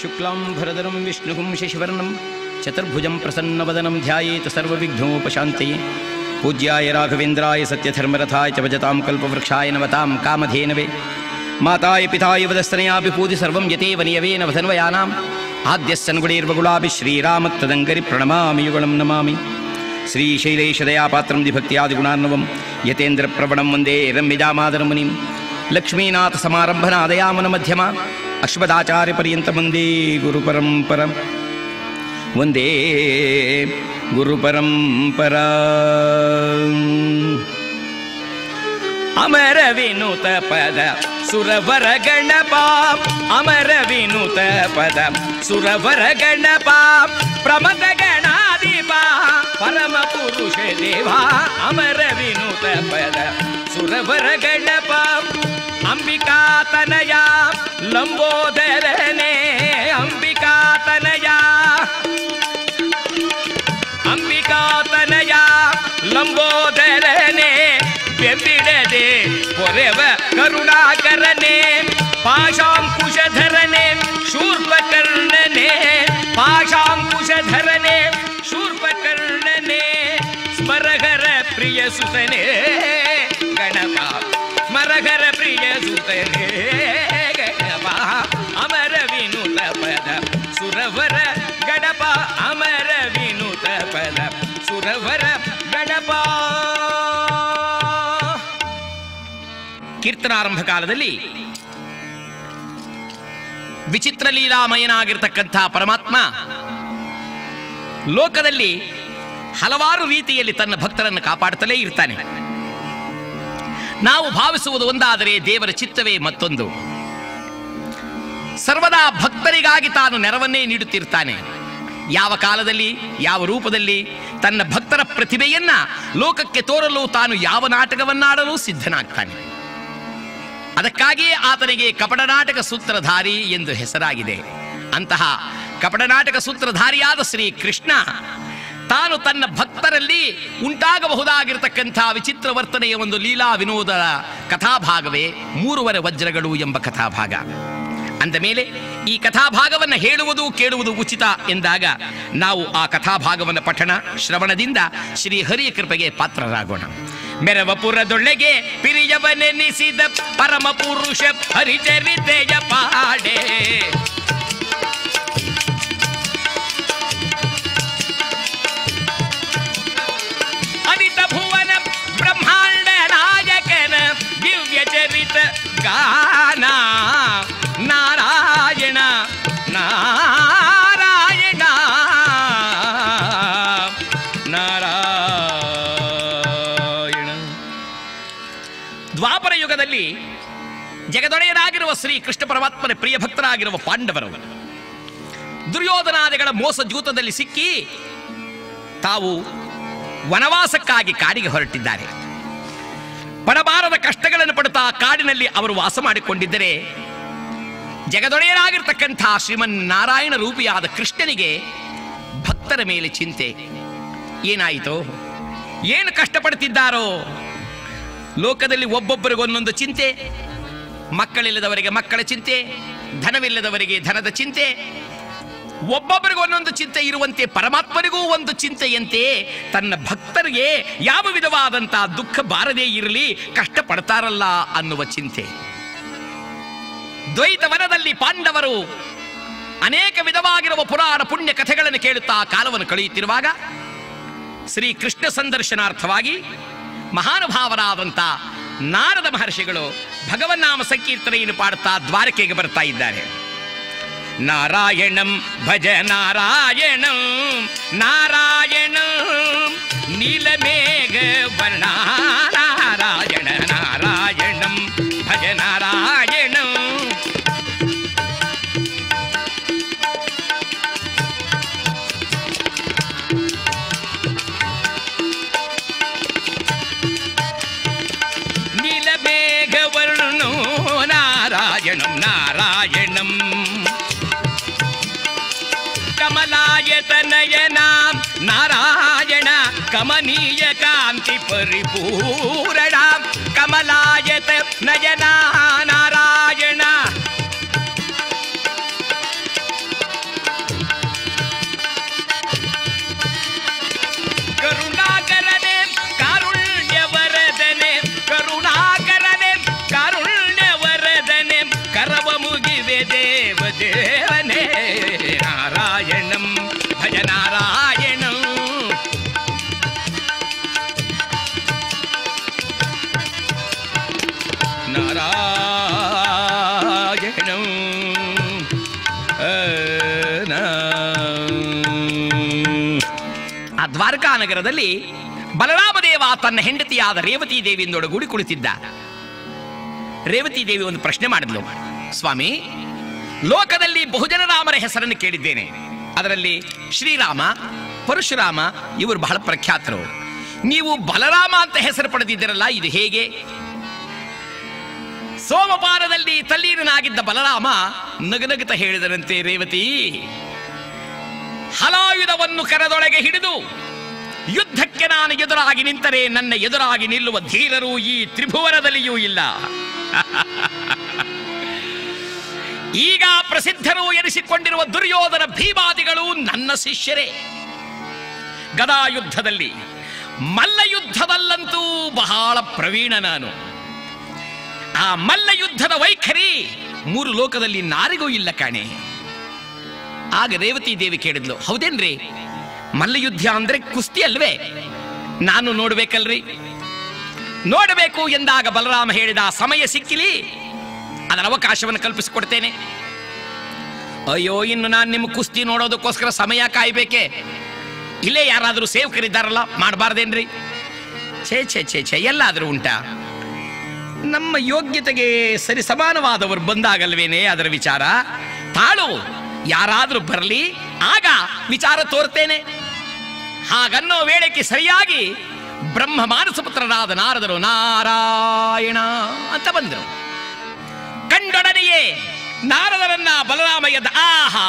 ಶುಕ್ಲಾಂ ಭರದರಂ ವಿಷ್ಣುಗುಂ ಶಶಿವರ್ಣಂ ಚತುರ್ಭುಜಂ ಪ್ರಸನ್ನವದನಂ ಧ್ಯಾಯೇತ್ ಸರ್ವವಿಘ್ನೋಪಶಾಂತಯೇ ಪೂಜ್ಯಾಯ ರಾಘವೇಂದ್ರಾಯ ಸತ್ಯಧರ್ಮರಥಾಯ ಚ ಭಜತಾಂ ಕಲ್ಪವೃಕ್ಷಾಯ ನಮತಾಂ ಕಾಮಧೇನವೇ ಮಾತಾಯ ಪಿತಾಯ ವದಸ್ತನಯಾಪಿ ಪೂಜಿ ಸರ್ವಂ ಯತೇವ ನಿಯವೇನ ವಧನ್ವಯಾನಾಂ ಆದ್ಯಸ್ಸನ್ಗುಣೇರ್ವಗುಳಾಭಿ ಶ್ರೀರಾಮತ್ತದಂಗರಿ ಪ್ರಣಮಾಮಿ ಯುಗಳಂ ನಮಾಮಿ ಶ್ರೀಶೈಲೇಶದಯಾಪಾತ್ರಂ ದಿಭಕ್ತಿಯಾದಿಗುಣಾರ್ಣವಂ ಯತೇಂದ್ರ ಪ್ರವಣಂ ವಂದೇ ರಮ್ಯಜಾಮಾದರ ಮುನಿಂ ಲಕ್ಷ್ಮೀನಾಥ ಸಮಾರಂಭನಾದಯಾಮನ ಮಧ್ಯಮ ಅಶ್ವದಾಚಾರ್ಯ ಪರ್ಯಂತ ವಂದೇ ಗುರುಪರಂಪರಂ ವಂದೇ ಗುರುಪರಂಪರಾ ಅಮರ ವಿನುತ ಪದ ಸುರವರ ಗಣಪ ಅಮರ ವಿನುತ ಪದ ಸುರವರ ಗಣಪ ಪ್ರಮದ ಗಣಾಧಿಪ ಪರಮ ಪುರುಷ ದೇವ ಅಮರ ವಿನುತ ಪದ ಸುರವರ ಗಣಪ ಅಂಬಿಕಾತನಯ ಲಂಬೋದರನೆ ಅಂಬಿಕಾತನಯ ಅಂಬಿಕಾತನಯ ಲಂಬೋದರನೆ ಬೆಂಬಿಡದೆ ಪೊರೆವ ಕರುಣಾಕರನೆ ಪಾಶಾಂಕುಶಧರನೆ ಶೂರ್ಪಕರ್ಣನೆ ಪಾಶಾಂಕುಶಧರನೆ ಶೂರ್ಪಕರ್ಣನೆ ಸ್ಮರಗರ ಪ್ರಿಯ ಸುತನೆ ಗಣಪ ಸ್ಮರಗರ ಪ್ರಿಯ ಸುತನೆ ಗಣಪ ಅಮರ ವಿನುತ ಪದ ಸುರವರ ಗಣಪ ಅಮರ ವಿನುತ ಪದ ಸುರವರ ಗಣಪ ಕೀರ್ತನಾರಂಭ ಕಾಲದಲ್ಲಿ ವಿಚಿತ್ರ ಲೀಲಾಮಯನಾಗಿರ್ತಕ್ಕಂಥ ಪರಮಾತ್ಮ ಲೋಕದಲ್ಲಿ ಹಲವಾರು ರೀತಿಯಲ್ಲಿ ತನ್ನ ಭಕ್ತರನ್ನು ಕಾಪಾಡುತ್ತಲೇ ಇರ್ತಾನೆ ನಾವು ಭಾವಿಸುವುದು ಒಂದಾದರೆ ದೇವರ ಚಿತ್ತವೇ ಮತ್ತೊಂದು ಸರ್ವದಾ ಭಕ್ತರಿಗಾಗಿ ತಾನು ನೆರವನ್ನೇ ನೀಡುತ್ತಿರ್ತಾನೆ ಯಾವ ಕಾಲದಲ್ಲಿ ಯಾವ ರೂಪದಲ್ಲಿ ತನ್ನ ಭಕ್ತರ ಪ್ರತಿಭೆಯನ್ನ ಲೋಕಕ್ಕೆ ತೋರಲು ತಾನು ಯಾವ ನಾಟಕವನ್ನಾಡಲು ಸಿದ್ಧನಾಗ್ತಾನೆ ಅದಕ್ಕಾಗಿಯೇ ಆತನಿಗೆ ಕಪಟನಾಟಕ ಸೂತ್ರಧಾರಿ ಎಂದು ಹೆಸರಾಗಿದೆ ಅಂತಹ ಕಪಟನಾಟಕ ಸೂತ್ರಧಾರಿಯಾದ ಶ್ರೀ ಕೃಷ್ಣ ತಾನು ತನ್ನ ಭಕ್ತರಲ್ಲಿ ಉಂಟಾಗಬಹುದಾಗಿರತಕ್ಕಂಥ ವಿಚಿತ್ರ ವರ್ತನೆಯ ಒಂದು ಲೀಲಾ ವಿನೋದ ಕಥಾಭಾಗವೇ ಮೂರುವರೆ ವಜ್ರಗಳು ಎಂಬ ಕಥಾಭಾಗ ಅಂದ ಮೇಲೆ ಈ ಕಥಾಭಾಗವನ್ನು ಹೇಳುವುದು ಕೇಳುವುದು ಉಚಿತ ಎಂದಾಗ ನಾವು ಆ ಕಥಾಭಾಗವನ್ನು ಪಠಣ ಶ್ರವಣದಿಂದ ಶ್ರೀ ಹರಿಯ ಕೃಪೆಗೆ ಪಾತ್ರರಾಗೋಣ ಮೆರವಪುರದೊಳಗೆ ಪಿರಿಯವನೆನಿಸಿದ ಪರಮ ಪುರುಷ ಹರಿಚರಿತೆಯ ಪಾಡೆ ಅನಿತ ಭುವನ ಬ್ರಹ್ಮಾಂಡ ನಾಯಕನ ದಿವ್ಯ ಚರಿತ ಗಾನ ನಾರಾಯಣ ನಾರಾಯಣ ನಾರಾಯಣ ದ್ವಾಪರ ಯುಗದಲ್ಲಿ ಜಗದೊಡೆಯರಾಗಿರುವ ಶ್ರೀ ಕೃಷ್ಣ ಪರಮಾತ್ಮನ ಪ್ರಿಯ ಭಕ್ತರಾಗಿರುವ ಪಾಂಡವರು ದುರ್ಯೋಧನಾದಿಗಳ ಮೋಸ ಜೂತದಲ್ಲಿ ಸಿಕ್ಕಿ ತಾವು ವನವಾಸಕ್ಕಾಗಿ ಕಾಡಿಗೆ ಹೊರಟಿದ್ದಾರೆ ಪಡಬಾರದ ಕಷ್ಟಗಳನ್ನು ಪಡುತ್ತಾ ಕಾಡಿನಲ್ಲಿ ಅವರು ವಾಸ ಮಾಡಿಕೊಂಡಿದ್ದರೆ ಜಗದೊಡೆಯರಾಗಿರ್ತಕ್ಕಂಥ ಶ್ರೀಮನ್ ನಾರಾಯಣ ರೂಪಿಯಾದ ಕೃಷ್ಣನಿಗೆ ಭಕ್ತರ ಮೇಲೆ ಚಿಂತೆ ಏನಾಯಿತು ಏನು ಕಷ್ಟಪಡ್ತಿದ್ದಾರೋ ಲೋಕದಲ್ಲಿ ಒಬ್ಬೊಬ್ಬರಿಗೊಂದೊಂದು ಚಿಂತೆ ಮಕ್ಕಳಿಲ್ಲದವರಿಗೆ ಮಕ್ಕಳ ಚಿಂತೆ ಧನವಿಲ್ಲದವರಿಗೆ ಧನದ ಚಿಂತೆ ಒಬ್ಬೊಬ್ಬರಿಗೂ ಒಂದೊಂದು ಚಿಂತೆ ಇರುವಂತೆ ಪರಮಾತ್ಮನಿಗೂ ಒಂದು ಚಿಂತೆಯಂತೆ ತನ್ನ ಭಕ್ತರಿಗೆ ಯಾವ ವಿಧವಾದಂತಹ ದುಃಖ ಬಾರದೇ ಇರಲಿ ಕಷ್ಟಪಡ್ತಾರಲ್ಲ ಅನ್ನುವ ಚಿಂತೆ ದ್ವೈತವನದಲ್ಲಿ ಪಾಂಡವರು ಅನೇಕ ವಿಧವಾಗಿರುವ ಪುರಾಣ ಪುಣ್ಯ ಕಥೆಗಳನ್ನು ಕೇಳುತ್ತಾ ಕಾಲವನ್ನು ಕಳೆಯುತ್ತಿರುವಾಗ ಶ್ರೀ ಕೃಷ್ಣ ಸಂದರ್ಶನಾರ್ಥವಾಗಿ ಮಹಾನುಭಾವರಾದಂಥ ನಾರದ ಮಹರ್ಷಿಗಳು ಭಗವನ್ನಾಮ ಸಂಕೀರ್ತನೆಯನ್ನು ಪಾಡುತ್ತಾ ದ್ವಾರಕೆಗೆ ಬರ್ತಾ ಇದ್ದಾರೆ ನಾರಾಯಣಂ ಭಜ ನಾರಾಯಣಂ ನಾರಾಯಣಂ ನೀಲಮೇಘ ವರ್ಣ ನಾರಾಯಣ ನಾರಾಯಣಂ ಭಜ ನಾರಾಯಣಂ ನೀಲಮೇಘ ವರ್ಣೋ ನಾರಾಯಣಂ ನಾರಾಯಣಂ ಕಮಲಾಯತನಯನಾಂ ನಾರಾಯಣ ಕಮನೀಯ ಕಾಂತಿ ಪರಿಪೂರಣ ಕಮಲಾಯತ ನಯನ ನಾರಾಯಣ ದ್ವಾರಕಾ ನಗರದಲ್ಲಿ ಬಲರಾಮದೇವ ತನ್ನ ಹೆಂಡತಿಯಾದ ರೇವತಿ ದೇವಿಯಿಂದೊಡಗೂಡಿ ಕುಳಿತಿದ್ದ ರೇವತಿ ದೇವಿ ಒಂದು ಪ್ರಶ್ನೆ ಮಾಡಿದ್ಲು ಸ್ವಾಮಿ ಲೋಕದಲ್ಲಿ ಬಹುಜನ ರಾಮರ ಹೆಸರನ್ನು ಕೇಳಿದ್ದೇನೆ ಅದರಲ್ಲಿ ಶ್ರೀರಾಮ ಪರಶುರಾಮ ಇವರು ಬಹಳ ಪ್ರಖ್ಯಾತರು ನೀವು ಬಲರಾಮ ಅಂತ ಹೆಸರು ಪಡೆದಿದ್ದೀರಲ್ಲ ಇದು ಹೇಗೆ ಸೋಮಪಾನದಲ್ಲಿ ತಲ್ಲೀರನಾಗಿದ್ದ ಬಲರಾಮ ನಗನಗುತ್ತ ಹೇಳಿದರಂತೆ ರೇವತಿ ಹಲಾಯುಧವನ್ನು ಕರದೊಳಗೆ ಹಿಡಿದು ಯುದ್ಧಕ್ಕೆ ನಾನು ಎದುರಾಗಿ ನಿಂತರೆ ನನ್ನ ಎದುರಾಗಿ ನಿಲ್ಲುವ ಧೀರರು ಈ ತ್ರಿಭುವನದಲ್ಲಿಯೂ ಇಲ್ಲ ಈಗ ಪ್ರಸಿದ್ಧರು ಎನಿಸಿಕೊಂಡಿರುವ ದುರ್ಯೋಧನ ಭೀಮಾದಿಗಳು ನನ್ನ ಶಿಷ್ಯರೇ ಗದಾ ಯುದ್ಧದಲ್ಲಿ ಮಲ್ಲ ಯುದ್ಧದಲ್ಲಂತೂ ಬಹಳ ಪ್ರವೀಣ ನಾನು ಆ ಮಲ್ಲ ಯುದ್ಧದ ವೈಖರಿ ಮೂರು ಲೋಕದಲ್ಲಿ ನಾರಿಗೂ ಇಲ್ಲ ಕಾಣೆ ಆಗ ರೇವತಿ ದೇವಿ ಕೇಳಿದ್ಲು ಹೌದೇನ್ರಿ ಮಲ್ಲಯುದ್ಧ ಅಂದ್ರೆ ಕುಸ್ತಿ ಅಲ್ವೇ ನಾನು ನೋಡ್ಬೇಕಲ್ರಿ ನೋಡಬೇಕು ಎಂದಾಗ ಬಲರಾಮ ಹೇಳಿದ ಸಮಯ ಸಿಕ್ಕಿಲಿ ಅದರ ಅವಕಾಶವನ್ನು ಕಲ್ಪಿಸಿಕೊಡ್ತೇನೆ ಅಯ್ಯೋ ಇನ್ನು ನಾನು ನಿಮ್ಮ ಕುಸ್ತಿ ನೋಡೋದಕ್ಕೋಸ್ಕರ ಸಮಯ ಕಾಯ್ಬೇಕೆ ಇಲ್ಲೇ ಯಾರಾದರೂ ಸೇವಕರಿದ್ದಾರಲ್ಲ ಮಾಡಬಾರ್ದೇನ್ರಿ ಛೇ ಛೇ ಛೇ ಛೇ ಎಲ್ಲಾದರೂ ಉಂಟಾ ನಮ್ಮ ಯೋಗ್ಯತೆಗೆ ಸರಿ ಸಮಾನವಾದವರು ಬಂದಾಗಲ್ವೇನೆ ಅದರ ವಿಚಾರ ತಾಳು ಯಾರಾದರೂ ಬರಲಿ ಆಗ ವಿಚಾರ ತೋರ್ತೇನೆ ಹಾಗನ್ನೋ ವೇಳೆಗೆ ಸರಿಯಾಗಿ ಬ್ರಹ್ಮ ಮಾನಸಪುತ್ರರಾದ ನಾರದರು ನಾರಾಯಣ ಅಂತ ಬಂದರು ಕಂಡೊಡನೆಯೇ ನಾರದರನ್ನ ಬಲರಾಮ ಎದ್ದ ಆಹಾ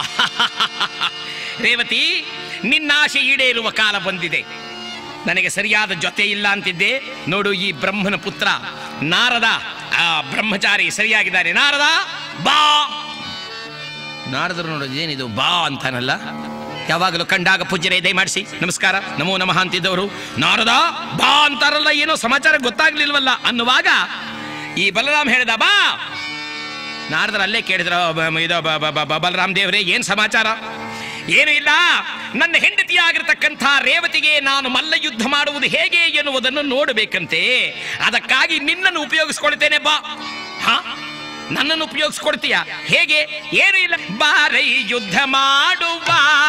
ರೇವತಿ ನಿನ್ನಾಶೆ ಈಡೇರುವ ಕಾಲ ಬಂದಿದೆ ನನಗೆ ಸರಿಯಾದ ಜೊತೆ ಇಲ್ಲ ಅಂತಿದ್ದೆ ನೋಡು ಈ ಬ್ರಹ್ಮನ ಪುತ್ರ ನಾರದ ಆ ಬ್ರಹ್ಮಚಾರಿ ಸರಿಯಾಗಿದ್ದಾನೆ ನಾರದ ಬಾ ನಾರದರು ನೋಡೋದು ಏನಿದು ಬಾ ಅಂತಾನಲ್ಲ ಯಾವಾಗಲೂ ಕಂಡಾಗ ಪೂಜ್ಯರೇ ದಯಮಾಡಿಸಿ ನಮಸ್ಕಾರ ನಮೋ ನಮಃ ಅಂತಿದ್ದವರು ನಾರದ ಬಾ ಅಂತಾರಲ್ಲ ಏನೋ ಸಮಾಚಾರ ಗೊತ್ತಾಗ್ಲಿಲ್ವಲ್ಲ ಅನ್ನುವಾಗ ಈ ಬಲರಾಮ್ ಹೇಳಿದ ಬಾ ನಾರದರು ಅಲ್ಲೇ ಕೇಳಿದ್ರ ಇದು ಬ- ಬ- ಬ- ಬಲರಾಮ್ ದೇವರೇ ಏನ್ ಸಮಾಚಾರ ಏನು ಇಲ್ಲ ನನ್ನ ಹೆಂಡತಿಯಾಗಿರ್ತಕ್ಕಂಥ ರೇವತಿಗೆ ನಾನು ಮಲ್ಲ ಯುದ್ಧ ಮಾಡುವುದು ಹೇಗೆ ಎನ್ನುವುದನ್ನು ನೋಡಬೇಕಂತೆ ಅದಕ್ಕಾಗಿ ನಿನ್ನನ್ನು ಉಪಯೋಗಿಸ್ಕೊಳ್ತೇನೆ ಬಾ ಹಾ ನನ್ನನ್ನು ಉಪಯೋಗಿಸ್ಕೊಡ್ತೀಯ ಹೇಗೆ ಏನು ಇಲ್ಲ ಬಾರೈ ಯುದ್ಧ ಮಾಡುವ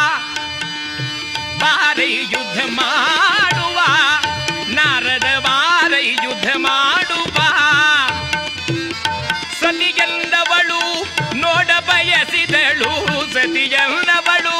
ಬಾರೈ ಯುದ್ಧ ಮಾಡುವ ನಾರದ ಬಾರೈ ಯುದ್ಧ ಮಾಡುವ ಸತಿಯಲ್ಲವಳು ನೋಡ ಬಯಸಿದಳು ಸತಿಯಲ್ಲವಳು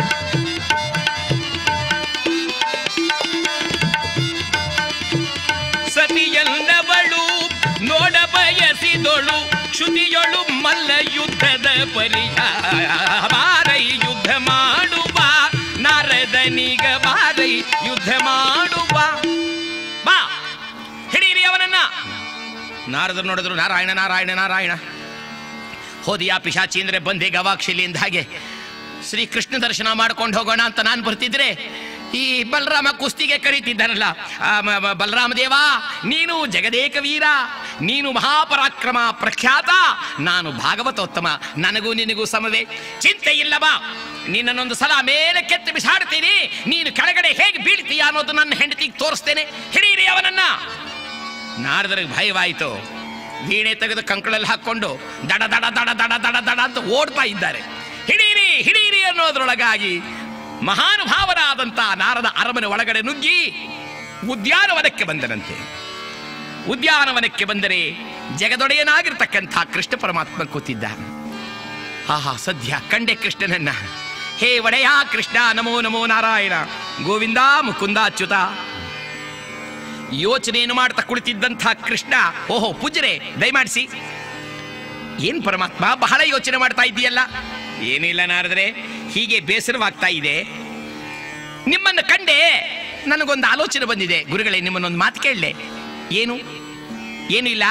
ಸತಿಯಲ್ಲವಳು ನೋಡ ಬಯಸಿದಳು ಶ್ರುತಿಯೊಳು ಮಲ್ಲ ಯುದ್ಧದ ಪರಿಹಾರ ಬಾರೈ ಯುದ್ಧ ಮಾಡುವ ನಾರದನಿಗ ಬಾರೈ ಯುದ್ಧ ಮಾಡುವ ಬಾ ಹಿಡೀರಿ ಅವನನ್ನ ನಾರದರು ನೋಡಿದ್ರು ನಾರಾಯಣ ನಾರಾಯಣ ನಾರಾಯಣ ಹೋದಿಯಾ ಪಿಶಾಚಿ ಅಂದ್ರೆ ಬಂದೆ ಗವಾಕ್ಷಿಲಿ ಅಂದ ಹಾಗೆ ಶ್ರೀ ಕೃಷ್ಣ ದರ್ಶನ ಮಾಡ್ಕೊಂಡು ಹೋಗೋಣ ಅಂತ ನಾನು ಬರ್ತಿದ್ರೆ ಈ ಬಲರಾಮ ಕುಸ್ತಿಗೆ ಕರೀತಿದ್ದಾನಲ್ಲ ಆ, ಮ- ಮ- ಬಲರಾಮ ದೇವ ನೀನು ಜಗದೇಕ ವೀರ ನೀನು ಮಹಾಪರಾಕ್ರಮ ಪ್ರಖ್ಯಾತ ನಾನು ಭಾಗವತೋತ್ತಮ ನನಗೂ ನಿನಗೂ ಸಮವೇ ಚಿಂತೆ ಇಲ್ಲ ಬಾ ನಿನ್ನನ್ನೊಂದು ಸಲ ಮೇಲೆ ಕೆತ್ತಿ ಬಿಸಾಡ್ತೀನಿ ನೀನು ಕೆಳಗಡೆ ಹೇಗೆ ಬೀಳ್ತೀಯ ಅನ್ನೋದು ನನ್ನ ಹೆಂಡತಿಗೆ ತೋರಿಸ್ತೇನೆ ಹಿಡೀರಿ ಅವನನ್ನ ನಾರದರಿಗೆ ಭಯವಾಯಿತು ವೀಣೆ ತೆಗೆದು ಕಂಕಳಲ್ಲಿ ಹಾಕೊಂಡು ದಡ ದಡ ದಡ ದಡ ದಡ ದಡ ಅಂತ ಓಡ್ತಾ ಇದ್ದಾರೆ ಹಿಡೀರಿ ಹಿಡೀರಿ ಅನ್ನೋದ್ರೊಳಗಾಗಿ ಮಹಾನುಭಾವರಾದಂಥ ನಾರದ ಅರಮನೆ ಒಳಗಡೆ ನುಗ್ಗಿ ಉದ್ಯಾನವನಕ್ಕೆ ಬಂದರಂತೆ ಉದ್ಯಾನವನಕ್ಕೆ ಬಂದರೆ ಜಗದೊಡೆಯನಾಗಿರ್ತಕ್ಕಂಥ ಕೃಷ್ಣ ಪರಮಾತ್ಮ ಕೂತಿದ್ದ ಆಹಾ ಸದ್ಯ ಕಂಡೆ ಕೃಷ್ಣನನ್ನ ಹೇ ಒಡೆಯ ಕೃಷ್ಣ ನಮೋ ನಮೋ ನಾರಾಯಣ ಗೋವಿಂದ ಮುಕುಂದ ಅಚ್ಯುತ ಯೋಚನೆಯನ್ನು ಮಾಡ್ತಾ ಕುಳಿತಿದ್ದಂಥ ಕೃಷ್ಣ ಓಹೋ ಪೂಜರೆ ದಯಮಾಡಿಸಿ ಏನ್ ಪರಮಾತ್ಮ ಬಹಳ ಯೋಚನೆ ಮಾಡ್ತಾ ಇದೆಯಲ್ಲ ಏನಿಲ್ಲ ನಾರದ್ರೆ ಹೀಗೆ ಬೇಸರವಾಗ್ತಾ ಇದೆ ನಿಮ್ಮನ್ನು ಕಂಡೆ ನನಗೊಂದು ಆಲೋಚನೆ ಬಂದಿದೆ ಗುರುಗಳೇ ನಿಮ್ಮನ್ನೊಂದು ಮಾತು ಕೇಳಲೆ ಏನು ಏನು ಇಲ್ಲ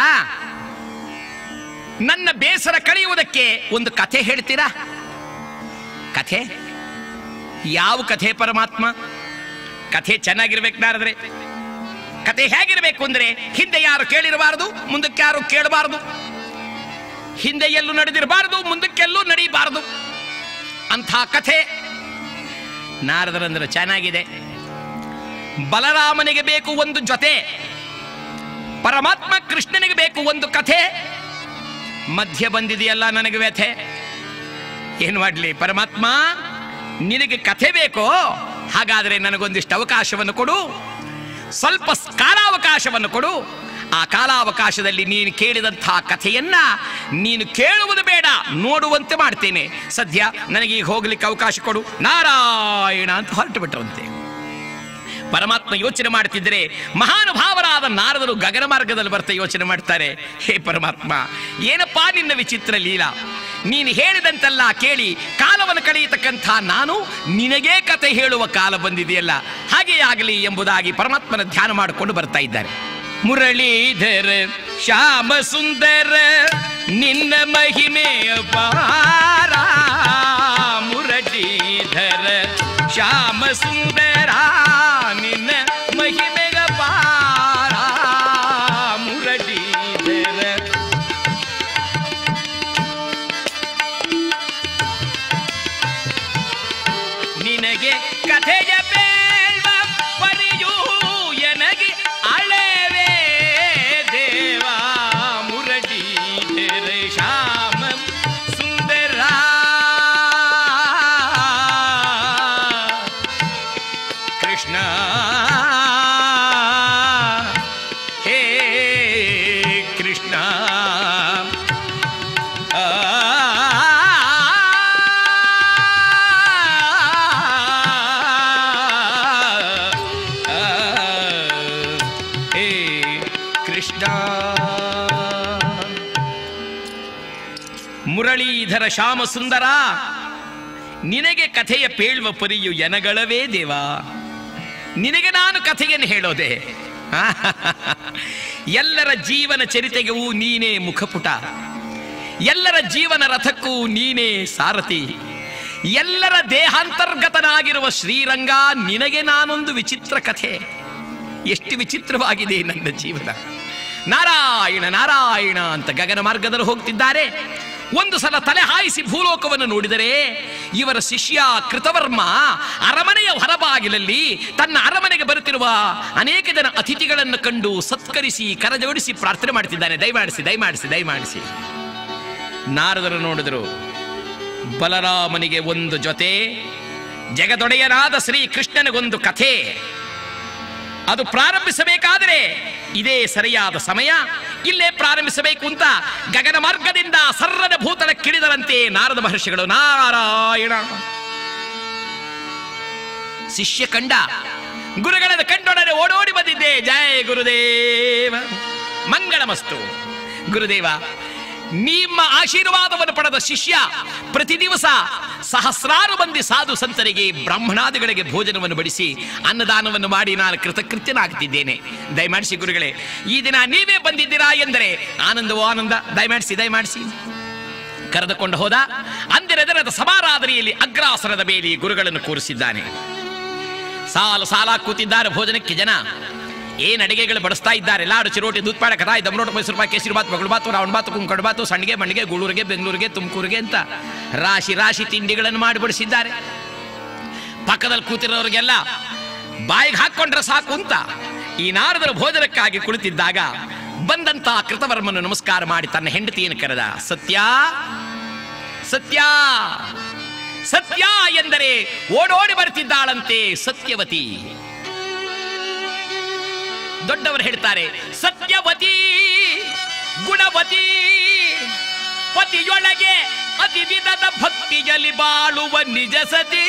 ನನ್ನ ಬೇಸರ ಕಳೆಯುವುದಕ್ಕೆ ಒಂದು ಕಥೆ ಹೇಳ್ತೀರಾ ಕಥೆ ಯಾವ ಕಥೆ ಪರಮಾತ್ಮ ಕಥೆ ಚೆನ್ನಾಗಿರ್ಬೇಕು ನಾರದ್ರೆ ಕತೆ ಹೇಗಿರಬೇಕು ಅಂದ್ರೆ ಹಿಂದೆ ಯಾರು ಕೇಳಿರಬಾರದು ಮುಂದಕ್ಕೆ ಯಾರು ಕೇಳಬಾರದು ಹಿಂದೆ ಎಲ್ಲೂ ನಡೆದಿರಬಾರದು ಮುಂದಕ್ಕೆಲ್ಲೂ ನಡೀಬಾರದು ಅಂಥ ಕಥೆ ನಾರದರಂದ್ರೆ ಚೆನ್ನಾಗಿದೆ ಬಲರಾಮನಿಗೆ ಬೇಕು ಒಂದು ಜೊತೆ ಪರಮಾತ್ಮ ಕೃಷ್ಣನಿಗೆ ಬೇಕು ಒಂದು ಕಥೆ ಮಧ್ಯ ಬಂದಿದೆಯಲ್ಲ ನನಗೆ ವ್ಯಥೆ ಏನು ಮಾಡಲಿ ಪರಮಾತ್ಮ ನಿನಗೆ ಕಥೆ ಬೇಕೋ ಹಾಗಾದರೆ ನನಗೊಂದಿಷ್ಟು ಅವಕಾಶವನ್ನು ಕೊಡು ಸ್ವಲ್ಪ ಸ್- ಕಾಲಾವಕಾಶವನ್ನು ಕೊಡು ಆ ಕಾಲಾವಕಾಶದಲ್ಲಿ ನೀನು ಕೇಳಿದಂತಹ ಕಥೆಯನ್ನ ನೀನು ಕೇಳುವುದು ಬೇಡ ನೋಡುವಂತೆ ಮಾಡ್ತೇನೆ ಸದ್ಯ ನನಗೆ ಈಗ ಹೋಗ್ಲಿಕ್ಕೆ ಅವಕಾಶ ಕೊಡು ನಾರಾಯಣ ಅಂತ ಹೊರಟು ಬಿಟ್ಟರಂತೆ ಪರಮಾತ್ಮ ಯೋಚನೆ ಮಾಡ್ತಿದ್ರೆ ಮಹಾನುಭಾವರಾದ ನಾರದರು ಗಗನ ಮಾರ್ಗದಲ್ಲಿ ಬರ್ತಾ ಯೋಚನೆ ಮಾಡ್ತಾರೆ ಹೇ ಪರಮಾತ್ಮ ಏನಪ್ಪಾ ನಿನ್ನ ವಿಚಿತ್ರ ಲೀಲಾ ನೀನು ಹೇಳಿದಂತೆಲ್ಲ ಕೇಳಿ ಕಾಲವನ್ನು ಕಳೆಯತಕ್ಕಂಥ ನಾನು ನಿನಗೇ ಕತೆ ಹೇಳುವ ಕಾಲ ಬಂದಿದೆಯಲ್ಲ ಹಾಗೇ ಆಗಲಿ ಎಂಬುದಾಗಿ ಪರಮಾತ್ಮನ ಧ್ಯಾನ ಮಾಡಿಕೊಂಡು ಬರ್ತಾ ಇದ್ದಾರೆ ಮುರಳೀಧರ ಶ್ಯಾಮ ಸುಂದರ ನಿನ್ನ ಮಹಿಮೆ ಅಪಾರ ಮುರಳೀಧರ ಶ್ಯಾಮ ಸುಂದರ ನಿನ್ನ ಮಹಿಮೆಗ ಪಾರ ಮುರಳೀಧರ ನಿನಗೆ ಕಥೆಯ ಬೇಡ ಪರಿಯೂ ಎನಗೆ ಅಳವೇ ದೇವ ಮುರಳೀಧರ ಶ್ಯಾಮ ಸುಂದರ ಕೃಷ್ಣ ಹೇ ಕೃಷ್ಣ ಆ ಹೇ ಕೃಷ್ಣ ಮುರಳೀಧರ ಶ್ಯಾಮ ಸುಂದರ ನಿನಗೆ ಕಥೆಯ ಪೇಳುವ ಪರಿಯು ಎನಗಳವೇ ದೇವಾ ನಿನಗೆ ನಾನು ಕಥೆಯನ್ನು ಹೇಳೋದೆ ಎಲ್ಲರ ಜೀವನ ಚರಿತೆಗೂ ನೀನೇ ಮುಖಪುಟ ಎಲ್ಲರ ಜೀವನ ರಥಕ್ಕೂ ನೀನೇ ಸಾರಥಿ ಎಲ್ಲರ ದೇಹಾಂತರ್ಗತನಾಗಿರುವ ಶ್ರೀರಂಗ ನಿನಗೆ ನಾನೊಂದು ವಿಚಿತ್ರ ಕಥೆ ಎಷ್ಟು ವಿಚಿತ್ರವಾಗಿದೆ ನನ್ನ ಜೀವನ ನಾರಾಯಣ ನಾರಾಯಣ ಅಂತ ಗಗನ ಮಾರ್ಗದಲ್ಲಿ ಹೋಗ್ತಿದ್ದಾರೆ ಒಂದು ಸಲ ತಲೆ ಹಾಯಿಸಿ ಭೂಲೋಕವನ್ನು ನೋಡಿದರೆ ಇವರ ಶಿಷ್ಯ ಕೃತವರ್ಮ ಅರಮನೆಯ ಹೊರಬಾಗಿಲಲ್ಲಿ ತನ್ನ ಅರಮನೆಗೆ ಬರುತ್ತಿರುವ ಅನೇಕ ಜನ ಅತಿಥಿಗಳನ್ನು ಕಂಡು ಸತ್ಕರಿಸಿ ಕರಜೋಡಿಸಿ ಪ್ರಾರ್ಥನೆ ಮಾಡ್ತಿದ್ದಾನೆ ದಯಮಾಡಿಸಿ ದಯಮಾಡಿಸಿ ದಯಮಾಡಿಸಿ ನಾರದರು ನೋಡಿದರು ಬಲರಾಮನಿಗೆ ಒಂದು ಜೊತೆ ಜಗದೊಡೆಯನಾದ ಶ್ರೀ ಕೃಷ್ಣನಿಗೊಂದು ಕಥೆ ಅದು ಪ್ರಾರಂಭಿಸಬೇಕಾದರೆ ಇದೇ ಸರಿಯಾದ ಸಮಯ ಇಲ್ಲೇ ಪ್ರಾರಂಭಿಸಬೇಕು ಅಂತ ಗಗನ ಮಾರ್ಗದಿಂದ ಸರ್ರದ ಭೂತಳ ಕಿಳಿದರಂತೆ ನಾರದ ಮಹರ್ಷಿಗಳು ನಾರಾಯಣ ಶಿಷ್ಯ ಕಂಡ ಗುರುಗಳನ್ನು ಕಂಡೊಡನೆ ಓಡೋಡಿ ಬಂದಿದ್ದೆ ಜಯ ಗುರುದೇವ ಮಂಗಳಮಸ್ತು ಗುರುದೇವ ನಿಮ್ಮ ಆಶೀರ್ವಾದವನ್ನು ಪಡೆದ ಶಿಷ್ಯ ಪ್ರತಿ ದಿವಸ ಸಹಸ್ರಾರು ಮಂದಿ ಸಾಧು ಸಂತರಿಗೆ ಬ್ರಾಹ್ಮಣಾದಿಗಳಿಗೆ ಭೋಜನವನ್ನು ಬಡಿಸಿ ಅನ್ನದಾನವನ್ನು ಮಾಡಿ ನಾನು ಕೃತಕೃತ್ಯನಾಗ್ತಿದ್ದೇನೆ ದಯಮಾಡಿಸಿ ಗುರುಗಳೇ ಈ ದಿನ ನೀವೇ ಬಂದಿದ್ದೀರಾ ಎಂದರೆ ಆನಂದವೋ ಆನಂದ ದಯಮಾಡಿಸಿ ದಯಮಾಡಿಸಿ ಕರೆದುಕೊಂಡು ಹೋದ ಅಂದಿನ ಸಮಾರಾಧನೆಯಲ್ಲಿ ಅಗ್ರಾಸನದ ಮೇಲೆ ಗುರುಗಳನ್ನು ಕೂರಿಸಿದ್ದಾನೆ ಸಾಲು ಸಾಲ ಕೂತಿದ್ದಾರೆ ಭೋಜನಕ್ಕೆ ಜನ ಏನ್ ಅಡಿಗೆಗಳು ಬಡಿಸ್ತಾ ಇದ್ದಾರೆ ಲಾಡು ಚಿರೋಟಿ ದೂತ್ಪಾಡ ಕದಾಯಿ ದಮರೋಟ ಮೈಸೂರು ಬಾತ್ ಕೇಸರಿ ಬಾತ್ ಮಗಳು ಬಾತು ರಾವಣ ಬಾತು ಕುಂಕಡ ಬಾತು ಸಣ್ಣಿಗೆ ಮಣ್ಣಿಗೆ ಗೂಳೂರಿಗೆ ಬೆಂಗಳೂರಿಗೆ ತುಮಕೂರಿಗೆ ಅಂತ ರಾಶಿ ರಾಶಿ ತಿಂಡಿಗಳನ್ನು ಮಾಡಿ ಬಡಿಸಿದ್ದಾರೆ ಪಕ್ಕದಲ್ಲಿ ಕೂತಿರೋರಿಗೆಲ್ಲ ಬಾಯಿಗೆ ಹಾಕೊಂಡ್ರೆ ಸಾಕು ಅಂತ ಈ ನಾರದರ ಭೋಜನಕ್ಕಾಗಿ ಕುಳಿತಿದ್ದಾಗ ಬಂದಂತ ಕೃತವರ್ಮನು ನಮಸ್ಕಾರ ಮಾಡಿ ತನ್ನ ಹೆಂಡತಿಯನ್ನು ಕರೆದ ಸತ್ಯ ಸತ್ಯ ಸತ್ಯ ಎಂದರೆ ಓಡೋಡಿ ಬರ್ತಿದ್ದಾಳಂತೆ ಸತ್ಯವತಿ ದೊಡ್ಡವರು ಹೇಳ್ತಾರೆ ಸತ್ಯವತಿ ಗುಣವತಿ ಪತಿಯೊಳಗೆ ಅತಿ ವಿಧದ ಭಕ್ತಿಯಲ್ಲಿ ಬಾಳುವ ನಿಜ ಸತಿ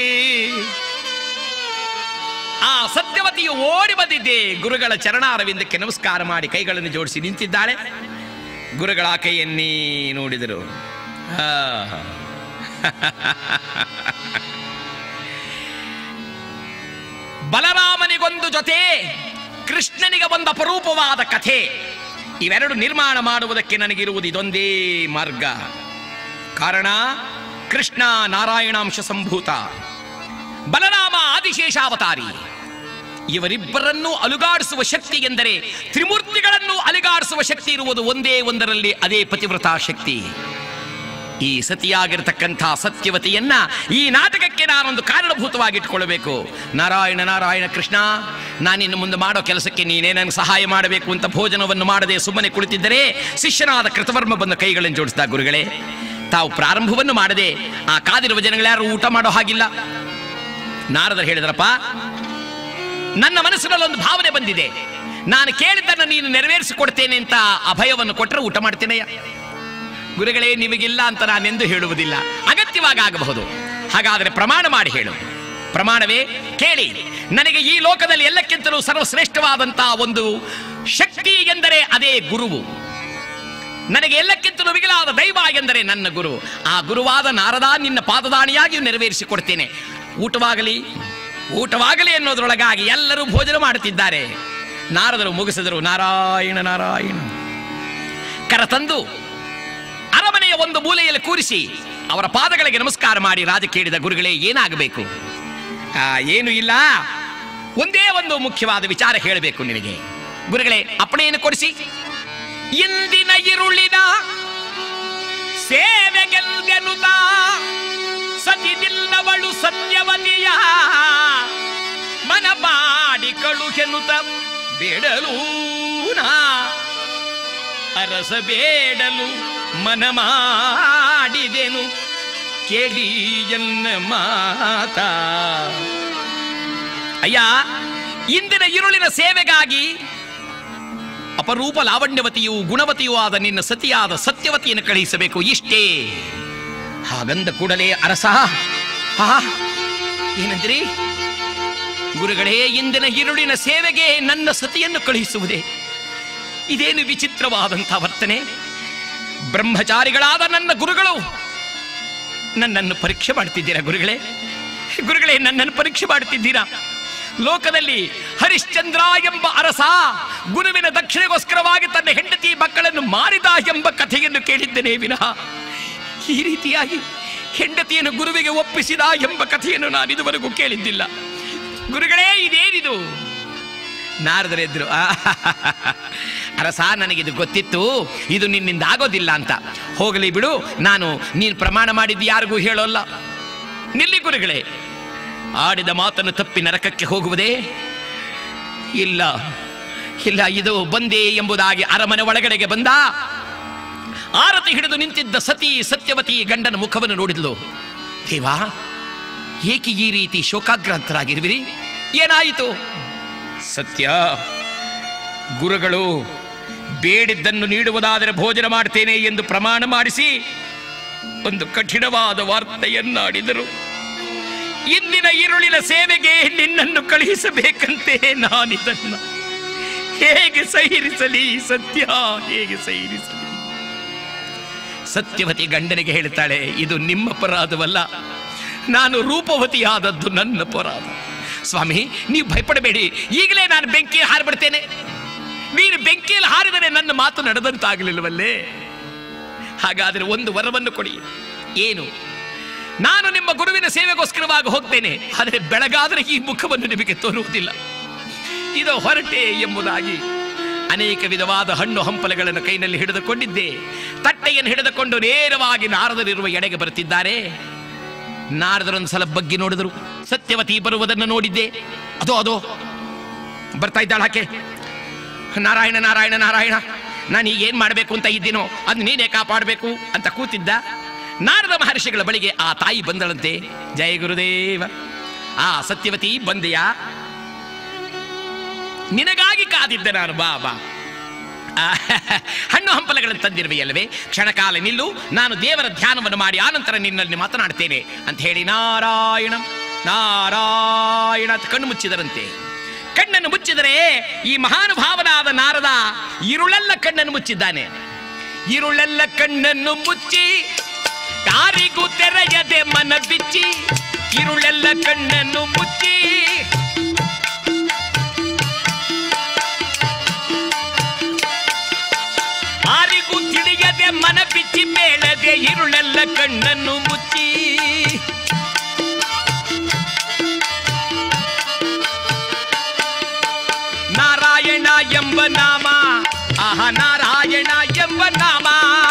ಆ ಸತ್ಯವತಿಯು ಓಡಿ ಬಂದಿದ್ದೆ ಗುರುಗಳ ಚರಣಾರವಿಂದಕ್ಕೆ ನಮಸ್ಕಾರ ಮಾಡಿ ಕೈಗಳನ್ನು ಜೋಡಿಸಿ ನಿಂತಿದ್ದಾಳೆ ಗುರುಗಳ ಆ ಕೈಯನ್ನೇ ನೋಡಿದರು ಆ. ಬಲರಾಮನಿಗೊಂದು ಜೊತೆ ಕೃಷ್ಣನಿಗೆ ಒಂದು ಅಪರೂಪವಾದ ಕಥೆ ಇವೆರಡು ನಿರ್ಮಾಣ ಮಾಡುವುದಕ್ಕೆ ನನಗಿರುವುದು ಇದೊಂದೇ ಮಾರ್ಗ ಕಾರಣ ಕೃಷ್ಣ ನಾರಾಯಣಾಂಶ ಸಂಭೂತ ಬಲರಾಮ ಆದಿಶೇಷಾವತಾರಿ ಇವರಿಬ್ಬರನ್ನೂ ಅಲುಗಾಡಿಸುವ ಶಕ್ತಿ ಎಂದರೆ ತ್ರಿಮೂರ್ತಿಗಳನ್ನು ಅಲುಗಾಡಿಸುವ ಶಕ್ತಿ ಇರುವುದು ಒಂದೇ ಒಂದರಲ್ಲಿ ಅದೇ ಪತಿವ್ರತಾ ಶಕ್ತಿ ಈ ಸತಿಯಾಗಿರ್ತಕ್ಕಂಥ ಸತ್ಯವತಿಯನ್ನ ಈ ನಾಟಕಕ್ಕೆ ನಾನೊಂದು ಕಾರಣಭೂತವಾಗಿಟ್ಕೊಳ್ಬೇಕು ನಾರಾಯಣ ನಾರಾಯಣ ಕೃಷ್ಣ ನಾನಿನ್ನು ಮುಂದೆ ಮಾಡೋ ಕೆಲಸಕ್ಕೆ ನೀನೇ ನನಗೆ ಸಹಾಯ ಮಾಡಬೇಕು ಅಂತ ಭೋಜನವನ್ನು ಮಾಡದೆ ಸುಮ್ಮನೆ ಕುಳಿತಿದ್ದರೆ ಶಿಷ್ಯನಾದ ಕೃತವರ್ಮ ಬಂದ ಕೈಗಳನ್ನು ಜೋಡಿಸಿದ ಗುರುಗಳೇ ತಾವು ಪ್ರಾರಂಭವನ್ನು ಮಾಡದೆ ಆ ಕಾದಿರುವ ಜನಗಳ್ಯಾರು ಊಟ ಮಾಡೋ ಹಾಗಿಲ್ಲ ನಾರದರು ಹೇಳಿದ್ರಪ್ಪ ನನ್ನ ಮನಸ್ಸಿನಲ್ಲಿ ಒಂದು ಭಾವನೆ ಬಂದಿದೆ ನಾನು ಕೇಳಿದ್ದನ್ನು ನೀನು ನೆರವೇರಿಸಿಕೊಡ್ತೇನೆ ಅಂತ ಅಭಯವನ್ನು ಕೊಟ್ಟರೆ ಊಟ ಮಾಡ್ತೇನೆಯ ಗುರುಗಳೇ ನಿಮಗಿಲ್ಲ ಅಂತ ನಾನೆಂದು ಹೇಳುವುದಿಲ್ಲ ಅಗತ್ಯವಾಗಿ ಆಗಬಹುದು ಹಾಗಾದರೆ ಪ್ರಮಾಣ ಮಾಡಿ ಹೇಳು ಪ್ರಮಾಣವೇ ಕೇಳಿ ನನಗೆ ಈ ಲೋಕದಲ್ಲಿ ಎಲ್ಲಕ್ಕಿಂತಲೂ ಸರ್ವಶ್ರೇಷ್ಠವಾದಂತಹ ಒಂದು ಶಕ್ತಿ ಎಂದರೆ ಅದೇ ಗುರುವು ನನಗೆ ಎಲ್ಲಕ್ಕಿಂತಲೂ ಮಿಗಿಲಾದ ದೈವ ಎಂದರೆ ನನ್ನ ಗುರು ಆ ಗುರುವಾದ ನಾರದ ನಿನ್ನ ಪಾದದಾಣಿಯಾಗಿ ನೆರವೇರಿಸಿಕೊಡ್ತೇನೆ ಊಟವಾಗಲಿ ಊಟವಾಗಲಿ ಎನ್ನುವುದರೊಳಗಾಗಿ ಎಲ್ಲರೂ ಭೋಜನ ಮಾಡುತ್ತಿದ್ದಾರೆ ನಾರದರು ಮುಗಿಸಿದರು ನಾರಾಯಣ ನಾರಾಯಣ ಕರತಂದು ಅರಮನೆಯ ಒಂದು ಮೂಲೆಯಲ್ಲಿ ಕೂರಿಸಿ ಅವರ ಪಾದಗಳಿಗೆ ನಮಸ್ಕಾರ ಮಾಡಿ ರಾಜ ಕೇಳಿದ ಗುರುಗಳೇ ಏನಾಗಬೇಕು ಆ, ಏನು ಇಲ್ಲ ಒಂದೇ ಒಂದು ಮುಖ್ಯವಾದ ವಿಚಾರ ಹೇಳಬೇಕು ನಿನಗೆ ಗುರುಗಳೇ ಅಪ್ಪಣೆಯನ್ನು ಕೊಡಿಸಿ ಇಂದಿನ ಇರುಳಿನ ಸೇವೆಗೆಲ್ಗೆನುತ ಸತಿದಿಲ್ಲವಳು ಸತ್ಯವತಿಯ ಮನ ಮಾಡಿ ಕಳುಗೆನುತ ಬೇಡಲು ನಾ ಅರಸ ಬೇಡಲು ಮನ ಮಾಡಿದೆನು ಕೇಳಿ ಎನ್ನ ಮಾತ ಅಯ್ಯ ಇಂದಿನ ಇರುಳಿನ ಸೇವೆಗಾಗಿ ಅಪರೂಪ ಲಾವಣ್ಯವತಿಯೂ ಗುಣವತಿಯೂ ಆದ ನಿನ್ನ ಸತಿಯಾದ ಸತ್ಯವತಿಯನ್ನು ಕಳುಹಿಸಬೇಕು ಇಷ್ಟೇ ಹಾಗಂದ ಕೂಡಲೇ ಅರಸ ಹಾ ಏನಂದ್ರಿ ಗುರುಗಳೇ ಇಂದಿನ ಇರುಳಿನ ಸೇವೆಗೆ ನನ್ನ ಸತಿಯನ್ನು ಕಳುಹಿಸುವುದೇ ಇದೇನು ವಿಚಿತ್ರವಾದಂಥ ವರ್ತನೆ ಬ್ರಹ್ಮಚಾರಿಗಳಾದ ನನ್ನ ಗುರುಗಳು ನನ್ನನ್ನು ಪರೀಕ್ಷೆ ಮಾಡ್ತಿದ್ದೀರಾ ಗುರುಗಳೇ ಗುರುಗಳೇ ನನ್ನನ್ನು ಪರೀಕ್ಷೆ ಮಾಡ್ತಿದ್ದೀರಾ ಲೋಕದಲ್ಲಿ ಹರಿಶ್ಚಂದ್ರ ಎಂಬ ಅರಸ ಗುರುವಿನ ದಕ್ಷಿಣೆಗೋಸ್ಕರವಾಗಿ ತನ್ನ ಹೆಂಡತಿ ಮಕ್ಕಳನ್ನು ಮಾರಿದ ಎಂಬ ಕಥೆಯನ್ನು ಕೇಳಿದ್ದೇನೆ ವಿನಃ ಈ ರೀತಿಯಾಗಿ ಹೆಂಡತಿಯನ್ನು ಗುರುವಿಗೆ ಒಪ್ಪಿಸಿದ ಎಂಬ ಕಥೆಯನ್ನು ನಾನು ಇದುವರೆಗೂ ಕೇಳಿದ್ದಿಲ್ಲ ಗುರುಗಳೇ ಇದೇನಿದು ನಾರದರೆದ್ರು ಅರಸ ನನಗಿದು ಗೊತ್ತಿತ್ತು ಇದು ನಿನ್ನಿಂದ ಆಗೋದಿಲ್ಲ ಅಂತ ಹೋಗಲಿ ಬಿಡು ನಾನು ನೀನು ಪ್ರಮಾಣ ಮಾಡಿದ್ದು ಯಾರಿಗೂ ಹೇಳೋಲ್ಲ ನಿಲ್ಲಿ ಗುರುಗಳೇ ಆಡಿದ ಮಾತನ್ನು ತಪ್ಪಿ ನರಕಕ್ಕೆ ಹೋಗುವುದೇ ಇಲ್ಲ ಇಲ್ಲ ಇದು ಬಂದೆ ಎಂಬುದಾಗಿ ಅರಮನೆ ಒಳಗಡೆಗೆ ಬಂದ ಆರತಿ ಹಿಡಿದು ನಿಂತಿದ್ದ ಸತಿ ಸತ್ಯವತಿ ಗಂಡನ ಮುಖವನ್ನು ನೋಡಿದ್ಲು ದೇವಾ ಏಕೆ ಈ ರೀತಿ ಶೋಕಾಗ್ರಾಂತರಾಗಿರುವಿರಿ ಏನಾಯಿತು ಸತ್ಯ ಗುರುಗಳು ಬೇಡಿದ್ದನ್ನು ನೀಡುವುದಾದರೆ ಭೋಜನ ಮಾಡ್ತೇನೆ ಎಂದು ಪ್ರಮಾಣ ಮಾಡಿಸಿ ಒಂದು ಕಠಿಣವಾದ ವಾರ್ತೆಯನ್ನಾಡಿದರು ಇಂದಿನ ಇರುಳಿನ ಸೇವೆಗೆ ನಿನ್ನನ್ನು ಕಳುಹಿಸಬೇಕಂತೆ ನಾನಿದನ್ನ ಹೇಗೆ ಸಹಿರಿಸಲಿ ಸತ್ಯ ಹೇಗೆ ಸಹಿರಿಸಲಿ ಸತ್ಯವತಿ ಗಂಡನಿಗೆ ಹೇಳ್ತಾಳೆ ಇದು ನಿಮ್ಮ ಅಪರಾಧವಲ್ಲ ನಾನು ರೂಪವತಿಯಾದದ್ದು ನನ್ನ ಅಪರಾಧ ಸ್ವಾಮಿ ನೀವು ಭಯಪಡಬೇಡಿ ಈಗಲೇ ನಾನು ಬೆಂಕಿ ಹಾರಿಬಿಡ್ತೇನೆ ನೀನು ಬೆಂಕಿಯಲ್ಲಿ ಹಾರಿದರೆ ನನ್ನ ಮಾತು ನಡೆದಂತಾಗಲಿಲ್ಲವಲ್ಲೇ ಹಾಗಾದರೆ ಒಂದು ವರವನ್ನು ಕೊಡಿ ಏನು ನಾನು ನಿಮ್ಮ ಗುರುವಿನ ಸೇವೆಗೋಸ್ಕರವಾಗಿ ಹೋಗ್ತೇನೆ ಆದರೆ ಬೆಳಗಾದರೆ ಈ ಮುಖವನ್ನು ನಿಮಗೆ ತೋರುವುದಿಲ್ಲ ಇದು ಹೊರಟೆ ಎಂಬುದಾಗಿ ಅನೇಕ ವಿಧವಾದ ಹಣ್ಣು ಹಂಪಲಗಳನ್ನು ಕೈನಲ್ಲಿ ಹಿಡಿದುಕೊಂಡಿದ್ದೆ ತಟ್ಟೆಯನ್ನು ಹಿಡಿದುಕೊಂಡು ನೇರವಾಗಿ ನಾರದರಿರುವ ಎಡೆಗೆ ಬರುತ್ತಿದ್ದಾರೆ ನಾರದರೊಂದು ಸಲ ಬಗ್ಗಿ ನೋಡಿದರು ಸತ್ಯವತಿ ಬರುವುದನ್ನು ನೋಡಿದ್ದೆ ಅದೋ ಅದೋ ಬರ್ತಾ ಇದ್ದಾಳ ಆಕೆ ನಾರಾಯಣ ನಾರಾಯಣ ನಾರಾಯಣ ನಾನು ಈಗ ಏನ್ ಮಾಡಬೇಕು ಅಂತ ಇದ್ದೀನೋ ಅದು ನೀನೇ ಕಾಪಾಡಬೇಕು ಅಂತ ಕೂತಿದ್ದ ನಾರದ ಮಹರ್ಷಿಗಳ ಬಳಿಗೆ ಆ ತಾಯಿ ಬಂದಳಂತೆ ಜಯ ಗುರುದೇವ ಆ ಸತ್ಯವತಿ ಬಂದೆಯಾ ನಿನಗಾಗಿ ಕಾದಿದ್ದೆ ನಾನು ಬಾ ಬಾ ಆ, ಹಣ್ಣು ಹಂಪಲಗಳನ್ನು ತಂದಿರುವೆಯಲ್ಲವೇ ಕ್ಷಣಕಾಲ ನಿಲ್ಲು ನಾನು ದೇವರ ಧ್ಯಾನವನ್ನು ಮಾಡಿ ಆನಂತರ ನಿನ್ನಲ್ಲಿ ಮಾತನಾಡ್ತೇನೆ ಅಂತ ಹೇಳಿ ನಾರಾಯಣ ನಾರಾಯಣ ಅಂತ ಕಣ್ಣು ಮುಚ್ಚಿದರಂತೆ ಕಣ್ಣನ್ನು ಮುಚ್ಚಿದರೆ ಈ ಮಹಾನುಭಾವನಾದ ನಾರದ ಇರುಳೆಲ್ಲ ಕಣ್ಣನ್ನು ಮುಚ್ಚಿದ್ದಾನೆ ಇರುಳೆಲ್ಲ ಕಣ್ಣನ್ನು ಮುಚ್ಚಿ ಯಾರಿಗೂ ತೆರೆಯದೆ ಮನ ಬಿಚ್ಚಿ ಇರುಳೆಲ್ಲ ಕಣ್ಣನ್ನು ಮುಚ್ಚಿ ಯಾರಿಗೂ ತಿಳಿಯದೆ ಮನ ಬಿಚ್ಚಿ ಬೇಡದೆ ಇರುಳೆಲ್ಲ ಕಣ್ಣನ್ನು ಮುಚ್ಚಿ ನಾರಾಯಣ ಎಂಬ ನಾಮ ಆಹ ನಾರಾಯಣ ಎಂಬ ನಾಮ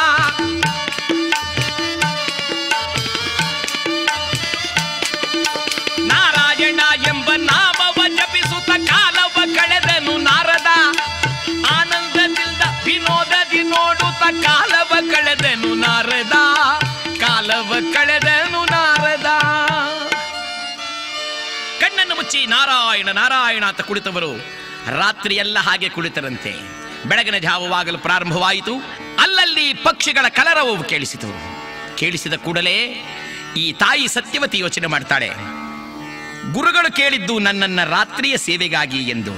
ನಾರಾಯಣ ಎಂಬ ನಾಮವ ಜಪಿಸುತ್ತ ಕಾಲವ ಕಳೆದನು ನಾರದ ಆನಂದದಿಂದ ವಿನೋದದಿ ನೋಡುತ್ತ ಕಾಲವ ಕಳೆದನು ನಾರದ ಕಾಲವ ಕಳೆದನು ನಾರದ ಮುಚ್ಚಿ ನಾರಾಯಣ ನಾರಾಯಣ ಅಂತ ಕುಳಿತವರು ರಾತ್ರಿ ಎಲ್ಲ ಹಾಗೆ ಕುಳಿತರಂತೆ ಬೆಳಗಿನ ಜಾವವಾಗಲು ಪ್ರಾರಂಭವಾಯಿತು ಅಲ್ಲಲ್ಲಿ ಪಕ್ಷಿಗಳ ಕಲರವವು ಕೇಳಿಸಿತು ಕೇಳಿಸಿದ ಕೂಡಲೇ ಈ ತಾಯಿ ಸತ್ಯವತಿ ಯೋಚನೆ ಮಾಡ್ತಾಳೆ ಗುರುಗಳು ಕೇಳಿದ್ದು ನನ್ನನ್ನ ರಾತ್ರಿಯ ಸೇವೆಗಾಗಿ ಎಂದು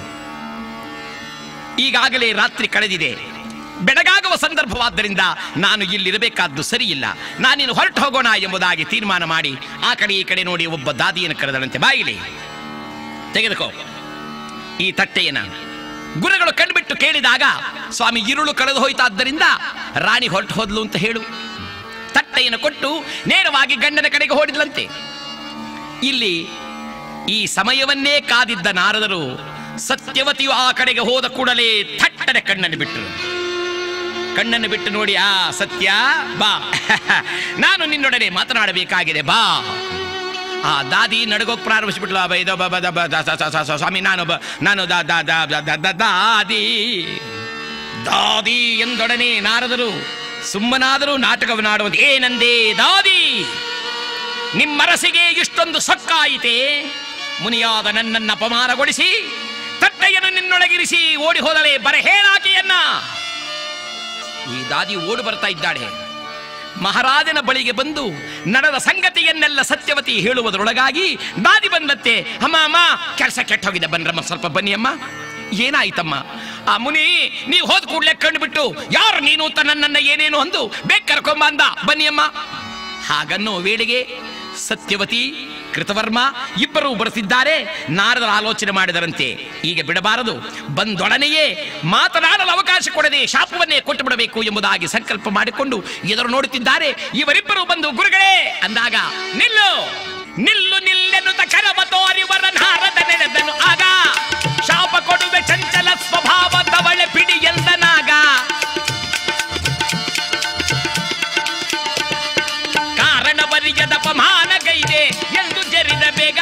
ಈಗಾಗಲೇ ರಾತ್ರಿ ಕಳೆದಿದೆ ಬೆಳಗಾಗುವ ಸಂದರ್ಭವಾದ್ದರಿಂದ ನಾನು ಇಲ್ಲಿರಬೇಕಾದ್ದು ಸರಿಯಿಲ್ಲ ನಾನಿನ್ನು ಹೊರಟು ಹೋಗೋಣ ಎಂಬುದಾಗಿ ತೀರ್ಮಾನ ಮಾಡಿ ಆ ಕಡೆ ಈ ಕಡೆ ನೋಡಿ ಒಬ್ಬ ದಾದಿಯನ್ನು ಕರೆದಳಂತೆ ಬಾಯಿಲಿ ತೆಗೆದುಕೋ ಈ ತಟ್ಟೆಯನ್ನ ಗುರುಗಳು ಕಣ್ಬಿಟ್ಟು ಕೇಳಿದಾಗ ಸ್ವಾಮಿ ಇರುಳು ಕಳೆದು ಹೋಯ್ತಾದ್ದರಿಂದ ರಾಣಿ ಹೊರಟು ಹೋದ್ಲು ಅಂತ ಹೇಳು ತಟ್ಟೆಯನ್ನು ಕೊಟ್ಟು ನೇರವಾಗಿ ಗಂಡನ ಕಡೆಗೆ ಓಡಿದ್ಲಂತೆ ಇಲ್ಲಿ ಈ ಸಮಯವನ್ನೇ ಕಾದಿದ್ದ ನಾರದರು ಸತ್ಯವತಿಯು ಆ ಕಡೆಗೆ ಹೋದ ಕೂಡಲೇ ಥಟ್ಟನೆ ಕಣ್ಣನ್ನು ಬಿಟ್ಟರು ಕಣ್ಣನ್ನು ಬಿಟ್ಟು ನೋಡಿ ಆ ಸತ್ಯ ಬಾ ನಾನು ನಿನ್ನೊಡನೆ ಮಾತನಾಡಬೇಕಾಗಿದೆ ಬಾ ಆ ದಾದಿ ನಡಗೋಕ್ ಪ್ರಾರಂಭಿಸ್ಬಿಟ್ಲು ಬ ಇದು ಬ ಬ ದ ಬ ದ ಸ ಸ ಸ ಸ ಸ್ವಾಮಿ ನಾನು ಬ ನಾನು ದ ದ ದ ದ ದ ದ ದಾದಿ ದಾದಿ ಎಂದೊಡನೆ ನಾರದರು ಸುಮ್ಮನಾದರೂ ನಾಟಕವನ್ನಾಡುವುದು ಏನಂದೇ ದಾದಿ ನಿಮ್ಮರಸಿಗೆ ಇಷ್ಟೊಂದು ಸೊಕ್ಕಾಯಿತೆ ಮುನಿಯಾದ ನನ್ನನ್ನ ಅಪಮಾನಗೊಳಿಸಿ ತಟ್ಟೆಯನ್ನು ನಿನ್ನೊಳಗಿರಿಸಿ ಓಡಿ ಹೋದಳೆ ಬರಹೇಳಾಕೆಯನ್ನ ಈ ದಾದಿ ಓಡಿ ಬರ್ತಾ ಇದ್ದಾಳೆ ಮಹಾರಾಜನ ಬಳಿಗೆ ಬಂದು ನಡೆದ ಸಂಗತಿಯನ್ನೆಲ್ಲ ಸತ್ಯವತಿ ಹೇಳುವುದರೊಳಗಾಗಿ ದಾದಿ ಬಂದತ್ತೆ ಅಮ್ಮ ಅಮ್ಮ ಕೆಲಸ ಕೆಟ್ಟ ಹೋಗಿದೆ ಬನ್ರಮ್ಮ ಸ್ವಲ್ಪ ಬನ್ನಿ ಅಮ್ಮ ಏನಾಯ್ತಮ್ಮ ಆ ಮುನಿ ನೀವು ಹೋದ ಕೂಡಲೇ ಕಣ್ಣು ಬಿಟ್ಟು ಯಾರು ನೀನು ಅಂತ ನನ್ನನ್ನ ಏನೇನು ಅಂದು ಬೇಗ ಕರ್ಕೊಂಬ ಅಂದ ಬನ್ನಿ ಅಮ್ಮ ಹಾಗನ್ನೋ ವೇಳೆಗೆ ಸತ್ಯವತಿ ಕೃತವರ್ಮ ಇಬ್ಬರು ಬರುತ್ತಿದ್ದಾರೆ ನಾರದರ ಆಲೋಚನೆ ಮಾಡಿದರಂತೆ ಈಗ ಬಿಡಬಾರದು ಬಂದೊಡನೆಯೇ ಮಾತನಾಡಲು ಅವಕಾಶ ಕೊಡದೆ ಶಾಪವನ್ನೇ ಕೊಟ್ಟು ಬಿಡಬೇಕು ಎಂಬುದಾಗಿ ಸಂಕಲ್ಪ ಮಾಡಿಕೊಂಡು ಎದುರು ನೋಡುತ್ತಿದ್ದಾರೆ ಇವರಿಬ್ಬರು ಬಂದು ಗುರುಗಳೇ ಅಂದಾಗ ನಿಲ್ಲು ನಿಲ್ಲು ನಿಲ್ಲೆನ್ನುತ್ತ ಕರವ ತೋರಿವರ ನಾರದ ನೆನೆದನು ಆಗ ಶಾಪ ಕೊಡುವೆ ಚಂಚಲ ಸ್ವಭಾವದವಳೆ ಪಿಡಿ ಎಂದನಾಗ ಕಾರಣವರಿಯದ ಅಪಮಾನಗೈದೆ ಎಂದು ಜರಿದ ಬೇಗ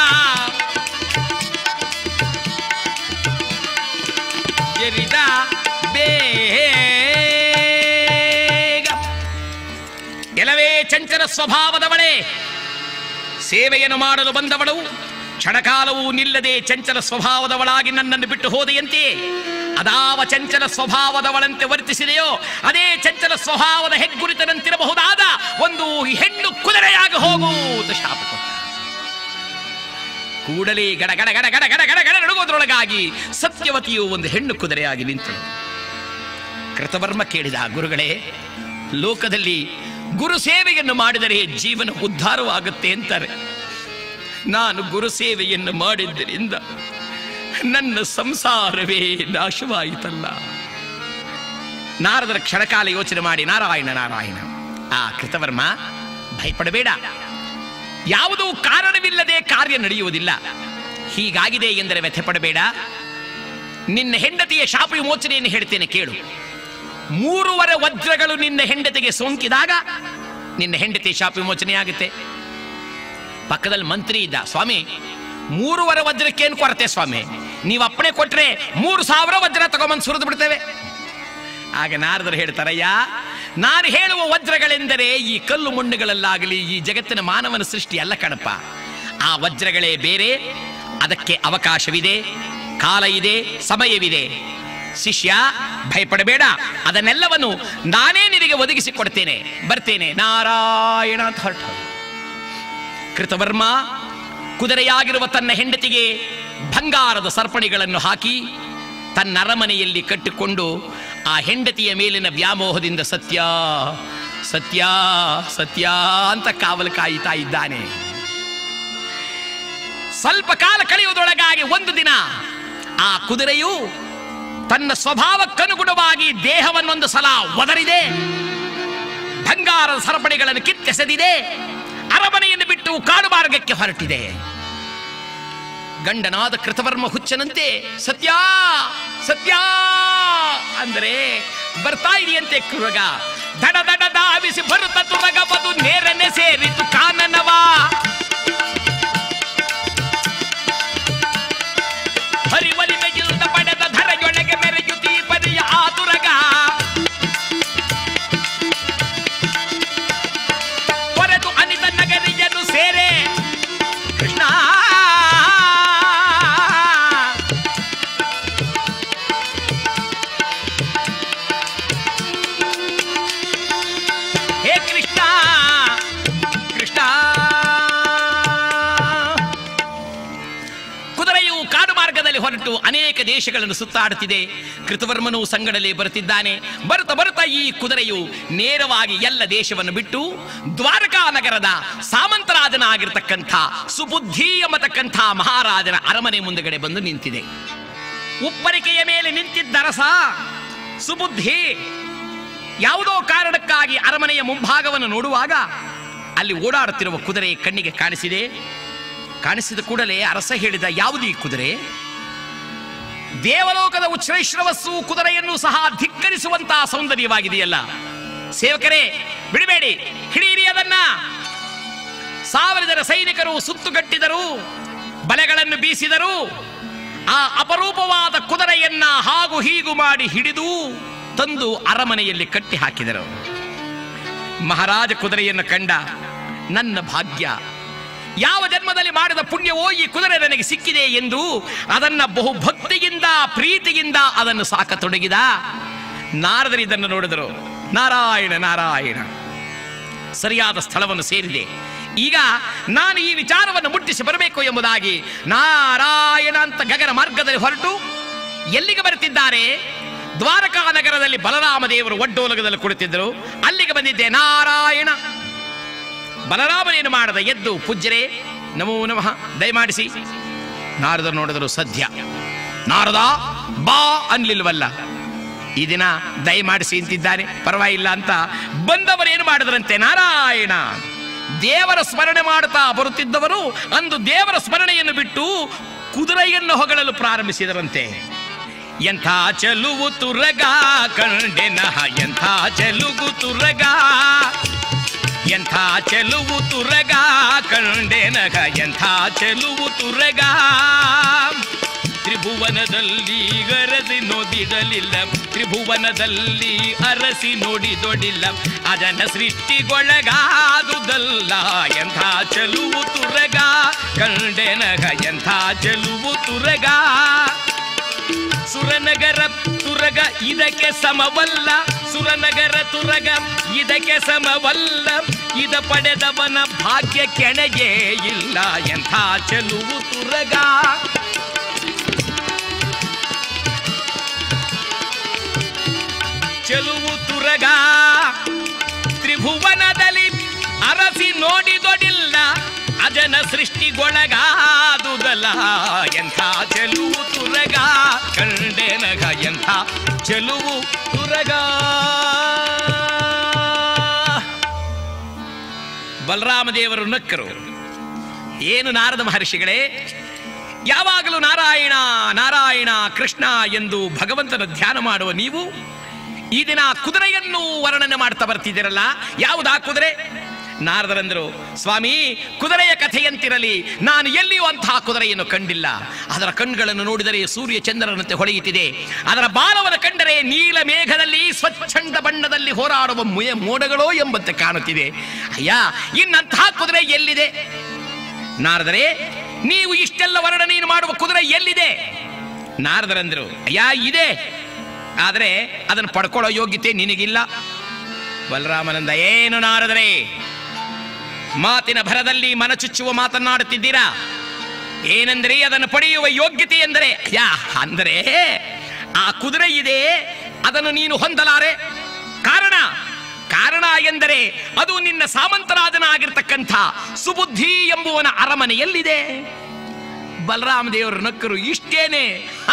ಜರಿದ ಬೇಗ ಕೆಲವೇ ಚಂಚಲ ಸ್ವಭಾವದವಳೆ ಸೇವೆಯನ್ನು ಮಾಡಲು ಬಂದವಳು ಕ್ಷಣಕಾಲವೂ ನಿಲ್ಲದೆ ಚಂಚಲ ಸ್ವಭಾವದವಳಾಗಿ ನನ್ನನ್ನು ಬಿಟ್ಟು ಹೋದೆಯಂತೆ ಅದಾವ ಚಂಚಲ ಸ್ವಭಾವದವಳಂತೆ ವರ್ತಿಸಿದೆಯೋ ಅದೇ ಚಂಚಲ ಸ್ವಭಾವದ ಹೆಗ್ಗುರಿತನಂತಿರಬಹುದಾದ ಒಂದು ಹೆಣ್ಣು ಕುದುರೆಯಾಗಿ ಹೋಗು ಅಂತ ಶಾಪ ಕೊಟ್ಟ ಕೂಡಲೇ ಗಡ ಗಡ ಗಡ ಗಡ ಗಡ ಗಡ ಗಡ ನಡುಗೋದ್ರೊಳಗಾಗಿ ಸತ್ಯವತಿಯು ಒಂದು ಹೆಣ್ಣು ಕುದುರೆಯಾಗಿ ನಿಂತಳು ಕೃತವರ್ಮ ಕೇಳಿದ ಗುರುಗಳೇ ಲೋಕದಲ್ಲಿ ಗುರು ಸೇವೆಯನ್ನು ಮಾಡಿದರೆ ಜೀವನ ಉದ್ಧಾರವಾಗುತ್ತೆ ಅಂತಾರೆ ನಾನು ಗುರು ಸೇವೆಯನ್ನು ಮಾಡಿದ್ದರಿಂದ ನನ್ನ ಸಂಸಾರವೇ ನಾಶವಾಯಿತಲ್ಲ ನಾರದರ ಕ್ಷಣಕಾಲ ಯೋಚನೆ ಮಾಡಿ ನಾರಾಯಣ ನಾರಾಯಣ ಆ ಕೃತವರ್ಮ ಭಯಪಡಬೇಡ ಯಾವುದೂ ಕಾರಣವಿಲ್ಲದೆ ಕಾರ್ಯ ನಡೆಯುವುದಿಲ್ಲ ಹೀಗಾಗಿದೆ ಎಂದರೆ ವ್ಯಥೆ ಪಡಬೇಡ ನಿನ್ನ ಹೆಂಡತಿಯ ಶಾಪ ವಿಮೋಚನೆಯನ್ನು ಹೇಳ್ತೇನೆ ಕೇಳು ಮೂರುವರೆ ವಜ್ರಗಳು ನಿನ್ನ ಹೆಂಡತಿಗೆ ಸೋಂಕಿದಾಗ ನಿನ್ನ ಹೆಂಡತಿ ಶಾಪ ವಿಮೋಚನೆ ಆಗುತ್ತೆ ಪಕ್ಕದಲ್ಲಿ ಮಂತ್ರಿ ಇದ್ದ ಸ್ವಾಮಿ ಮೂರುವರೆ ವಜ್ರಕ್ಕೇನು ಕೊರತೆ ಸ್ವಾಮಿ ನೀವು ಅಪ್ಪಣೆ ಕೊಟ್ರೆ ಮೂರು ಸಾವಿರ ವಜ್ರ ತಗೊಂಬಂದು ಸುರಿದು ಬಿಡ್ತೇವೆ ಆಗ ನಾರದರು ಹೇಳ್ತಾರಯ್ಯ ನಾನು ಹೇಳುವ ವಜ್ರಗಳೆಂದರೆ ಈ ಕಲ್ಲು ಮಣ್ಣುಗಳಲ್ಲಾಗಲಿ ಈ ಜಗತ್ತಿನ ಮಾನವನ ಸೃಷ್ಟಿ ಅಲ್ಲ ಕಣಪ್ಪ ಆ ವಜ್ರಗಳೇ ಬೇರೆ ಅದಕ್ಕೆ ಅವಕಾಶವಿದೆ ಕಾಲ ಇದೆ ಸಮಯವಿದೆ ಶಿಷ್ಯ ಭಯಪಡಬೇಡ ಅದನ್ನೆಲ್ಲವನ್ನು ನಾನೇ ನಿನಗೆ ಒದಗಿಸಿ ಕೊಡ್ತೇನೆ ಬರ್ತೇನೆ ನಾರಾಯಣ ಅಂತ ಹೊರಟು ಕೃತವರ್ಮ ಕುದುರೆಯಾಗಿರುವ ತನ್ನ ಹೆಂಡತಿಗೆ ಬಂಗಾರದ ಸರ್ಪಣಿಗಳನ್ನು ಹಾಕಿ ತನ್ನ ಅರಮನೆಯಲ್ಲಿ ಕಟ್ಟಿಕೊಂಡು ಆ ಹೆಂಡತಿಯ ಮೇಲಿನ ವ್ಯಾಮೋಹದಿಂದ ಸತ್ಯ ಸತ್ಯ ಸತ್ಯ ಅಂತ ಕಾವಲು ಕಾಯುತ್ತಾ ಇದ್ದಾನೆ ಸ್ವಲ್ಪ ಕಾಲ ಕಳೆಯುವುದರೊಳಗಾಗಿ ಒಂದು ದಿನ ಆ ಕುದುರೆಯು ತನ್ನ ಸ್ವಭಾವಕ್ಕನುಗುಣವಾಗಿ ದೇಹವನ್ನೊಂದು ಸಲ ಒದರಿದೆ ಬಂಗಾರದ ಸರಪಣಿಗಳನ್ನು ಕಿತ್ತೆಸೆದಿದೆ ಅರಮನೆಯನ್ನು ಬಿಟ್ಟು ಕಾಡು ಮಾರ್ಗಕ್ಕೆ ಹೊರಟಿದೆ ಗಂಡನಾದ ಕೃತವರ್ಮ ಹುಚ್ಚನಂತೆ ಸತ್ಯ ಸತ್ಯ ಅಂದರೆ ಬರ್ತಾ ಇದೆಯಂತೆ ಕೃಗ ದಡ ದಡ ಧಾವಿಸಿ ಬರುತ್ತ ತುರಗ ಬದು ನೇರನೆ ಸೇರಿತು ಕಾನನವ ಹರಿವಲಿಮೆಗಿಲ್ದ ಪಡೆದ ಧರೆಯೊಳಗೆ ಮೆರೆಯುತ್ತೀ ಪರಿಯ ಆತುರಗ ತೊರೆದು ಅನಿತ ನಗರಿಯನ್ನು ಸೇರೆ ಕೃಷ್ಣ ಹೊರಟು ಅನೇಕ ದೇಶಗಳನ್ನು ಸುತ್ತಾಡುತ್ತಿದೆ ಕೃತವರ್ಮನು ಸಂಗಡಲೇ ಬರುತ್ತಿದ್ದಾನೆ ಬರುತ್ತಾ ಬರುತ್ತಾ ಈ ಕುದುರೆಯು ನೇರವಾಗಿ ಎಲ್ಲ ದೇಶವನ್ನು ಬಿಟ್ಟು ದ್ವಾರಕಾ ನಗರದ ಸಾಮಂತರಾಜನಾಗಿರ್ತಕ್ಕಂಥ ಸುಬುದ್ಧಿ ಎಂಬತಕ್ಕಂಥ ಮಹಾರಾಜನ ಅರಮನೆ ಮುಂದುಗಡೆ ಬಂದು ನಿಂತಿದೆ ಉಪ್ಪರಿಕೆಯ ಮೇಲೆ ನಿಂತಿದ್ದ ರಸ ಸುಬುದ್ಧಿ ಯಾವುದೋ ಕಾರಣಕ್ಕಾಗಿ ಅರಮನೆಯ ಮುಂಭಾಗವನ್ನು ನೋಡುವಾಗ ಅಲ್ಲಿ ಓಡಾಡುತ್ತಿರುವ ಕುದುರೆ ಕಣ್ಣಿಗೆ ಕಾಣಿಸಿದೆ ಕಾಣಿಸಿದ ಕೂಡಲೇ ಅರಸ ಹೇಳಿದ ಯಾವುದು ಈ ಕುದುರೆ ದೇವಲೋಕದ ಉಚ್ಛ್ರೈಶ್ರವಸ್ಸು ಕುದುರೆಯನ್ನು ಸಹ ಧಿಕ್ಕರಿಸುವಂತಹ ಸೌಂದರ್ಯವಾಗಿದೆಯಲ್ಲ ಸೇವಕರೇ ಬಿಡಬೇಡಿ ಹಿಡಿಯಿರಿ ಅದನ್ನ ಸಾವಿರ ಜನ ಸೈನಿಕರು ಸುತ್ತುಗಟ್ಟಿದರು ಬಲೆಗಳನ್ನು ಬೀಸಿದರು ಆ ಅಪರೂಪವಾದ ಕುದುರೆಯನ್ನ ಹಾಗೂ ಹೀಗೂ ಮಾಡಿ ಹಿಡಿದು ತಂದು ಅರಮನೆಯಲ್ಲಿ ಕಟ್ಟಿ ಹಾಕಿದರು ಮಹಾರಾಜ ಕುದುರೆಯನ್ನು ಕಂಡ ನನ್ನ ಭಾಗ್ಯ ಯಾವ ಜನ್ಮದಲ್ಲಿ ಮಾಡಿದ ಪುಣ್ಯವೋ ಈ ಕುದುರೆ ನನಗೆ ಸಿಕ್ಕಿದೆ ಎಂದು ಅದನ್ನ ಬಹು ಭಕ್ತಿಯಿಂದ ಪ್ರೀತಿಯಿಂದ ಅದನ್ನು ಸಾಕತೊಡಗಿದ ನಾರದರು ಇದನ್ನು ನೋಡಿದರು ನಾರಾಯಣ ನಾರಾಯಣ ಸರಿಯಾದ ಸ್ಥಳವನ್ನು ಸೇರಿದೆ ಈಗ ನಾನು ಈ ವಿಚಾರವನ್ನು ಮುಟ್ಟಿಸಿ ಬರಬೇಕು ಎಂಬುದಾಗಿ ನಾರಾಯಣ ಅಂತ ಗಗನ ಮಾರ್ಗದಲ್ಲಿ ಹೊರಟು ಎಲ್ಲಿಗೆ ಬರುತ್ತಿದ್ದಾರೆ ದ್ವಾರಕಾ ನಗರದಲ್ಲಿ ಬಲರಾಮ ದೇವರು ಒಡ್ಡೋಲಗದಲ್ಲಿ ಕುಳಿತಿದ್ದರು ಅಲ್ಲಿಗೆ ಬಂದಿದ್ದೆ ನಾರಾಯಣ ಬಲರಾಮನೇನು ಮಾಡದ ಎದ್ದು ಪೂಜ್ಯರೇ ನಮೋ ನಮಃ ದಯಮಾಡಿಸಿ ನಾರದರು ನೋಡಿದರು ಸದ್ಯ ನಾರದ ಬಾ ಅನ್ಲಿಲ್ವಲ್ಲ ಈ ದಿನ ದಯಮಾಡಿಸಿ ಅಂತಿದ್ದಾನೆ ಪರವಾಗಿಲ್ಲ ಅಂತ ಬಂದವರೇನು ಮಾಡಿದ್ರಂತೆ ನಾರಾಯಣ ದೇವರ ಸ್ಮರಣೆ ಮಾಡುತ್ತಾ ಬರುತ್ತಿದ್ದವರು ಅಂದು ದೇವರ ಸ್ಮರಣೆಯನ್ನು ಬಿಟ್ಟು ಕುದುರೆಯನ್ನು ಹೊಗಳಲು ಪ್ರಾರಂಭಿಸಿದರಂತೆ ಎಂಥ ಚೆಲುವು ತುರಗ ಕಂಡೆನಹ ಎಂಥ ಚೆಲುಗು ತುರಗ ಎಂಥ ಚೆಲುವು ತುರಗ ಕಂಡೆನಗ ಎಂಥ ಚೆಲುವು ತುರಗ ತ್ರಿಭುವನದಲ್ಲಿ ಅರಸಿ ನೋದಿಡಲಿಲ್ಲ ತ್ರಿಭುವನದಲ್ಲಿ ಅರಸಿ ನೋಡಿದೊಡಿಲ್ಲ ಅದನ ಸೃಷ್ಟಿಗೊಳಗಾದುದಲ್ಲ ಎಂಥ ಚೆಲುವು ತುರಗ ಕಂಡೆನಗ ಎಂಥ ಚೆಲುವು ತುರಗ ಸುರನಗರ ತುರಗ ಇದಕ್ಕೆ ಸಮವಲ್ಲ ಸುರನಗರ ತುರಗ ಇದಕ್ಕೆ ಸಮವಲ್ಲ ಇದ ಪಡೆದವನ ಭಾಗ್ಯ ಕೆಣಗೆ ಇಲ್ಲ ಎಂಥ ಚೆಲುವು ತುರಗ ಚೆಲುವು ತುರಗ ತ್ರಿಭುವನದಲ್ಲಿ ಅರಸಿ ನೋಡಿದೊಡಿಲ್ಲ ಅಜನ ಸೃಷ್ಟಿಗೊಳಗಾದುದಲ್ಲ ಎಂಥ ಚೆಲುವು ತುರಗ ಕಂಡೆನಗ ಎಂಥ ಚೆಲುವು ತುರಗ ಬಲರಾಮ ದೇವರು ನಕ್ಕರು ಏನು ನಾರದ ಮಹರ್ಷಿಗಳೇ ಯಾವಾಗಲೂ ನಾರಾಯಣ ನಾರಾಯಣ ಕೃಷ್ಣ ಎಂದು ಭಗವಂತನ ಧ್ಯಾನ ಮಾಡುವ ನೀವು ಈ ದಿನ ಕುದುರೆಯನ್ನು ವರ್ಣನೆ ಮಾಡ್ತಾ ಬರ್ತಿದ್ದೀರಲ್ಲ ಯಾವುದಾ ಕುದುರೆ ನಾರದರಂದರು ಸ್ವಾಮಿ ಕುದುರೆಯ ಕಥೆಯಂತಿರಲಿ ನಾನು ಎಲ್ಲಿಯೂ ಅಂತಹ ಕುದುರೆಯನ್ನು ಕಂಡಿಲ್ಲ ಅದರ ಕಣ್ಗಳನ್ನು ನೋಡಿದರೆ ಸೂರ್ಯ ಚಂದ್ರನಂತೆ ಹೊಳೆಯುತ್ತಿದೆ ಅದರ ಬಾಲವನ್ನು ಕಂಡರೆ ನೀಲ ಮೇಘದಲ್ಲಿ ಸ್ವಚ್ಛಂದ ಬಣ್ಣದಲ್ಲಿ ಹೋರಾಡುವ ಮುಯ ಮೋಡಗಳೋ ಎಂಬಂತೆ ಕಾಣುತ್ತಿದೆ ಅಯ್ಯ ಇನ್ನಂತಹ ಕುದುರೆ ಎಲ್ಲಿದೆ ನಾರದರೆ ನೀವು ಇಷ್ಟೆಲ್ಲ ವರ್ಣನೆಯನ್ನು ಮಾಡುವ ಕುದುರೆ ಎಲ್ಲಿದೆ ನಾರದರಂದರು ಅಯ್ಯ ಇದೆ ಆದರೆ ಅದನ್ನು ಪಡ್ಕೊಳ್ಳೋ ಯೋಗ್ಯತೆ ನಿನಗಿಲ್ಲ ಬಲರಾಮನಂದ ಏನು ನಾರದರೆ ಮಾತಿನ ಭರದಲ್ಲಿ ಮನಚುಚ್ಚುವ ಮಾತನ್ನಾಡುತ್ತಿದ್ದೀರಾ ಏನೆಂದರೆ ಅದನ್ನು ಪಡೆಯುವ ಯೋಗ್ಯತೆ ಎಂದರೆ ಯಾ ಅಂದರೆ ಆ ಕುದುರೆ ಇದೆ ಅದನ್ನು ನೀನು ಹೊಂದಲಾರೆ ಕಾರಣ ಕಾರಣ ಎಂದರೆ ಅದು ನಿನ್ನ ಸಾಮಂತರಾಜನಾಗಿರ್ತಕ್ಕಂಥ ಸುಬುದ್ಧಿ ಎಂಬುವನ ಅರಮನೆಯಲ್ಲಿದೆ ಬಲರಾಮ ದೇವರು ನಕ್ಕರು ಇಷ್ಟೇನೆ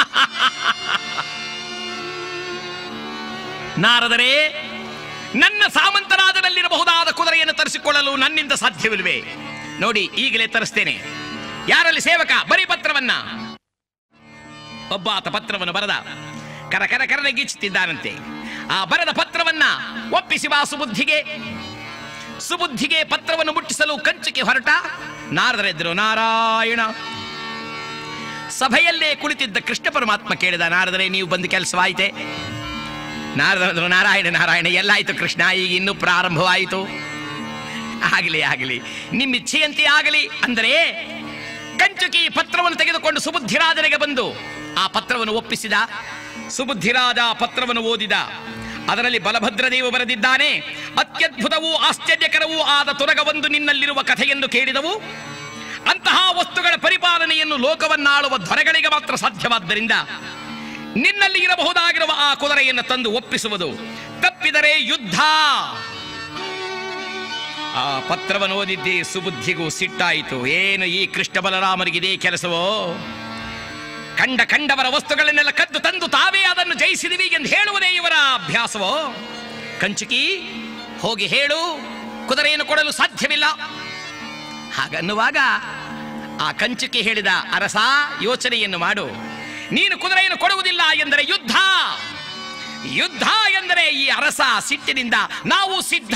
ನಾರದರೆ ನನ್ನ ಸಾಮಂತರಾಜನಲ್ಲಿರಬಹುದಾದ ಕುದುರೆಯನ್ನು ತರಿಸಿಕೊಳ್ಳಲು ನನ್ನಿಂದ ಸಾಧ್ಯವಿಲ್ವೇ ನೋಡಿ ಈಗಲೇ ತರಿಸ್ತೇನೆ ಯಾರಲ್ಲಿ ಸೇವಕ ಬರೀ ಪತ್ರವನ್ನ ಒಬ್ಬಾತ ಪತ್ರವನ್ನು ಬರದ ಕರ ಕರ ಕರನಗಿಚ್ಚುತ್ತಿದ್ದಾನಂತೆ ಆ ಬರದ ಪತ್ರವನ್ನ ಒಪ್ಪಿಸಿ ಬಾ ಸುಬುದ್ಧಿಗೆ ಸುಬುದ್ಧಿಗೆ ಪತ್ರವನ್ನು ಮುಟ್ಟಿಸಲು ಕಂಚಿಗೆ ಹೊರಟ ನಾರದರೆದ್ರು ನಾರಾಯಣ ಸಭೆಯಲ್ಲೇ ಕುಳಿತಿದ್ದ ಕೃಷ್ಣ ಪರಮಾತ್ಮ ಕೇಳಿದ ನಾರದರೆ ನೀವು ಬಂದು ಕೆಲಸವಾಯಿತೆ ನಾರದರು ನಾರಾಯಣ ನಾರಾಯಣ ಎಲ್ಲಾಯ್ತು ಕೃಷ್ಣ ಈಗ ಇನ್ನೂ ಪ್ರಾರಂಭವಾಯಿತು ಆಗಲಿ ಆಗಲಿ ನಿಮ್ಮ ಇಚ್ಛೆಯಂತೆ ಆಗಲಿ ಅಂದರೆ ಕಂಚುಕಿ ಪತ್ರವನ್ನು ತೆಗೆದುಕೊಂಡು ಸುಬುದ್ಧಿರಾಜನಿಗೆ ಬಂದು ಆ ಪತ್ರವನ್ನು ಒಪ್ಪಿಸಿದ ಸುಬುದ್ಧಿರಾಜ ಆ ಪತ್ರವನ್ನು ಓದಿದ ಅದರಲ್ಲಿ ಬಲಭದ್ರದೇವು ಬರೆದಿದ್ದಾನೆ ಅತ್ಯದ್ಭುತವೂ ಆಶ್ಚರ್ಯಕರವೂ ಆದ ತುರಗವೊಂದು ನಿನ್ನಲ್ಲಿರುವ ಕಥೆಯನ್ನು ಕೇಳಿದವು ಅಂತಹ ವಸ್ತುಗಳ ಪರಿಪಾಲನೆಯನ್ನು ಲೋಕವನ್ನಾಳುವ ದೊರೆಗಳಿಗೆ ಮಾತ್ರ ಸಾಧ್ಯವಾದ್ದರಿಂದ ನಿನ್ನಲ್ಲಿ ಇರಬಹುದಾಗಿರುವ ಆ ಕುದುರೆಯನ್ನು ತಂದು ಒಪ್ಪಿಸುವುದು ತಪ್ಪಿದರೆ ಯುದ್ಧ ಆ ಪತ್ರವನ್ನು ಓದಿದ್ದೆ ಸುಬುದ್ಧಿಗೂ ಸಿಟ್ಟಾಯಿತು ಏನು ಈ ಕೃಷ್ಣ ಬಲರಾಮರಿಗಿದೆ ಕೆಲಸವೋ ಕಂಡ ಕಂಡವರ ವಸ್ತುಗಳನ್ನೆಲ್ಲ ಕದ್ದು ತಂದು ತಾವೇ ಅದನ್ನು ಜಯಿಸಿದಿವಿ ಎಂದು ಹೇಳುವುದೇ ಇವರ ಅಭ್ಯಾಸವೋ ಕಂಚುಕಿ ಹೋಗಿ ಹೇಳು ಕುದುರೆಯನ್ನು ಕೊಡಲು ಸಾಧ್ಯವಿಲ್ಲ ಹಾಗನ್ನುವಾಗ ಆ ಕಂಚುಕಿ ಹೇಳಿದ ಅರಸ ಯೋಚನೆಯನ್ನು ಮಾಡು ನೀನು ಕುದುರೆಯನ್ನು ಕೊಡುವುದಿಲ್ಲ ಎಂದರೆ ಯುದ್ಧ ಯುದ್ಧ ಎಂದರೆ ಈ ಅರಸ ಸಿಟ್ಟಿನಿಂದ ನಾವು ಸಿದ್ಧ